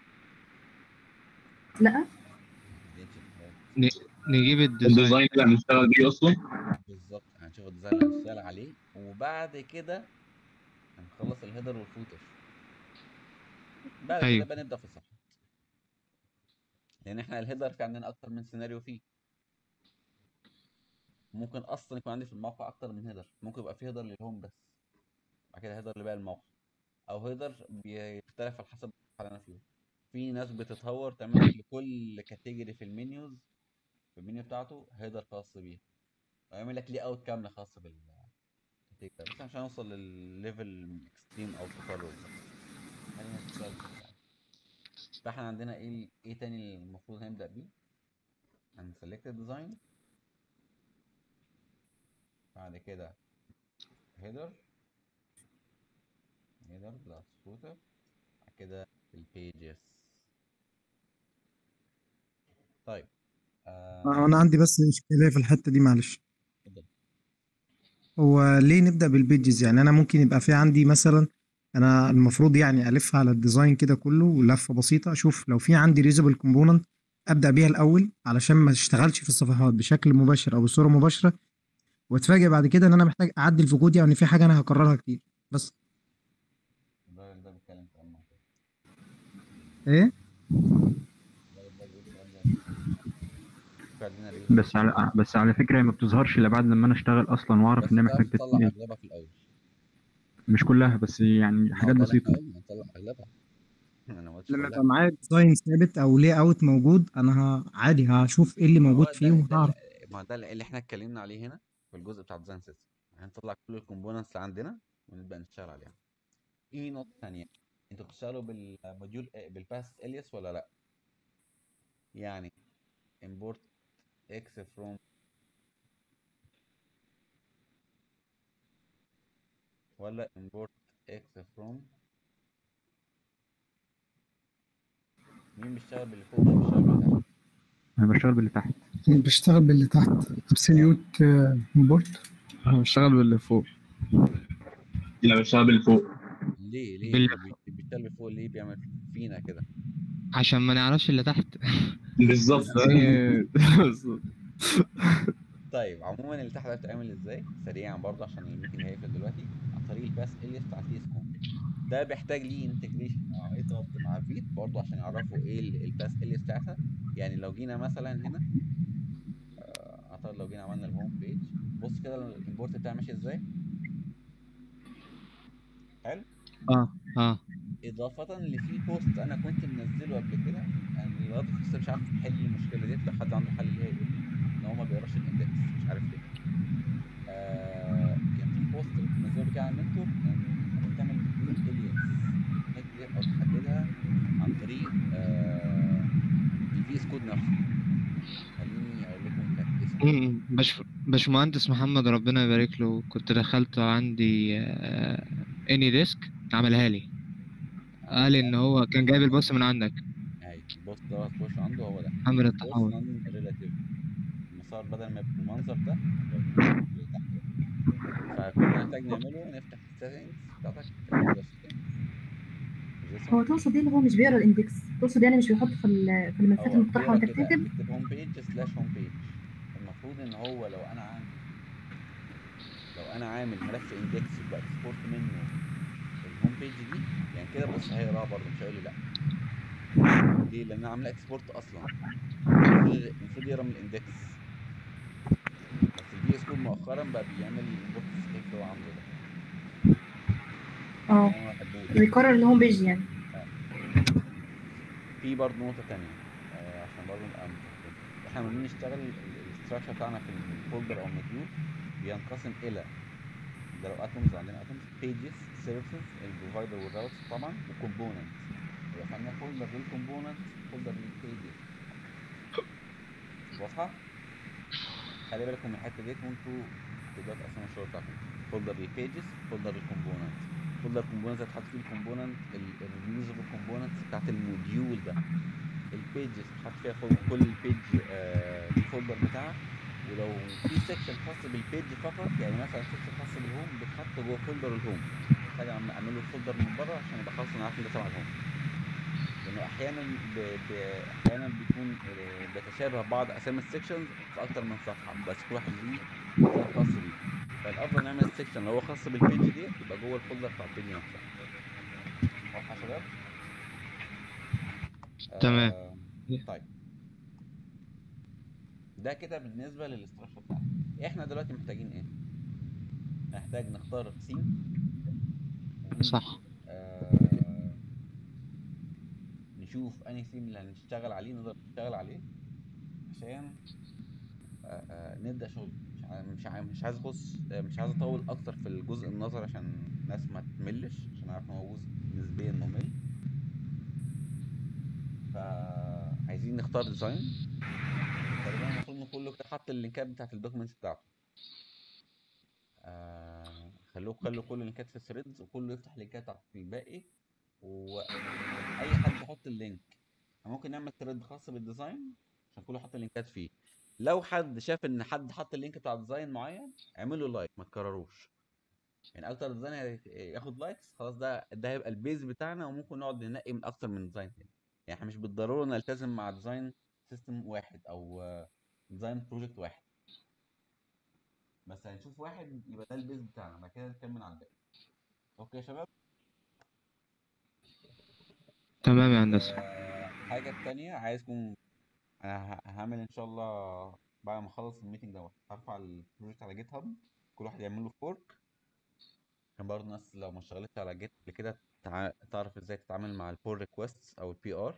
لا ما حددتش الحاجات. ن- نجيب الديزاين الديزاين اللي هنشتغل بيه اصلا بالظبط هنشوف الديزاين اللي هنشتغل عليه وبعد كده هنخلص الهيدر والفوتر بعد كده أيوة. بقى نبدأ في الصفحات لان احنا الهيدر في عندنا اكتر من سيناريو فيه ممكن اصلا يكون عندي في الموقع اكتر من هيدر ممكن يبقى في هيدر للهوم بس بعد كده هيدر لباقي الموقع او هيدر بيختلف على حسب اللي انا فيه في ناس بتتهور تعمل لك لكل كاتيجوري في المنيوز في المنيو بتاعته هيدر خاص بيه ويعمل لك لي اوت كامله خاصه بال كاتيجوري بس عشان اوصل للليفل اكستريم او تطور خلينا نشتغل في البتاع. فاحنا عندنا ايه ايه تاني المفروض هنبدا بيه هنسلكت الديزاين بعد كده هيدر هيدر بلس فوتر بعد كده البيجز طيب آه انا عندي بس اشكاليه في الحته دي معلش اتفضل. هو ليه نبدا بالبيجز يعني انا ممكن يبقى في عندي مثلا انا المفروض يعني الف على الديزاين كده كله لفه بسيطه اشوف لو في عندي ريزبل كومبوننت ابدا بيها الاول علشان ما اشتغلش في الصفحات بشكل مباشر او بصوره مباشره واتفاجئ بعد كده ان انا محتاج اعدل في كودي او ان في حاجه انا هكررها كتير بس الراجل ده بيتكلم كلام منطقي ايه الراجل ده بيقول كلام ده في عندنا ريزر بس على بس على فكره هي ما بتظهرش الا بعد لما انا اشتغل اصلا واعرف بس ان انا تعرف محتاج تطلع تت... اغلبها في الاول مش كلها بس يعني ما هو حاجات ده اللي احنا بسيطه قلنا نطلع اغلبها انا ما قلتش لما كلها يبقى معايا ديزاين ثابت او لي اوت موجود انا ه- عادي هشوف ايه اللي ما موجود هو فيه ده ده وهعرف اللي- ما ده اللي احنا اتكلمنا عليه هنا في الجزء بتاع الديزاين سيستم هنطلع كل الكومبوننتس اللي عندنا ونبدا نشتغل عليها في نقطه ثانيه انتوا بتشتغلوا بالموديول بالباس الياس ولا لا يعني import x from ولا import x from مين بيشتغل باللي فوق مين بيشتغل باللي تحت انا بشتغل باللي تحت بشتغل باللي تحت ابسوليوت امبورت انا بشتغل باللي فوق لا بشتغل باللي فوق ليه ليه بال- بي- بيشتغل فوق ليه بيعمل فينا كده عشان ما نعرفش اللي تحت بالظبط طيب عموما اللي تحت ده بتتعمل ازاي سريعا برضه عشان الميتنج هيقفل دلوقتي عن طريق الباس الياس بتاع تي اس كوم ده بيحتاج ليه انتجريشن مع عمليه ربط مع فيت برضه عشان يعرفوا ايه ال- الباس الياس بتاعتها يعني لو جينا مثلا هنا آه، اعتقد لو جينا عملنا الهوم بيج بص كده الامبورت بتاعي ماشي ازاي حلو اه اه اضافه لفي بوست انا كنت منزله قبل كده انا لغايه لسه مش عارف احل المشكله ديت لو حد عنده حل ليها يقول لي ان هو ما بيقراش الاندكس مش عارف ليه آه كان في بوست كنت منزله كده على المنتور يعني تعمل كود الياس ديت او تحددها عن طريق آه الفي اس كود نفسه خليني اقول لكم كان اسمه إيه. م- م. باش باشمهندس محمد ربنا يبارك له كنت دخلت عندي اني ديسك عملها لي قال ان هو كان جايب البوست من عندك اهي البوست ده هتخش عنده هو ده امر بوست التحول نون ريلاتيف المسار بدل ما يبقى المنظر ده يبقى لتحت. فكل اللي هنحتاج نعمله نفتح السيتنجز بتاعتك هو تقصد ايه اللي هو مش بيقرا الاندكس تقصد يعني مش بيحط في ال- في الملفات هو المقترحه بيقرا وانت كده بتكتب بيكتب هوم بيج سلاش هوم بيج المفروض ان هو لو انا عامل لو انا عامل ملف اندكس باكسبورت منه الهوم بيج دي يعني كده بص هيقراها برضه مش هيقول لي لا ليه لان انا عامل اكسبورت اصلا المفروض المفروض يقرا من الاندكس بس البي اس كود مؤخرا بقى بيعمل الانبوت سكريبت اللي هو عامله ده اه انا ما بحبوش بيكرر الهوم بيج يعني في برضه نقطة تانية آه، عشان برضه نبقى متفقين احنا لما بنيجي نشتغل الاستراكشر بتاعنا في الفولدر او موديول بينقسم الى ده لو اتومز عندنا اتومز بيجز سيرفيسز البروفايدر والراوتس طبعا وكومبوننتس يبقى عندنا فولدر للكومبوننتس فولدر للبيجز واضحه خلي بالكم من الحته ديت وانتوا تقدروا تقسموا الشغل بتاعكم فولدر للبيجز فولدر للكومبوننت فولدر الكومبوننت هتحط فيه الكومبوننت الريفيوز اوف الكومبوننت بتاعت الموديول ده البيجز بتحط فيها فول- كل بيج الفولدر بتاعها ولو في سيكشن خاص بالبيج فقط يعني مثلا سيكشن خاص بالهوم بتحط جوه فولدر الهوم محتاج أعم- اعمل له فولدر من بره عشان يبقى خلاص انا عارف ان ده تبع الهوم لانه احيانا ب... ب... احيانا بيكون آه، بيتشابه بعض اسامي السكشنز في اكتر من صفحه بس كل واحد ليه فولدر خاص بيه فالافضل نعمل السكشن لو هو خاص بالبيج دي يبقى جوه الفولدر بتاع البيج نفسها واضحه يا شباب؟ تمام. آه، طيب ده كده بالنسبه للاستراكشر بتاعنا احنا دلوقتي محتاجين ايه؟ محتاج نختار ثيم صح آه نشوف انهي ثيم اللي هنشتغل عليه نقدر نشتغل عليه عشان آه آه نبدا شغل مش عا- مش عا- مش عايز اخص آه، مش عايز اطول اكتر في الجزء النظري عشان الناس ما تملش عشان عارف ان هو جزء نسبيا ممل فعايزين نختار ديزاين تقريبا المفروض ان كله كده حط اللينكات بتاعت الدوكيومنتس بتاعته آه خلوه خلوا كل اللينكات في الثريدز وكله يفتح لينكات بتاعت الباقي واي حد يحط اللينك ممكن نعمل ثريد خاص بالديزاين عشان كله يحط اللينكات فيه لو حد شاف ان حد حط اللينك بتاع ديزاين معين اعمل له لايك ما تكرروش يعني اكتر ديزاين هي- ياخد لايكس خلاص ده ده هيبقى البيز بتاعنا وممكن نقعد ننقي من اكتر من ديزاين تاني يعني احنا مش بالضروره نلتزم مع ديزاين سيستم واحد او ديزاين بروجكت واحد بس هنشوف واحد يبقى ده البيز بتاعنا بعد كده نكمل على الباقي اوكي يا شباب تمام يا هندسة آه، حاجة تانية عايزكم أنا ه- هعمل إن شاء الله بعد ما أخلص الميتنج دوت هرفع البروجكت على جيت هاب كل واحد يعمل له فورك عشان برضه الناس لو ما اشتغلتش على جيت قبل كده تع... تعرف ازاي تتعامل مع البول ريكويست أو البي ار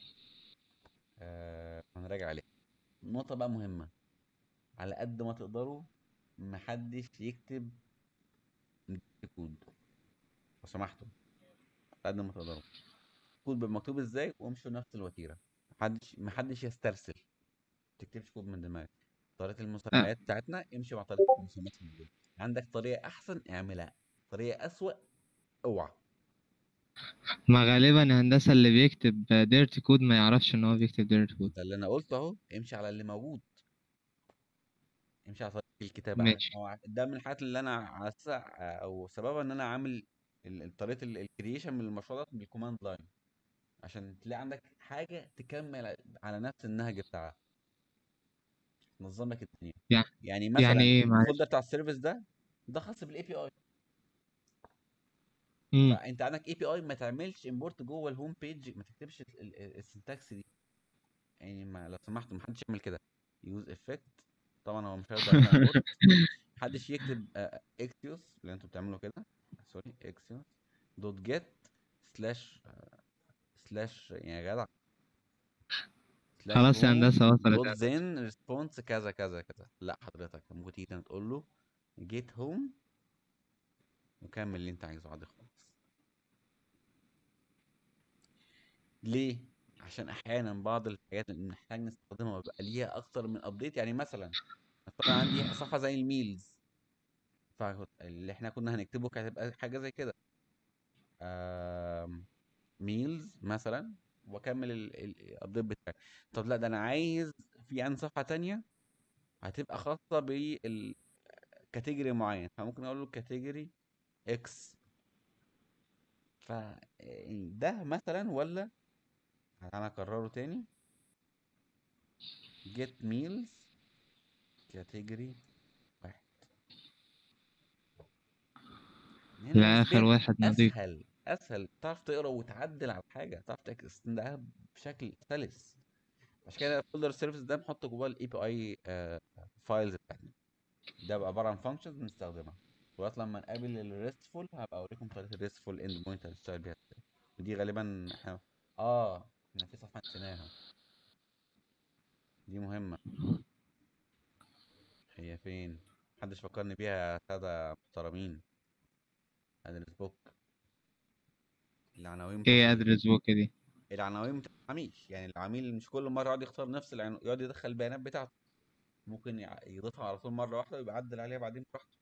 آه... هنراجع عليها نقطة بقى مهمة على قد ما تقدروا محدش يكتب كود لو سمحتوا على قد ما تقدروا كود بيبقى مكتوب ازاي وامشوا نفس الوتيره محدش محدش يسترسل ما تكتبش كود من دماغك طريقه المسميات بتاعتنا امشي مع طريقه المسميات اللي موجوده عندك طريقه احسن اعملها طريقه اسوأ اوعى ما غالبا هندسة اللي بيكتب ديرتي كود ما يعرفش ان هو بيكتب ديرتي كود ده اللي انا قلته اهو امشي على اللي موجود امشي على طريقه الكتابه ماشي. هو ده من الحاجات اللي انا عس او سببها ان انا عامل ال- ال- طريقه الكرييشن من المشروع ده بالكوماند لاين عشان تلاقي عندك حاجه تكمل على نفس النهج بتاعها تنظم لك الدنيا يعني يعني مثلا يعني ايه معلش الفولدر بتاع السيرفيس ده ده خاص بالاي بي اي مم. فانت عندك اي بي اي ما تعملش امبورت جوه الهوم بيج ما تكتبش ال- ال- السنتكس دي يعني ما لو سمحتوا ما حدش يعمل كده يوز افكت طبعا هو مش هيقدر يعمل امبورت محدش يكتب اكسيوس اللي انتوا بتعملوا كده سوري اكسيوس دوت جيت سلاش سلاش يعني يا جدع سلاش خلاص يا هوم هندسة وصلت دوت يا هندسة. زين ريسبونس كذا كذا كذا لا حضرتك ممكن تيجي تاني تقول له جيت هوم وكمل اللي انت عايزه عادي خالص ليه عشان احيانا بعض الحاجات اللي بنحتاج نستخدمها بيبقى ليها اكتر من ابديت يعني مثلا مثلا عندي صفحه زي الميلز فاللي احنا كنا هنكتبه كانت هتبقى حاجه زي كده ميلز مثلا واكمل الابديت بتاعي طب لا ده انا عايز في عندي صفحه تانية هتبقى خاصه بالكاتيجوري معين فممكن اقول له كاتيجوري اكس فده مثلا ولا انا اكرره تاني get meals category واحد هنا لا نسبيا آخر واحد نضيف اسهل اسهل تعرف تقرا وتعدل على الحاجه تعرف تكستندها بشكل سلس عشان كده الفولدر سيرفيس ده بنحط جواه الاي بي اي فايلز بتاعتنا ده بقى عباره عن فانكشنز بنستخدمها لغايه لما نقابل الريستفول هبقى اوريكم طريقه الريستفول اند بوينت هنشتغل بيها ازاي ودي غالبا احنا اه احنا في صفحه نسيناها دي مهمه هي فين محدش فكرني بيها يا ساده محترمين ادرس بوك العناوين ايه بتاعت ادرس بوك دي العناوين بتاع العميل يعني العميل مش كل مره يقعد يختار نفس العنوان يقعد يدخل البيانات بتاعته ممكن يع- يضيفها على طول مره واحده ويبقى يعدل عليها بعدين براحته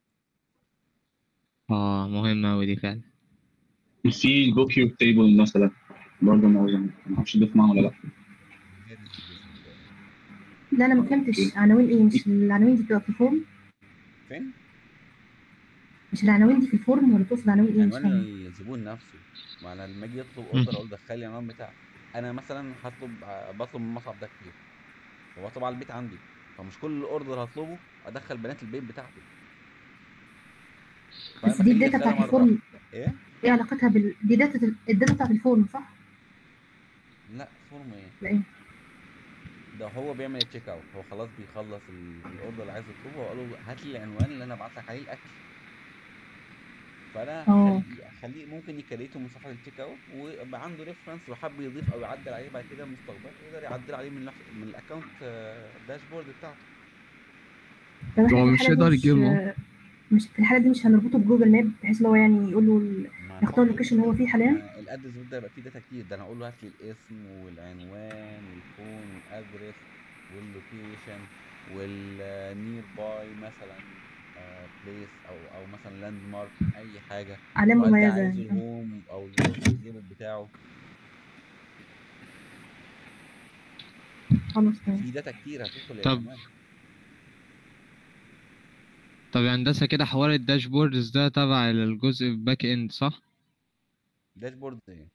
اه مهمة أوي دي فعلا في البوك يور تيبل مثلا برضه ما ما اعرفش اضيف معاه ولا لا لا انا ما فهمتش عناوين ايه مش العناوين دي بتبقى في الفورم فين؟ مش العناوين دي في الفورم ولا تقصد عناوين ايه مش عنوان فاهمه الزبون نفسه ما انا لما اجي اطلب اوردر اقول دخل لي العنوان بتاعك انا مثلا هطلب ع- بطلب من المطعم ده كتير هو طبعا البيت عندي فمش كل اوردر هطلبه ادخل بيانات البيت بتاعته فانا بس دي بخليه الداتا يدخلها بتاعت مره الفورم ايه؟ ايه علاقتها بال دي داتا الداتا بتاعت الفورم صح؟ لا فورم ايه؟ لا ايه ده هو بيعمل التشيك اوت هو خلاص بيخلص ال- الاوردر اللي عايز يطلبه واقول له هات لي العنوان اللي انا ابعت لك عليه الاكل فانا اه هخليه هخليه ممكن يكريته من صفحه التشيك اوت ويبقى عنده ريفرنس لو حب يضيف او يعدل عليه بعد كده المستقبل يقدر يعدل عليه من لح- من الاكونت داشبورد بتاعته طب احنا هو في مش الحالة دي هيقدر مش يجيبه مش في الحالة دي مش هنربطه بجوجل ماب بحيث اللي هو يعني يقول له ال- ما يختار برضه اللوكيشن اللي هو فيه حاليا ما الادرس ده يبقى فيه داتا كتير ده انا اقول له هات لي الاسم والعنوان والفون والادرس واللوكيشن والنير باي مثلا بليس او او مثلا لاند مارك اي حاجه علامة وهل ده مميزة عايزه يعني الهوم او الجيب بتاعه خلاص تمام في داتا كتير هتدخل طب العنوان طب يا هندسة كده حوار الداشبوردز ده تبع الجزء الباك اند صح؟ داشبورد ايه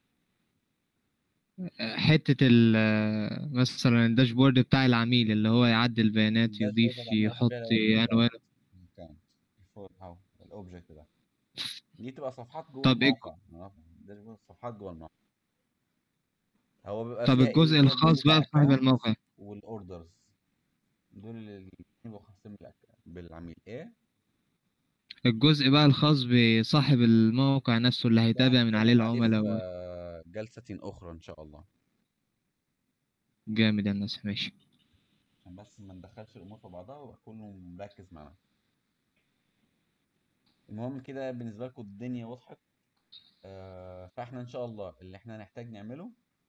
حتة ال مثلا الداشبورد بتاع العميل اللي هو يعدل بيانات الداشبورد يضيف اللي عملناها يحط فيها عنوان الاكونت الفور اهو الاوبجكت ده دي تبقى صفحات جوه طب ايه الموقع عرفت؟ داشبورد صفحات جوه الموقع هو بيبقى طب فيها ايه الجزء فيها الفيو الخاص بتاع بقى بصاحب الاكونت الموقع والاوردرز دول اللي بيبقوا خاصين بالأك- بالعميل ايه الجزء بقى الخاص بصاحب الموقع نفسه اللي ده هيتابع من عليه هنتكلم عليه العملاء في و... آه، جلسة أخرى إن شاء الله جامد يا هندسة ماشي عشان بس ما ندخلش الأمور في بعضها ويبقى كله مركز معانا المهم كده بالنسبة لكم الدنيا وضحت آه، فاحنا إن شاء الله اللي احنا هنحتاج نعمله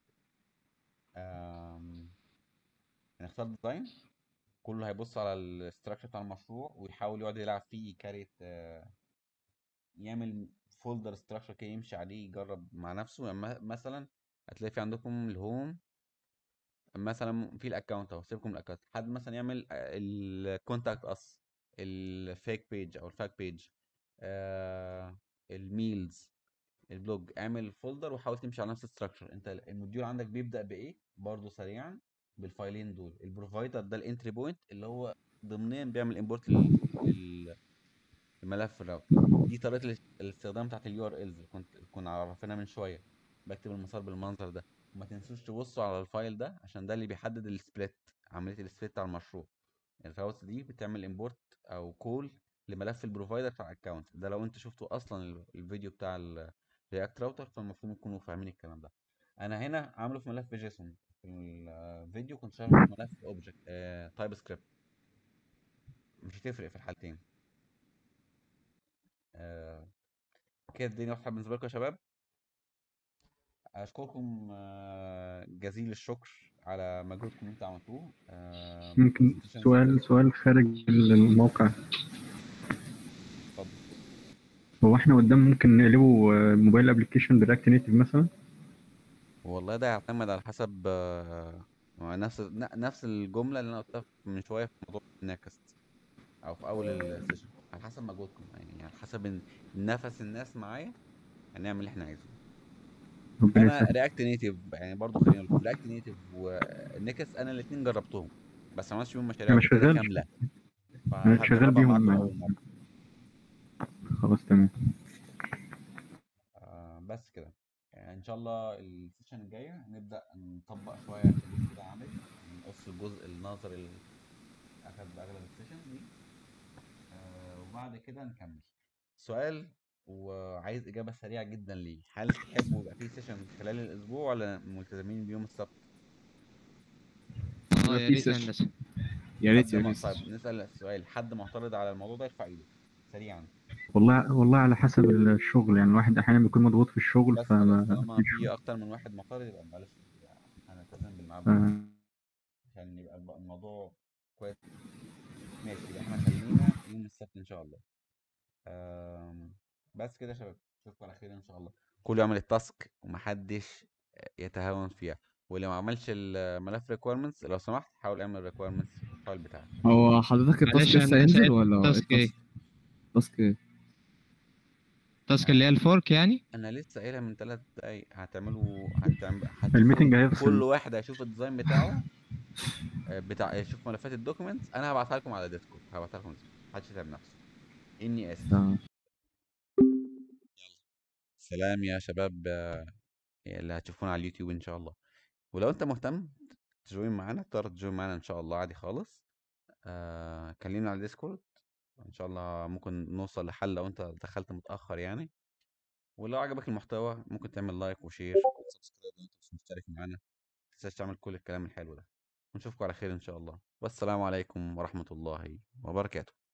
آم، هنختار ديزاين كله هيبص على الاستراكشر بتاع المشروع ويحاول يقعد يلعب فيه يكريت آه، يعمل فولدر استراكشر كده يمشي عليه يجرب مع نفسه يعني م- مثلا هتلاقي في عندكم الهوم مثلا في الاكونت اهو سيبكم من الاكونت حد مثلا يعمل الكونتاكت اس الفيك بيج او الفاك بيج آه الميلز البلوج اعمل فولدر وحاول تمشي على نفس الستراكشر انت الموديول عندك بيبدأ بايه برضو سريعا بالفايلين دول البروفايدر ده الانتري بوينت اللي هو ضمنيا بيعمل امبورت الملف الراوت دي طريقه الاس- الاستخدام بتاعت اليو ار الز اللي كنت كنا عرفناها من شويه بكتب المسار بالمنظر ده وما تنسوش تبصوا على الفايل ده عشان ده اللي بيحدد السبليت عمليه السبليت بتاع المشروع الراوتس دي بتعمل امبورت او كول لملف البروفايدر بتاع الاكونت ده لو انت شفتوا اصلا ال- الفيديو بتاع الرياكت راوتر فالمفروض تكونوا فاهمين الكلام ده انا هنا عامله في ملف جيسون في الفيديو كنت شارحه في ملف اوبجكت تايب سكريبت مش هتفرق في الحالتين آه، كده الدنيا واضحه بالنسبه لكم يا شباب اشكركم آه، جزيل الشكر على مجهودكم اللي انتوا عملتوه آه، ممكن presentation سؤال سؤال خارج الموقع اتفضل هو احنا قدام ممكن نقلبه آه، موبايل ابلكيشن برياكت نيتف مثلا والله ده يعتمد على حسب آه، هو نفس ن- نفس الجمله اللي انا قلتها من شويه في موضوع النكست او في اول السيشن على حسب مجهودكم يعني على حسب ال- نفس الناس معايا هنعمل اللي احنا عايزينه ربنا انا يسهل رياكت نيتيف يعني برضه خلينا نقول رياكت نيتيف ونكست انا الاثنين جربتهم بس ما عملتش بيهم مشاريع انا قبل كده شغال كامله انا شغال فهجربها معاكم بيهم اول مره خلاص تمام آه بس كده يعني ان شاء الله السيشن الجايه نبدا نطبق شويه حلول كده عملي نقص الجزء النظري اللي اخد باغلب السيشن دي آه وبعد كده نكمل سؤال وعايز اجابه سريعه جدا ليه هل تحبوا يبقى في سيشن خلال الاسبوع ولا ملتزمين بيوم السبت اه يبقى يا في ريت يا سيشن هندسة يا ريت حد يا ما ريت طيب نسال السؤال حد معترض على الموضوع ده يرفع ايده سريعا والله والله على حسب الشغل يعني الواحد احيانا بيكون مضغوط في الشغل بس فما خلاص طالما فيش في اكتر من واحد معترض يبقى معلش هنلتزم بالميعاد آه. عشان يبقى الب- الموضوع كويس ماشي يبقى احنا خلينا يوم السبت ان شاء الله آم، بس كده يا شباب اشوفكم على خير ان شاء الله كله يعمل التاسك ومحدش يتهاون فيها واللي ما عملش الملف ريكويرمنتس لو سمحت حاول اعمل ريكويرمنتس في الفايل بتاعك هو حضرتك التاسك معلش لسه انا هينزل سألت ولا التاسك ايه التاسك ايه؟ التاسك اللي هي الفورك يعني انا لسه قايلها من ثلاث دقايق هتعملوا هتعمل الميتنج هتشوفوا هيفصل. كل واحد هيشوف الديزاين بتاعه آه، بتاع يشوف ملفات الدوكيومنتس انا هبعتها لكم على ديسكورد هبعتها لكم محدش يتعب نفسه اني اسف تمام سلام يا شباب آه، اللي هتشوفونا على اليوتيوب ان شاء الله ولو انت مهتم تجوين معانا تقدر تجوين معانا ان شاء الله عادي خالص آه كلمنا على الديسكورد ان شاء الله ممكن نوصل لحل لو انت دخلت متاخر يعني ولو عجبك المحتوى ممكن تعمل لايك وشير وسبسكرايب لو انت مش مشترك معانا متنساش تعمل كل الكلام الحلو ده ونشوفكم على خير ان شاء الله والسلام عليكم ورحمه الله وبركاته